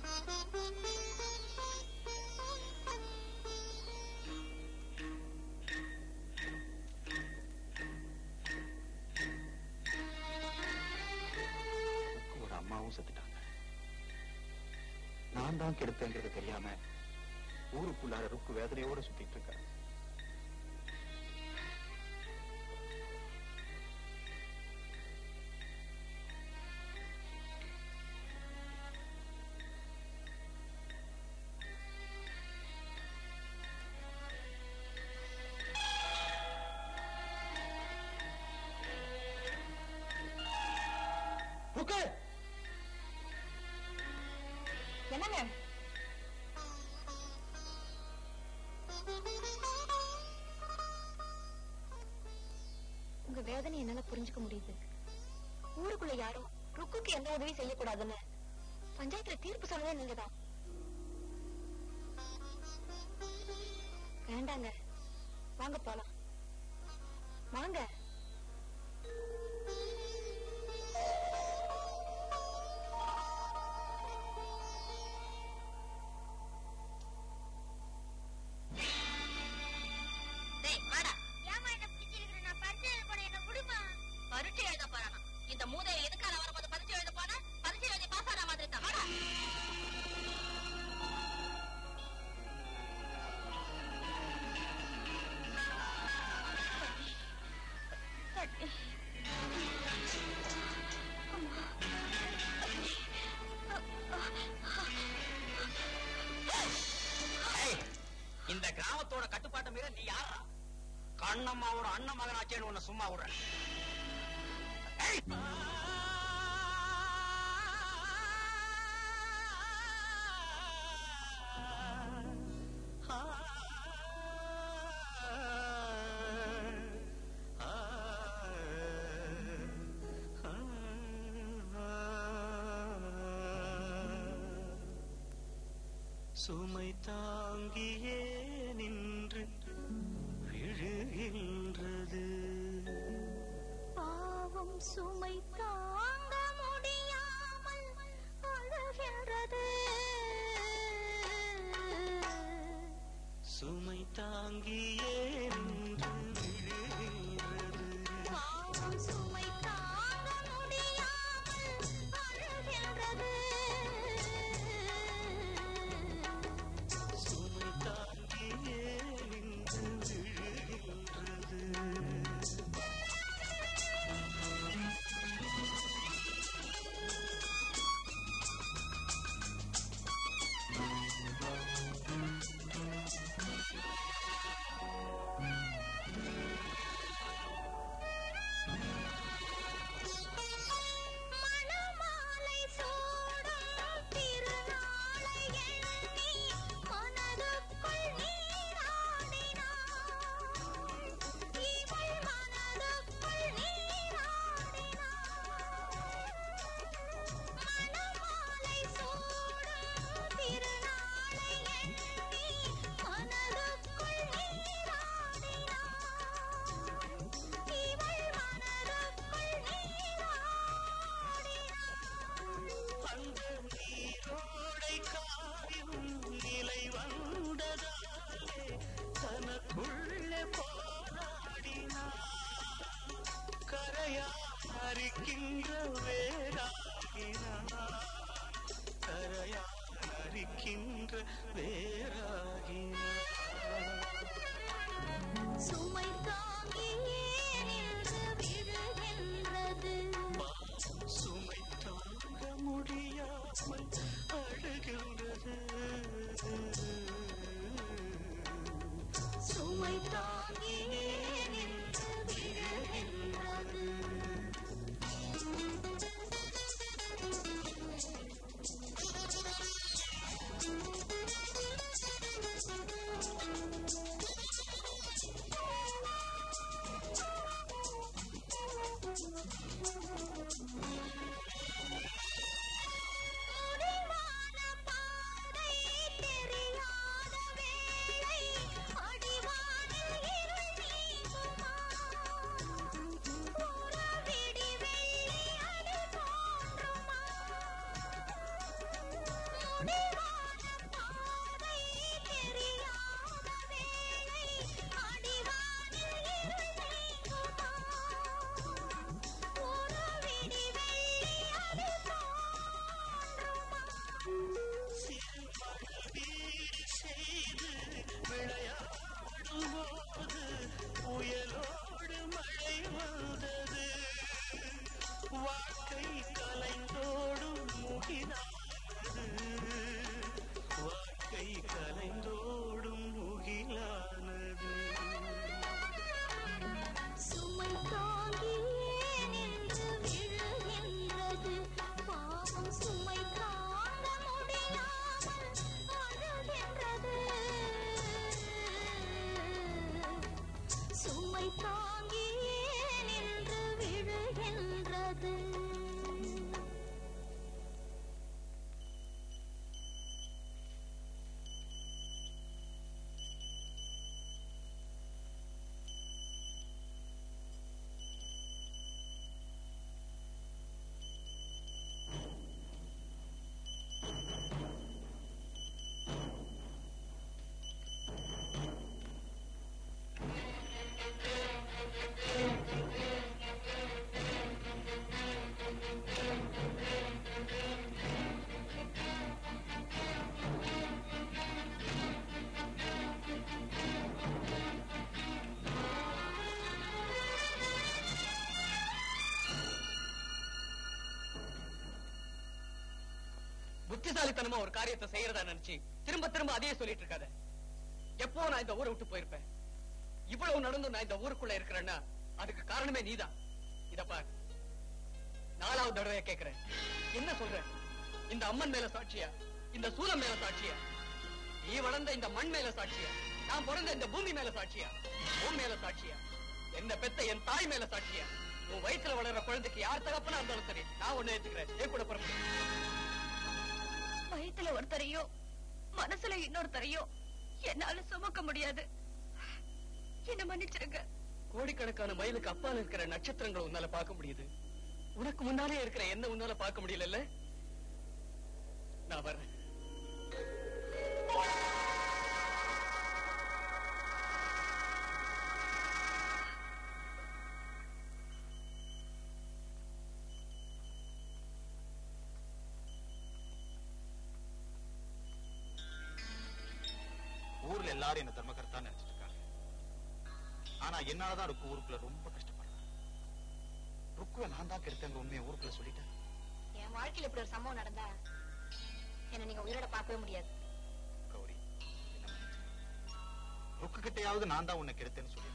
ஒரு அம்மாவும் செத்துட்டாங்க நான் தான் கெடுத்தேங்கிறது தெரியாம ஊருக்குள்ளார ருக்கு வேதனையோட சுத்திட்டு இருக்கேன் ருக்கு என்னங்க உங்க வேதனை என்னால புரிஞ்சுக்க முடியுது ஊருக்குள்ள யாரும் ருக்குக்கு எந்த உதவி செய்யக்கூடாதுன்னு பஞ்சாயத்துல தீர்ப்பு சொன்னதே நீங்கதான் வேண்டாங்க வாங்க போலாம் வாங்க டேய் வாடா ஏமா என்ன பிடிச்சிருக்கிற நான் பரிச்சை எழுத போறேன் என்ன விடுமா பரீட்சை எழுத போறானா இந்த மூதை எதுக்கால வரும்போது பரீட்சை எழுத போனா பரீட்சை எழுதி பாஸ் ஆன மாதிரி தான் வாடா இந்த கிராமத்தோட கட்டுப்பாட்டை மீற நீ யாரா கண்ணம்மாவோட அண்ணன் மகனாச்சேன்னு உன்னை சும்மா விடுறேன் ஏய்! சுமை தாங்கியே நின்று விழுகின்றது பாவம் சுமை தாங்க முடியாமல் அழுகின்றது சுமை தாங்கியே நின்று விழுகின்றது பாவம் சுமை தாங்க முடியாமல் அழுகின்றது சுமை தாங்கியே நின்று விழுகின்றது மணமாலை சூடும் திருநாளை எண்ணி மனதுக்குள் நீராடினாள் இவள் மனதுக்குள் நீராடினாள் மணமாலை சூடும் திருநாளை எண்ணி மனதுக்குள் நீராடினாள் இவள் மனதுக்குள் அந்த நீரோடை காயும் நிலை வந்ததாலே தனக்குள்ளே போராடினார் கரையாரிக்கின்ற வேறாகினார் கரையாரிக்கின்ற வேறாகினார் சுமை தாங்கியே நின்று விழுகின்றது சுமை தாங்க முடியாமல் அழுகின்றது சுமை தாங்கியே நின்று விழுகின்றது சுமை முடியாது புத்திசாலித்தனமா ஒரு காரியத்தை செய்யறதா நினைச்சு திரும்ப திரும்ப அதையே சொல்லிட்டு இருக்காத எப்போ நான் இந்த ஊரை விட்டு போயிருப்பேன் இவ்வளவு நடந்து நான் இந்த ஊருக்குள்ள இருக்கிறேன்னா அதுக்கு காரணமே நீதான் இத பார் நாலாவது தடவை கேக்குறேன் என்ன சொல்ற இந்த அம்மன் மேல சாட்சியா இந்த சூலம் மேல சாட்சியா நீ வளர்ந்த இந்த மண் மேல சாட்சியா நான் பிறந்த இந்த பூமி மேல சாட்சியா உன் மேல சாட்சியா என்ன பெத்த என் தாய் மேல சாட்சியா உன் வயித்துல வளர்ற குழந்தைக்கு யார் தகப்பனா இருந்தாலும் சரி நான் ஒண்ணு ஏத்துக்கிறேன் ஏன் கூட பிறப்பு வயித்துல ஒருத்தரையோ மனசுல இன்னொருத்தரையோ என்னால சுமக்க முடியாது என்ன மன்னிச்சிருங்க கோடிக்கணக்கான மைலுக்கு அப்பால இருக்கிற நட்சத்திரங்களை உன்னால பார்க்க முடியுது உனக்கு முன்னாலே இருக்கிற என்ன உன்னால பார்க்க முடியல நான் வர்றேன் ஊர்ல எல்லாரும் என்ன தர்மகர்த்தா நினைச்சிட்டு இருக்காங்க ஆனா என்னாலதான் ருக்கு ஊருக்குள்ள ரொம்ப கஷ்டப்படுறேன் ருக்குவை நான் தான் கெடுத்தேங்க உண்மையை ஊருக்குள்ள சொல்லிட்டேன் என் வாழ்க்கையில இப்படி ஒரு சம்பவம் நடந்தா என்ன நீங்க உயிரோட பார்க்கவே முடியாது கௌரி என்ன மன்னிச்சிரு. ருக்கு கிட்டையாவது நான் தான் உன்னை கெடுத்தேன்னு சொல்லியிருக்கேன்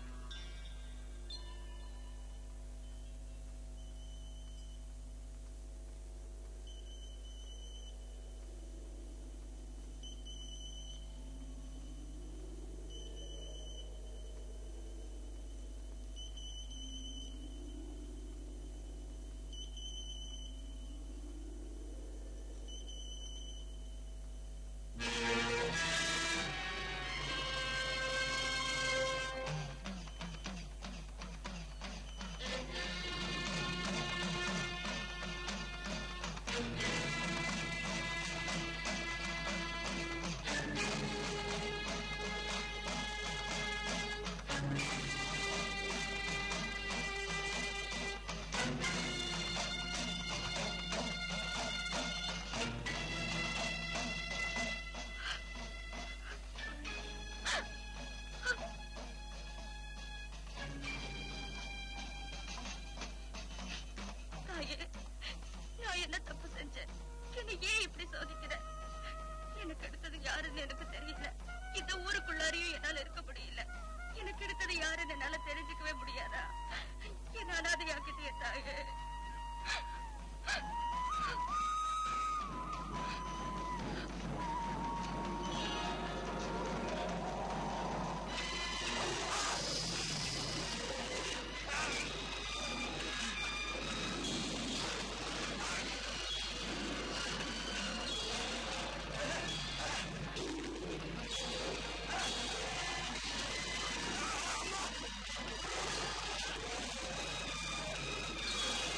தாயே நான் என்ன தப்பு செஞ்சேன் என்னை ஏன் இப்படி சோதிக்கிற எனக்கு எடுத்தது யாருன்னு எனக்கு தெரியல இந்த ஊருக்குள்ளாரையும் என்னால இருக்க முடியல எனக்கு எடுத்தது யாருன்னு என்னால தெரிஞ்சுக்கவே முடியாதா என்ன அனாதையாக்கிட்டே தாயே ஆ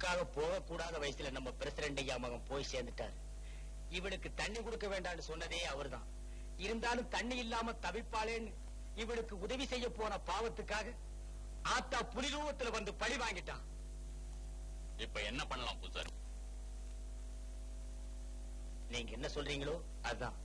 ஊருக்காக போகக்கூடாத வயசுல நம்ம பிரசிடண்ட் ஐயா மகன் போய் சேர்ந்துட்டாரு இவளுக்கு தண்ணி கொடுக்க வேண்டாம்னு சொன்னதே அவர்தான் இருந்தாலும் தண்ணி இல்லாம தவிப்பாளேன்னு இவளுக்கு உதவி செய்ய போன பாவத்துக்காக ஆத்தா புலிரூபத்துல வந்து பழி வாங்கிட்டான் இப்ப என்ன பண்ணலாம் பூசாரி நீங்க என்ன சொல்றீங்களோ அதுதான்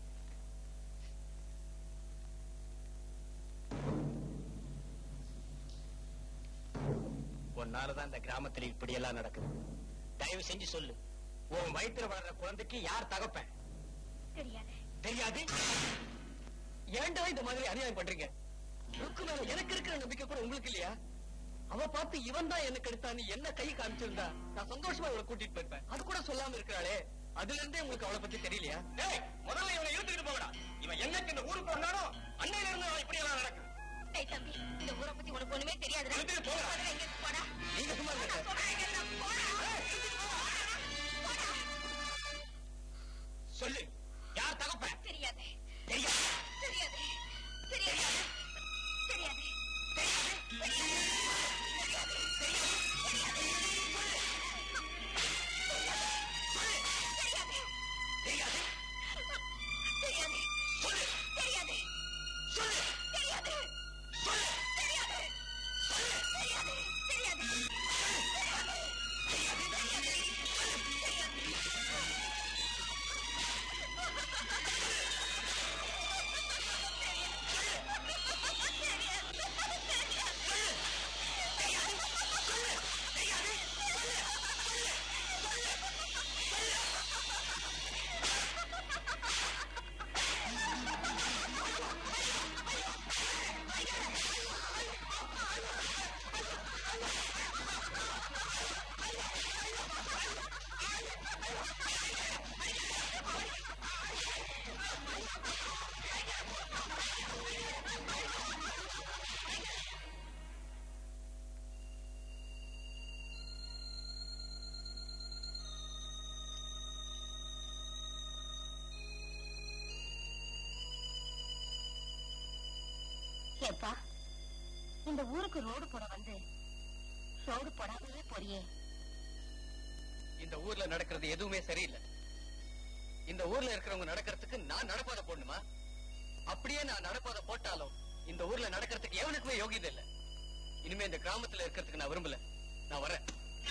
உன்னாலதான் இந்த கிராமத்துல இப்படி எல்லாம் நடக்குது தயவு செஞ்சு சொல்லு உன் வயித்துல வளர்ற குழந்தைக்கு யார் தகப்பேன் தெரியாது தெரியாது ஏன்டா இந்த மாதிரி அநியாயம் பண்றீங்க ருக்கு மேல எனக்கு இருக்கிற நம்பிக்கை கூட உங்களுக்கு இல்லையா அவ பார்த்து இவன் தான் எனக்கு எடுத்தான்னு என்ன கை காமிச்சிருந்தா நான் சந்தோஷமா இவளை கூட்டிட்டு போயிருப்பேன் அது கூட சொல்லாம இருக்கிறாளே அதுல இருந்தே உங்களுக்கு அவளை பத்தி தெரியலையா டேய் முதல்ல இவனை இழுத்துக்கிட்டு போகடா இவன் என்னைக்கு இந்த ஊருக்கு வந்தானோ அன்னையில இருந்து அவன் இப்படி எல்லாம் நடக்குது டேய் தம்பி இந்த ஊரை பத்தி உனக்கு ஒண்ணுமே தெரியாதுடா இழுத்துட்டு போடா. முதல்ல இங்கிருந்து போடா நீங்க சும்மா இருங்க நான் சொல்றேன், இங்கிருந்து போடா. போடா. சொல்லு யார் தகப்பேன் தெரியாது தெரியாது தெரியாது தெரியாது தெரியாது தெரியாது தெரியாது சொல்லு தெரியாது சொல்லு தெரியாது சொல்லு தெரியாது தெரியாது தெரியாது ஏப்பா இந்த ஊருக்கு ரோடு போட வந்து ரோடு போடாமலே போறியே இந்த ஊர்ல நடக்கிறது எதுவுமே சரியில்லை இந்த ஊர்ல இருக்கிறவங்க நடக்கிறதுக்கு நான் நடப்பாத போடணுமா அப்படியே நான் நடப்பாத போட்டாலும் இந்த ஊர்ல நடக்கிறதுக்கு எவனுக்குமே யோகியதை இல்ல இனிமே இந்த கிராமத்துல இருக்கிறதுக்கு நான் விரும்பல நான் வரேன்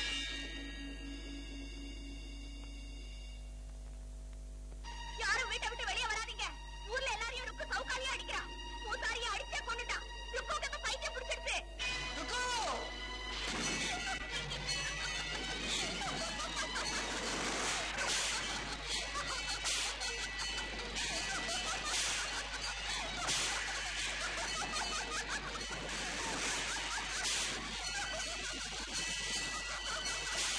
யாரும் வீட்டை விட்டு வெளியே வராதீங்க ஊர்ல எல்லாரையும் ருக்கு சவுக்காலியா அடிக்கிறான் பூசாரியை அடிச்சே கொண்டுட்டான் ருக்குவுக்கு பைத்தியம் பிடிச்சிருச்சு சொல்லு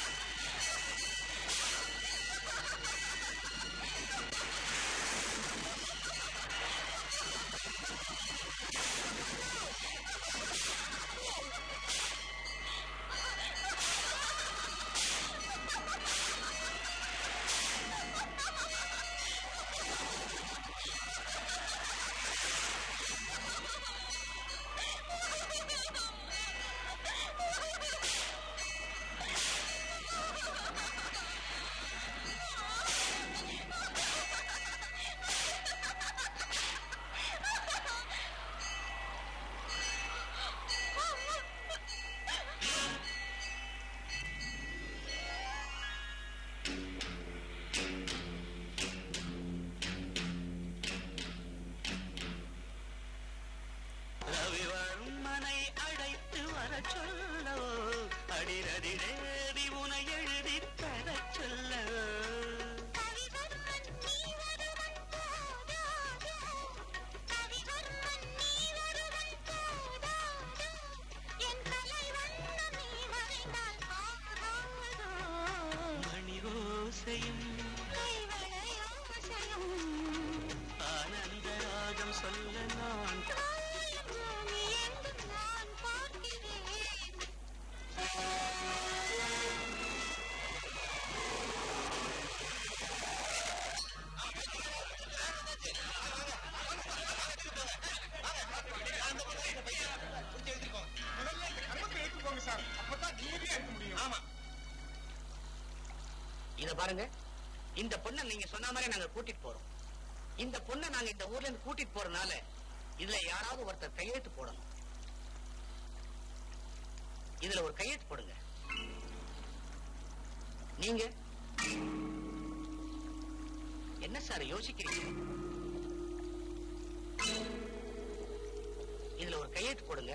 பாருங்க இந்த பொண்ணை நீங்க சொன்ன மாதிரி நாங்க கூட்டிட்டு போறோம் இந்த பொண்ணை நாங்க இந்த ஊர்ல இருந்து கூட்டிட்டு போறதுனால இதுல யாராவது ஒருத்தர் கையெழுத்து போடணும் இதுல ஒரு கையெழுத்து போடுங்க நீங்க என்ன சார் யோசிக்கிறீங்க இதுல ஒரு கையெழுத்து போடுங்க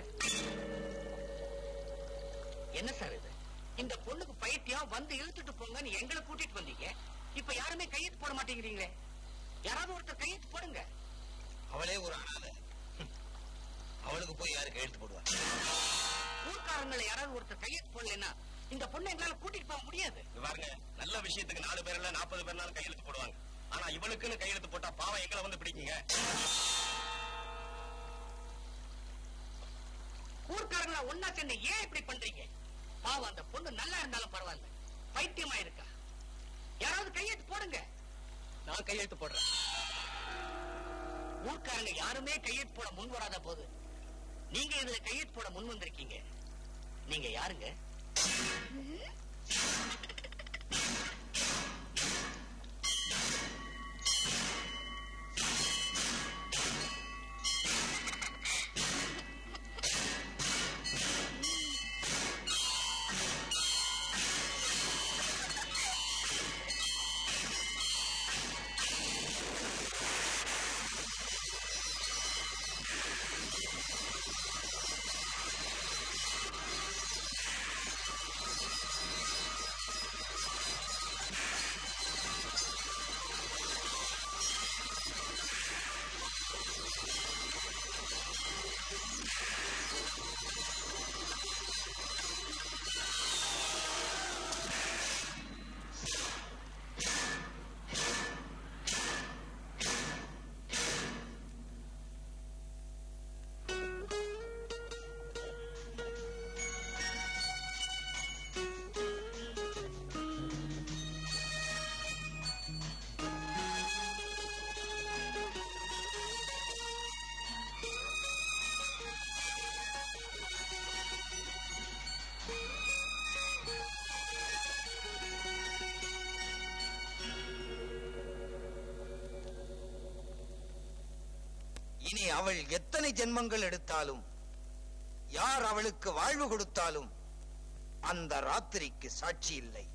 என்ன சார் இது இந்த பொண்ணுக்கு பைத்தியம் வந்து இழுத்துட்டு போங்கன்னு எங்களை கூட்டிட்டு வந்தீங்க இப்ப யாருமே கையெழுத்து போட மாட்டேங்கிறீங்களே யாராவது ஒருத்தர் கையெழுத்து போடுங்க அவளே ஒரு அனாதை அவளுக்கு போய் யாரு கையெழுத்து போடுவா ஊர்க்காரங்களை யாராவது ஒருத்தர் கையெழுத்து போடலைன்னா இந்த பொண்ணை எங்களால கூட்டிட்டு போக முடியாது இங்க பாருங்க நல்ல விஷயத்துக்கு நாலு பேர் இல்ல நாற்பது பேர்னாலும் கையெழுத்து போடுவாங்க ஆனா இவளுக்குன்னு கையெழுத்து போட்டா பாவம் எங்களை வந்து பிடிக்குங்க ஊர்க்காரங்கள ஒன்னா சேர்ந்து ஏன் இப்படி பண்றீங்க பாவம் அந்த பொண்ணு நல்லா இருந்தாலும் பரவாயில்ல பைத்தியமா இருக்கா யாராவது கையெழுத்து போடுங்க நான் கையெழுத்து போடுறேன் ஊர்க்காரங்க யாருமே கையெழுத்து போட முன் வராத போது நீங்க இதுல கையெழுத்து போட முன் வந்திருக்கீங்க நீங்க யாருங்க இனி அவள் எத்தனை ஜென்மங்கள் எடுத்தாலும் யார் அவளுக்கு வாழ்வு கொடுத்தாலும் அந்த ராத்திரிக்கு சாட்சி இல்லை